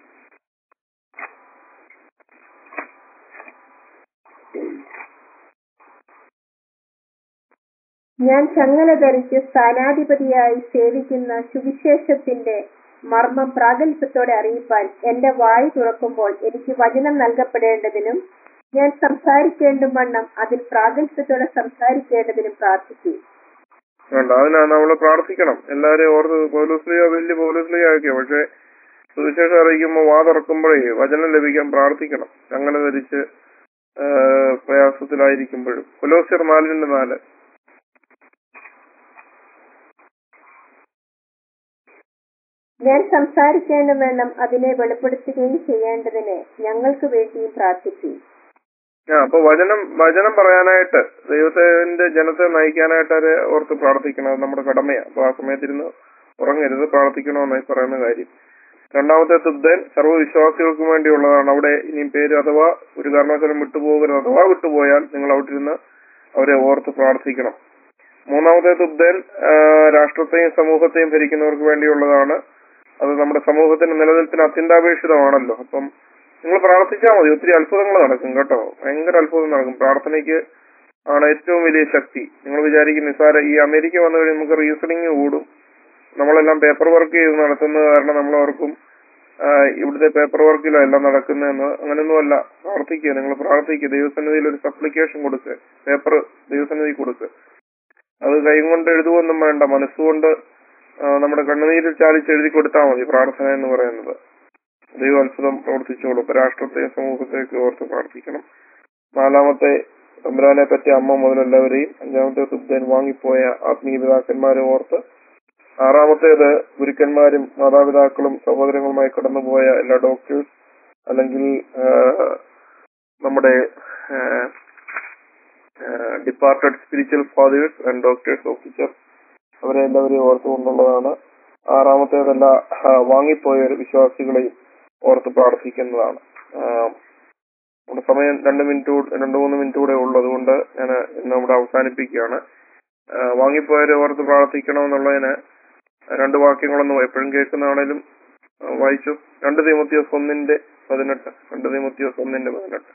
ഞാൻ ചങ്ങല ധരിച്ച് സ്ഥാനാധിപതിയായി സേവിക്കുന്ന സുവിശേഷത്തിന്റെ മർമ്മം പ്രാഗൽഭ്യത്തോടെ അറിയിപ്പാൻ എന്റെ വായ് തുറക്കുമ്പോൾ എനിക്ക് വചനം നൽകപ്പെടേണ്ടതിനും ഞാൻ സംസാരിക്കേണ്ടും വണ്ണം അതിൽ പ്രാഗൽഭ്യത്തോടെ സംസാരിക്കേണ്ടതിനും പ്രാർത്ഥിച്ചു വേണ്ട അതിനാ നമ്മൾ പ്രാർത്ഥിക്കണം എല്ലാരെയും ഓർത്ത് പൗലോസ്ലിയ വലിയ പൗലോസ്ലിയ ആക്കിയ പക്ഷെ സുവിശേഷം അറിയിക്കുമ്പോൾ വാ തുറക്കുമ്പോഴേ വചനം ലഭിക്കാൻ പ്രാർത്ഥിക്കണം അങ്ങനെ ധരിച്ച് ആ, പ്രയാസത്തിലായിരിക്കുമ്പോഴും കൊലോസ്യർ നാലിന്റെ നാല് ഞാൻ സംസാരിക്കേണ്ട വേണം അതിനെ വെളിപ്പെടുത്തുകയും ചെയ്യേണ്ടതിന് ഞങ്ങൾക്ക് വേണ്ടിയും പ്രാർത്ഥിച്ചു ആ അപ്പൊ വചനം വചനം പറയാനായിട്ട് ദൈവത്തിന്റെ ജനത്തെ നയിക്കാനായിട്ട് അവരെ ഓർത്ത് പ്രാർത്ഥിക്കണം അത് നമ്മുടെ കടമയാണ് അപ്പൊ ആ സമയത്തിരുന്ന് ഉറങ്ങരുത് പ്രാർത്ഥിക്കണമെന്നായി പറയുന്ന കാര്യം രണ്ടാമത്തെ തുബ്ദൻ സർവ്വവിശ്വാസികൾക്കും വേണ്ടിയുള്ളതാണ് അവിടെ ഇനിയും പേര് അഥവാ ഒരു കാരണവശാലും വിട്ടുപോകരുത് അഥവാ വിട്ടുപോയാൽ നിങ്ങൾ അവിടെ ഇരുന്ന് അവരെ ഓർത്ത് പ്രാർത്ഥിക്കണം മൂന്നാമത്തെ തുബ്ദൻ ആ, രാഷ്ട്രത്തെയും സമൂഹത്തെയും ഭരിക്കുന്നവർക്ക് വേണ്ടിയുള്ളതാണ് അത് നമ്മുടെ സമൂഹത്തിന്റെ നിലനിൽപ്പിന് അത്യന്താപേക്ഷിതമാണല്ലോ അപ്പം നിങ്ങൾ പ്രാർത്ഥിച്ചാൽ മതി ഒത്തിരി അത്ഭുതങ്ങൾ നടക്കും കേട്ടോ ഭയങ്കര അത്ഭുതം നടക്കും പ്രാർത്ഥനയ്ക്ക് ആണ് ഏറ്റവും വലിയ ശക്തി നിങ്ങൾ വിചാരിക്കും നിസ്സാര ഈ അമേരിക്ക വന്നു കഴിഞ്ഞാൽ നമുക്ക് റീസണിങ് കൂടും നമ്മളെല്ലാം പേപ്പർ വർക്ക് ചെയ്ത് നടത്തുന്നത് കാരണം നമ്മൾ ഓർക്കും ആ, ഇവിടുത്തെ പേപ്പർ വർക്കിലോ എല്ലാം നടക്കുന്നതെന്ന് അങ്ങനെയൊന്നുമല്ല പ്രാർത്ഥിക്കുക നിങ്ങൾ പ്രാർത്ഥിക്കുക ദൈവസന്നിധിയിൽ ഒരു സപ്ലിക്കേഷൻ കൊടുക്കുക പേപ്പർ ദൈവസന്നിധി കൊടുക്കുക അത് കൈ കൊണ്ട് എഴുതുവൊന്നും വേണ്ട മനസ്സുകൊണ്ട് ആ, നമ്മുടെ കണ്ണുനീരിൽ ചാലിച്ച് എഴുതി കൊടുത്താൽ മതി പ്രാർത്ഥന എന്ന് പറയുന്നത് ദൈവം അത്ഭുതം പ്രവർത്തിച്ചോളൂ ഇപ്പൊ രാഷ്ട്രത്തെയും സമൂഹത്തെയൊക്കെ ഓർത്ത് പ്രാർത്ഥിക്കണം നാലാമത്തെ തമ്പുരാനെ പറ്റിയ അമ്മ മുതലെല്ലാവരെയും അഞ്ചാമത്തെ തുബ്ദൻ വാങ്ങിപ്പോയ ആത്മീയ പിതാക്കന്മാരെ ഓർത്ത് ആറാമത്തേത് ഗുരുക്കന്മാരും മാതാപിതാക്കളും സഹോദരങ്ങളുമായി കടന്നുപോയ എല്ലാ ഡോക്ടേഴ്സ് അല്ലെങ്കിൽ ആ, നമ്മുടെ departed spiritual fathers and doctors officer അവരെ എല്ലാവരെയും ഓർത്തുകൊണ്ടുള്ളതാണ് ആറാമത്തേതല്ല ആ, വാങ്ങിപ്പോയ വിശ്വാസികളെയും ഓർത്ത് പ്രാർത്ഥിക്കുന്നതാണ് ആ, നമ്മുടെ സമയം രണ്ട് മിനിറ്റ് കൂ- രണ്ട് മൂന്ന് മിനിറ്റ് കൂടെ ഉള്ളൂ അതുകൊണ്ട് ഞാൻ ഇന്ന് ഇവിടെ അവസാനിപ്പിക്കുകയാണ് ആ, വാങ്ങിപ്പോയവരെ ഓർത്ത് പ്രാർത്ഥിക്കണമെന്നുള്ളതിന് രണ്ട് വാക്യങ്ങളൊന്നും എപ്പോഴും കേൾക്കുന്നതാണേലും ആ, വായിച്ചു രണ്ട് തീമത്തിയോസ് ഒന്നിന്റെ പതിനെട്ട് രണ്ട് തീമത്തിയോസ് ഒന്നിന്റെ പതിനെട്ട്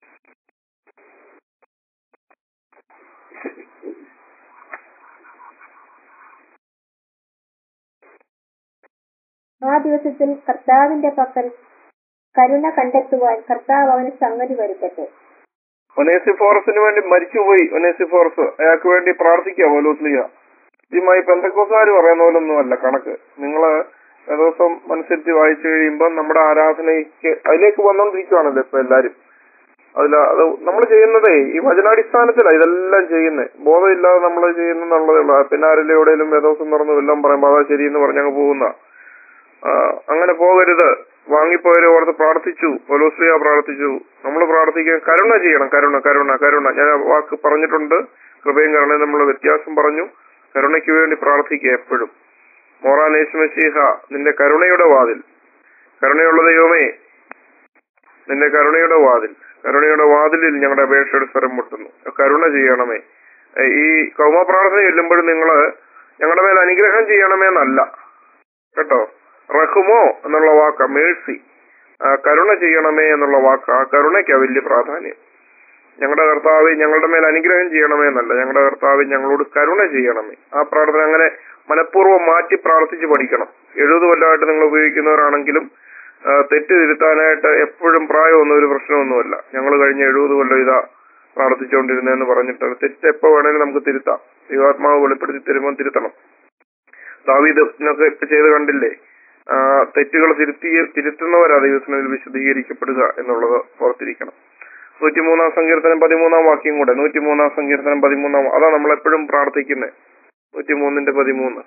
ആ ദിവസത്തിൽ കർത്താവിന്റെ പക്കൽ കരുണ കണ്ടെത്തുവാൻ കർത്താവ് അവന് സംഗതി വരുത്തട്ടെ ഒനേസിഫോറസിന് വേണ്ടി മരിച്ചുപോയി ഒനേസിഫോറസ് അയാൾക്ക് വേണ്ടി പ്രാർത്ഥിക്കുക പോലോസ്ലിയ ഇതുമായി പെന്തക്കോസാര് പറയുന്ന പോലൊന്നും അല്ല കണക്ക് നിങ്ങള് ദിവസം അനുസരിച്ച് വായിച്ചു കഴിയുമ്പോൾ നമ്മുടെ ആരാധനയ്ക്ക് അതിലേക്ക് വന്നോണ്ടിരിക്കുവാണല്ലോ ഇപ്പൊ എല്ലാരും അതിൽ അത് നമ്മൾ ചെയ്യുന്നതേ ഈ വചനാടിസ്ഥാനത്തിലാണ് ഇതെല്ലാം ചെയ്യുന്നത് ബോധമില്ലാതെ നമ്മൾ ചെയ്യുന്നുള്ളതേ ഉള്ളൂ പിന്നെ ആരെങ്കിലും എവിടെയെങ്കിലും വേദോസം തുറന്ന് വല്ലതും പറയുമ്പോൾ അതാ ശരിയെന്ന് പറഞ്ഞങ്ങ് പോകുന്ന ആ, അങ്ങനെ പോകരുത് വാങ്ങിപ്പോയവരെ ഓർത്ത് പ്രാർത്ഥിച്ചു പൊലോസ്ലിയ പ്രാർത്ഥിച്ചു നമ്മൾ പ്രാർത്ഥിക്കാൻ കരുണ ചെയ്യണം കരുണ കരുണ കരുണ ഞാൻ ആ വാക്ക് പറഞ്ഞിട്ടുണ്ട് കൃപയും കരുണയും നമ്മൾ വ്യത്യാസം പറഞ്ഞു കരുണയ്ക്ക് വേണ്ടി പ്രാർത്ഥിക്കുക എപ്പോഴും മോറാനേശ്വശീഹ നിന്റെ കരുണയുടെ വാതിൽ കരുണയുള്ള ദൈവമേ നിന്റെ കരുണയുടെ വാതിൽ കരുണയുടെ വാതിലിൽ ഞങ്ങളുടെ അപേക്ഷയുടെ സ്വരം മുട്ടുന്നു കരുണ ചെയ്യണമേ ഏ, ഈ കൗമ പ്രാർത്ഥന ചെല്ലുമ്പോഴും നിങ്ങള് ഞങ്ങളുടെ മേൽ അനുഗ്രഹം ചെയ്യണമേ എന്നല്ല കേട്ടോ റഹുമോ എന്നുള്ള വാക്ക് മേഴ്സി കരുണ ചെയ്യണമേ എന്നുള്ള വാക്ക് ആ കരുണയ്ക്കാ വലിയ പ്രാധാന്യം ഞങ്ങളുടെ കർത്താവ് ഞങ്ങളുടെ മേൽ അനുഗ്രഹം ചെയ്യണമേ എന്നല്ല ഞങ്ങളുടെ കർത്താവ് ഞങ്ങളോട് കരുണ ചെയ്യണമേ ആ പ്രാർത്ഥന അങ്ങനെ മനഃപൂർവ്വം മാറ്റി പ്രാർത്ഥിച്ച് പഠിക്കണം എഴുപത് കൊല്ലമായിട്ട് നിങ്ങൾ ഉപയോഗിക്കുന്നവരാണെങ്കിലും ആ, തെറ്റ് തിരുത്താനായിട്ട് എപ്പോഴും പ്രായമൊന്നും ഒരു പ്രശ്നമൊന്നുമല്ല ഞങ്ങൾ കഴിഞ്ഞ എഴുപത് കൊല്ലം ഇതാ പ്രാർത്ഥിച്ചുകൊണ്ടിരുന്നതെന്ന് പറഞ്ഞിട്ട് തെറ്റ് എപ്പോ വേണേലും നമുക്ക് തിരുത്താം ദൈവാത്മാവ് വെളിപ്പെടുത്തി തരുമ്പോൾ തിരുത്തണം ദാവീദിനൊക്കെ ഇപ്പൊ ചെയ്ത് കണ്ടില്ലേ ആ, തെറ്റുകൾ തിരുത്തി തിരുത്തുന്നവരാ ദൈവത്തിനിൽ വിശദീകരിക്കപ്പെടുക എന്നുള്ളത് ഓർത്തിരിക്കണം നൂറ്റിമൂന്നാം സങ്കീർത്തനം പതിമൂന്നാം വാക്യം കൂടെ നൂറ്റിമൂന്നാം സങ്കീർത്തനം പതിമൂന്നാം അതാ നമ്മൾ എപ്പോഴും പ്രാർത്ഥിക്കുന്നത് നൂറ്റിമൂന്നിന്റെ പതിമൂന്ന്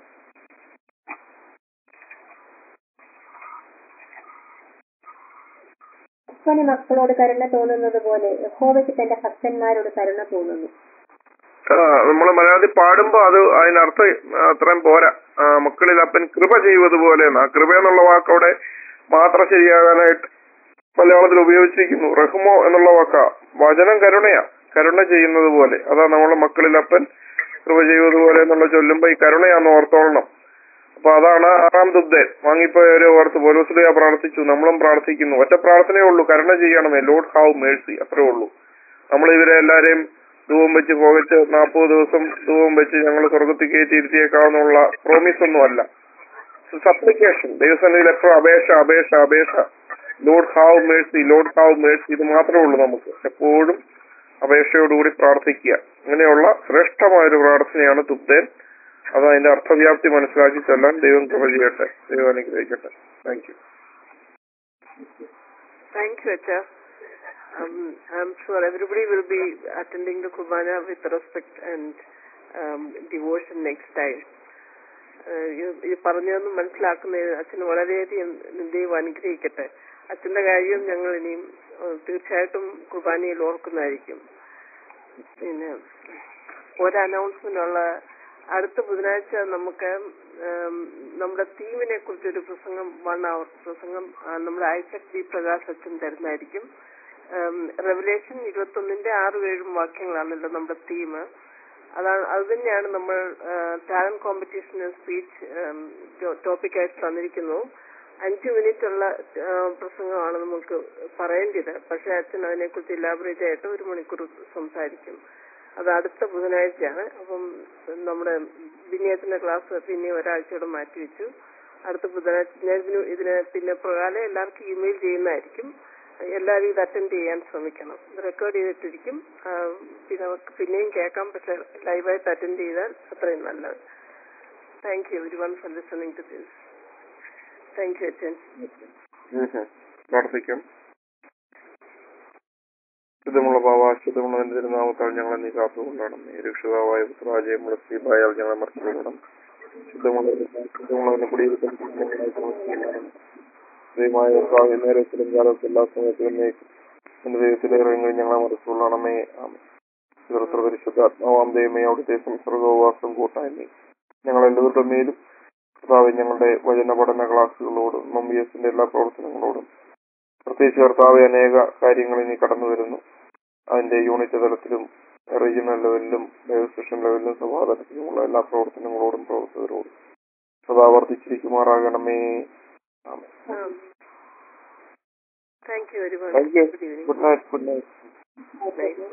അപ്പന് മക്കളോട് കരുണ തോന്നുന്നത് പോലെ യഹോവയ്ക്ക് തന്റെ ഭക്തന്മാരോട് കരുണ തോന്നുന്നു നമ്മൾ മലയാളത്തിൽ പാടുമ്പോ അത് അതിനർത്ഥം അത്രയും പോരാ ആ, മക്കളിൽ അപ്പൻ കൃപ ചെയ്യുന്നതുപോലെ ആ കൃപ എന്നുള്ള വാക്കവിടെ മാത്രം ശരിയാകാനായിട്ട് മലയാളത്തിൽ ഉപയോഗിച്ചിരിക്കുന്നു റഹ്മോ എന്നുള്ള വാക്കാ വചനം കരുണയാ കരുണ ചെയ്യുന്നത് പോലെ അതാ നമ്മളെ മക്കളിൽ അപ്പൻ കൃപ ചെയ്യുന്നതുപോലെ എന്നുള്ള ചൊല്ലുമ്പോ ഈ കരുണയാന്ന് ഓർത്തോളണം അപ്പൊ അതാണ് ആറാം ദുബ്ദൻ വാങ്ങിപ്പോയവരെ ഓർത്ത് പോലോസ്ലിയ പ്രാർത്ഥിച്ചു നമ്മളും പ്രാർത്ഥിക്കുന്നു ഒറ്റ പ്രാർത്ഥനയേ ഉള്ളൂ കരുണ ചെയ്യണമേ ലോഡ് ഹാവ് മേഴ്സി അത്രേ ഉള്ളൂ നമ്മൾ ഇവരെ എല്ലാരെയും ധൂപം വെച്ച് പോകച്ച് നാൽപ്പത് ദിവസം ധൂപം വെച്ച് ഞങ്ങൾ സ്വർഗത്തിൽ കയറ്റി ഇരുത്തിയേക്കാവുന്നുള്ള പ്രോമിസ് ഒന്നും അല്ല സപ്ലിക്കേഷൻ ദൈവസന്നിധിയിൽ എപ്പോഴും അപേക്ഷ അപേക്ഷ അപേക്ഷ Lord have mercy Lord have mercy ഇത് മാത്രമേ ഉള്ളൂ നമുക്ക് എപ്പോഴും അപേക്ഷയോടുകൂടി പ്രാർത്ഥിക്കുക അങ്ങനെയുള്ള ശ്രേഷ്ഠമായൊരു പ്രാർത്ഥനയാണ് തുബ്ദേൻ അത് അതിന്റെ അർത്ഥവ്യാപ്തി മനസ്സിലാക്കി ചെല്ലാൻ ദൈവം കൃപ ചെയ്യട്ടെ ദൈവം അനുഗ്രഹിക്കട്ടെ thank you Thank you, Acha. Um, I'm sure everybody will be attending the Kurbana with respect and um, devotion next time. ഏഹ് ഈ- ഈ പറഞ്ഞതൊന്നും മനസ്സിലാക്കുന്നതിന് അച്ഛന് വളരെയധികം ദൈവം അനുഗ്രഹിക്കട്ടെ അച്ഛന്റെ കാര്യം ഞങ്ങൾ ഇനിയും ഏഹ് തീർച്ചയായിട്ടും കുർബാനയിൽ ഓർക്കുന്നതായിരിക്കും പിന്നെ ഒരു അനൗൺസ്മെന്റ് ഉള്ള അടുത്ത ബുധനാഴ്ച നമുക്ക് ഉം, നമ്മുടെ തീമിനെ കുറിച്ചൊരു പ്രസംഗം വൺ അവർ പ്രസംഗം ആ, നമ്മുടെ ഐസക് ഡി പ്രകാശ് അച്ഛൻ തരുന്നതായിരിക്കും റെവലേഷൻ ഇരുപത്തൊന്നിന്റെ ആറും ഏഴും വാക്യങ്ങളാണല്ലോ നമ്മുടെ തീം അതാണ് അത് തന്നെയാണ് നമ്മൾ ടാലന്റ് കോമ്പറ്റീഷൻ സ്പീച്ച് ടോപ്പിക്കായിട്ട് തന്നിരിക്കുന്നു അഞ്ച് മിനിറ്റ് ഉള്ള ആ, പ്രസംഗമാണ് നമുക്ക് പറയേണ്ടത് പക്ഷെ അച്ഛൻ അതിനെക്കുറിച്ച് ഇലാബറേറ്റ് ആയിട്ട് ഒരു മണിക്കൂർ സംസാരിക്കും അത് അടുത്ത ബുധനാഴ്ചയാണ് അപ്പം നമ്മുടെ വിനയത്തിന്റെ ക്ലാസ് പിന്നെ ഒരാഴ്ചയോടെ മാറ്റിവെച്ചു അടുത്ത ബുധനാഴ്ച ഞാൻ ഇതിന് ഇതിന് പിന്നെ പ്രകാരം എല്ലാവർക്കും ഇമെയിൽ ചെയ്യുന്നതായിരിക്കും എല്ലാവരും ഇത് അറ്റൻഡ് ചെയ്യാൻ ശ്രമിക്കണം റെക്കോർഡ് ചെയ്തിട്ടിരിക്കും ആ, പിന്നെ അവർക്ക് പിന്നെയും കേൾക്കാം പക്ഷെ ലൈവായിട്ട് അറ്റൻഡ് ചെയ്താൽ അത്രയും നല്ലത് thank you everyone for listening to this thank you അച്ഛൻ ഉം. പ്രാർത്ഥിക്കാം ശുദ്ധമുള്ള ഭാവ ശുദ്ധമുള്ളതിന്റെ തിരുനാമത്താൽ ഞങ്ങളെ നീ കാത്തുകൊണ്ടാണ് രക്ഷിതാവായ പുത്രാജയമുള്ള ശ്രീബായാൽ ഞങ്ങളെ മറച്ചുകൊള്ളണം ശുദ്ധമുള്ള ശുദ്ധമുള്ളതിന്റെ കുടിയിരുത്തം ദൈവമായ കർത്താവേ, നേരത്തിലും കാലത്തും എല്ലാ സമയത്തിലും നീ എന്റെ ദൈവത്തിലേറെങ്കിൽ ഞങ്ങളെ മറച്ചുകൊള്ളണമേ ആമേൻ. സുഹൃത്ത് പരിശുദ്ധ ആത്മാവാം ദൈവമേ അവിടുത്തെ സംസർഗോവാസം കൂട്ടായ്മ ഞങ്ങളെല്ലാവരുടെ മേലും കർത്താവ് ഞങ്ങളുടെ വചന പഠന ക്ലാസ്സുകളോടും മമ്മിയസിന്റെ എല്ലാ പ്രവർത്തനങ്ങളോടും പ്രത്യേകിച്ച് കർത്താവ് അനേക കാര്യങ്ങൾ ഇനി കടന്നു വരുന്നു അതിന്റെ യൂണിറ്റ് തലത്തിലും റീജിയണൽ ലെവലിലും ഡയസ്ട്രിഷൻ ലെവലിലും സഭാതലത്തിലുമുള്ള എല്ലാ പ്രവർത്തനങ്ങളോടും പ്രവർത്തകരോടും സദാ വർദ്ധിച്ചിരിക്കുമാറാകണമേ ആമേൻ. Thank you very Thank you. Much good evening good night good night night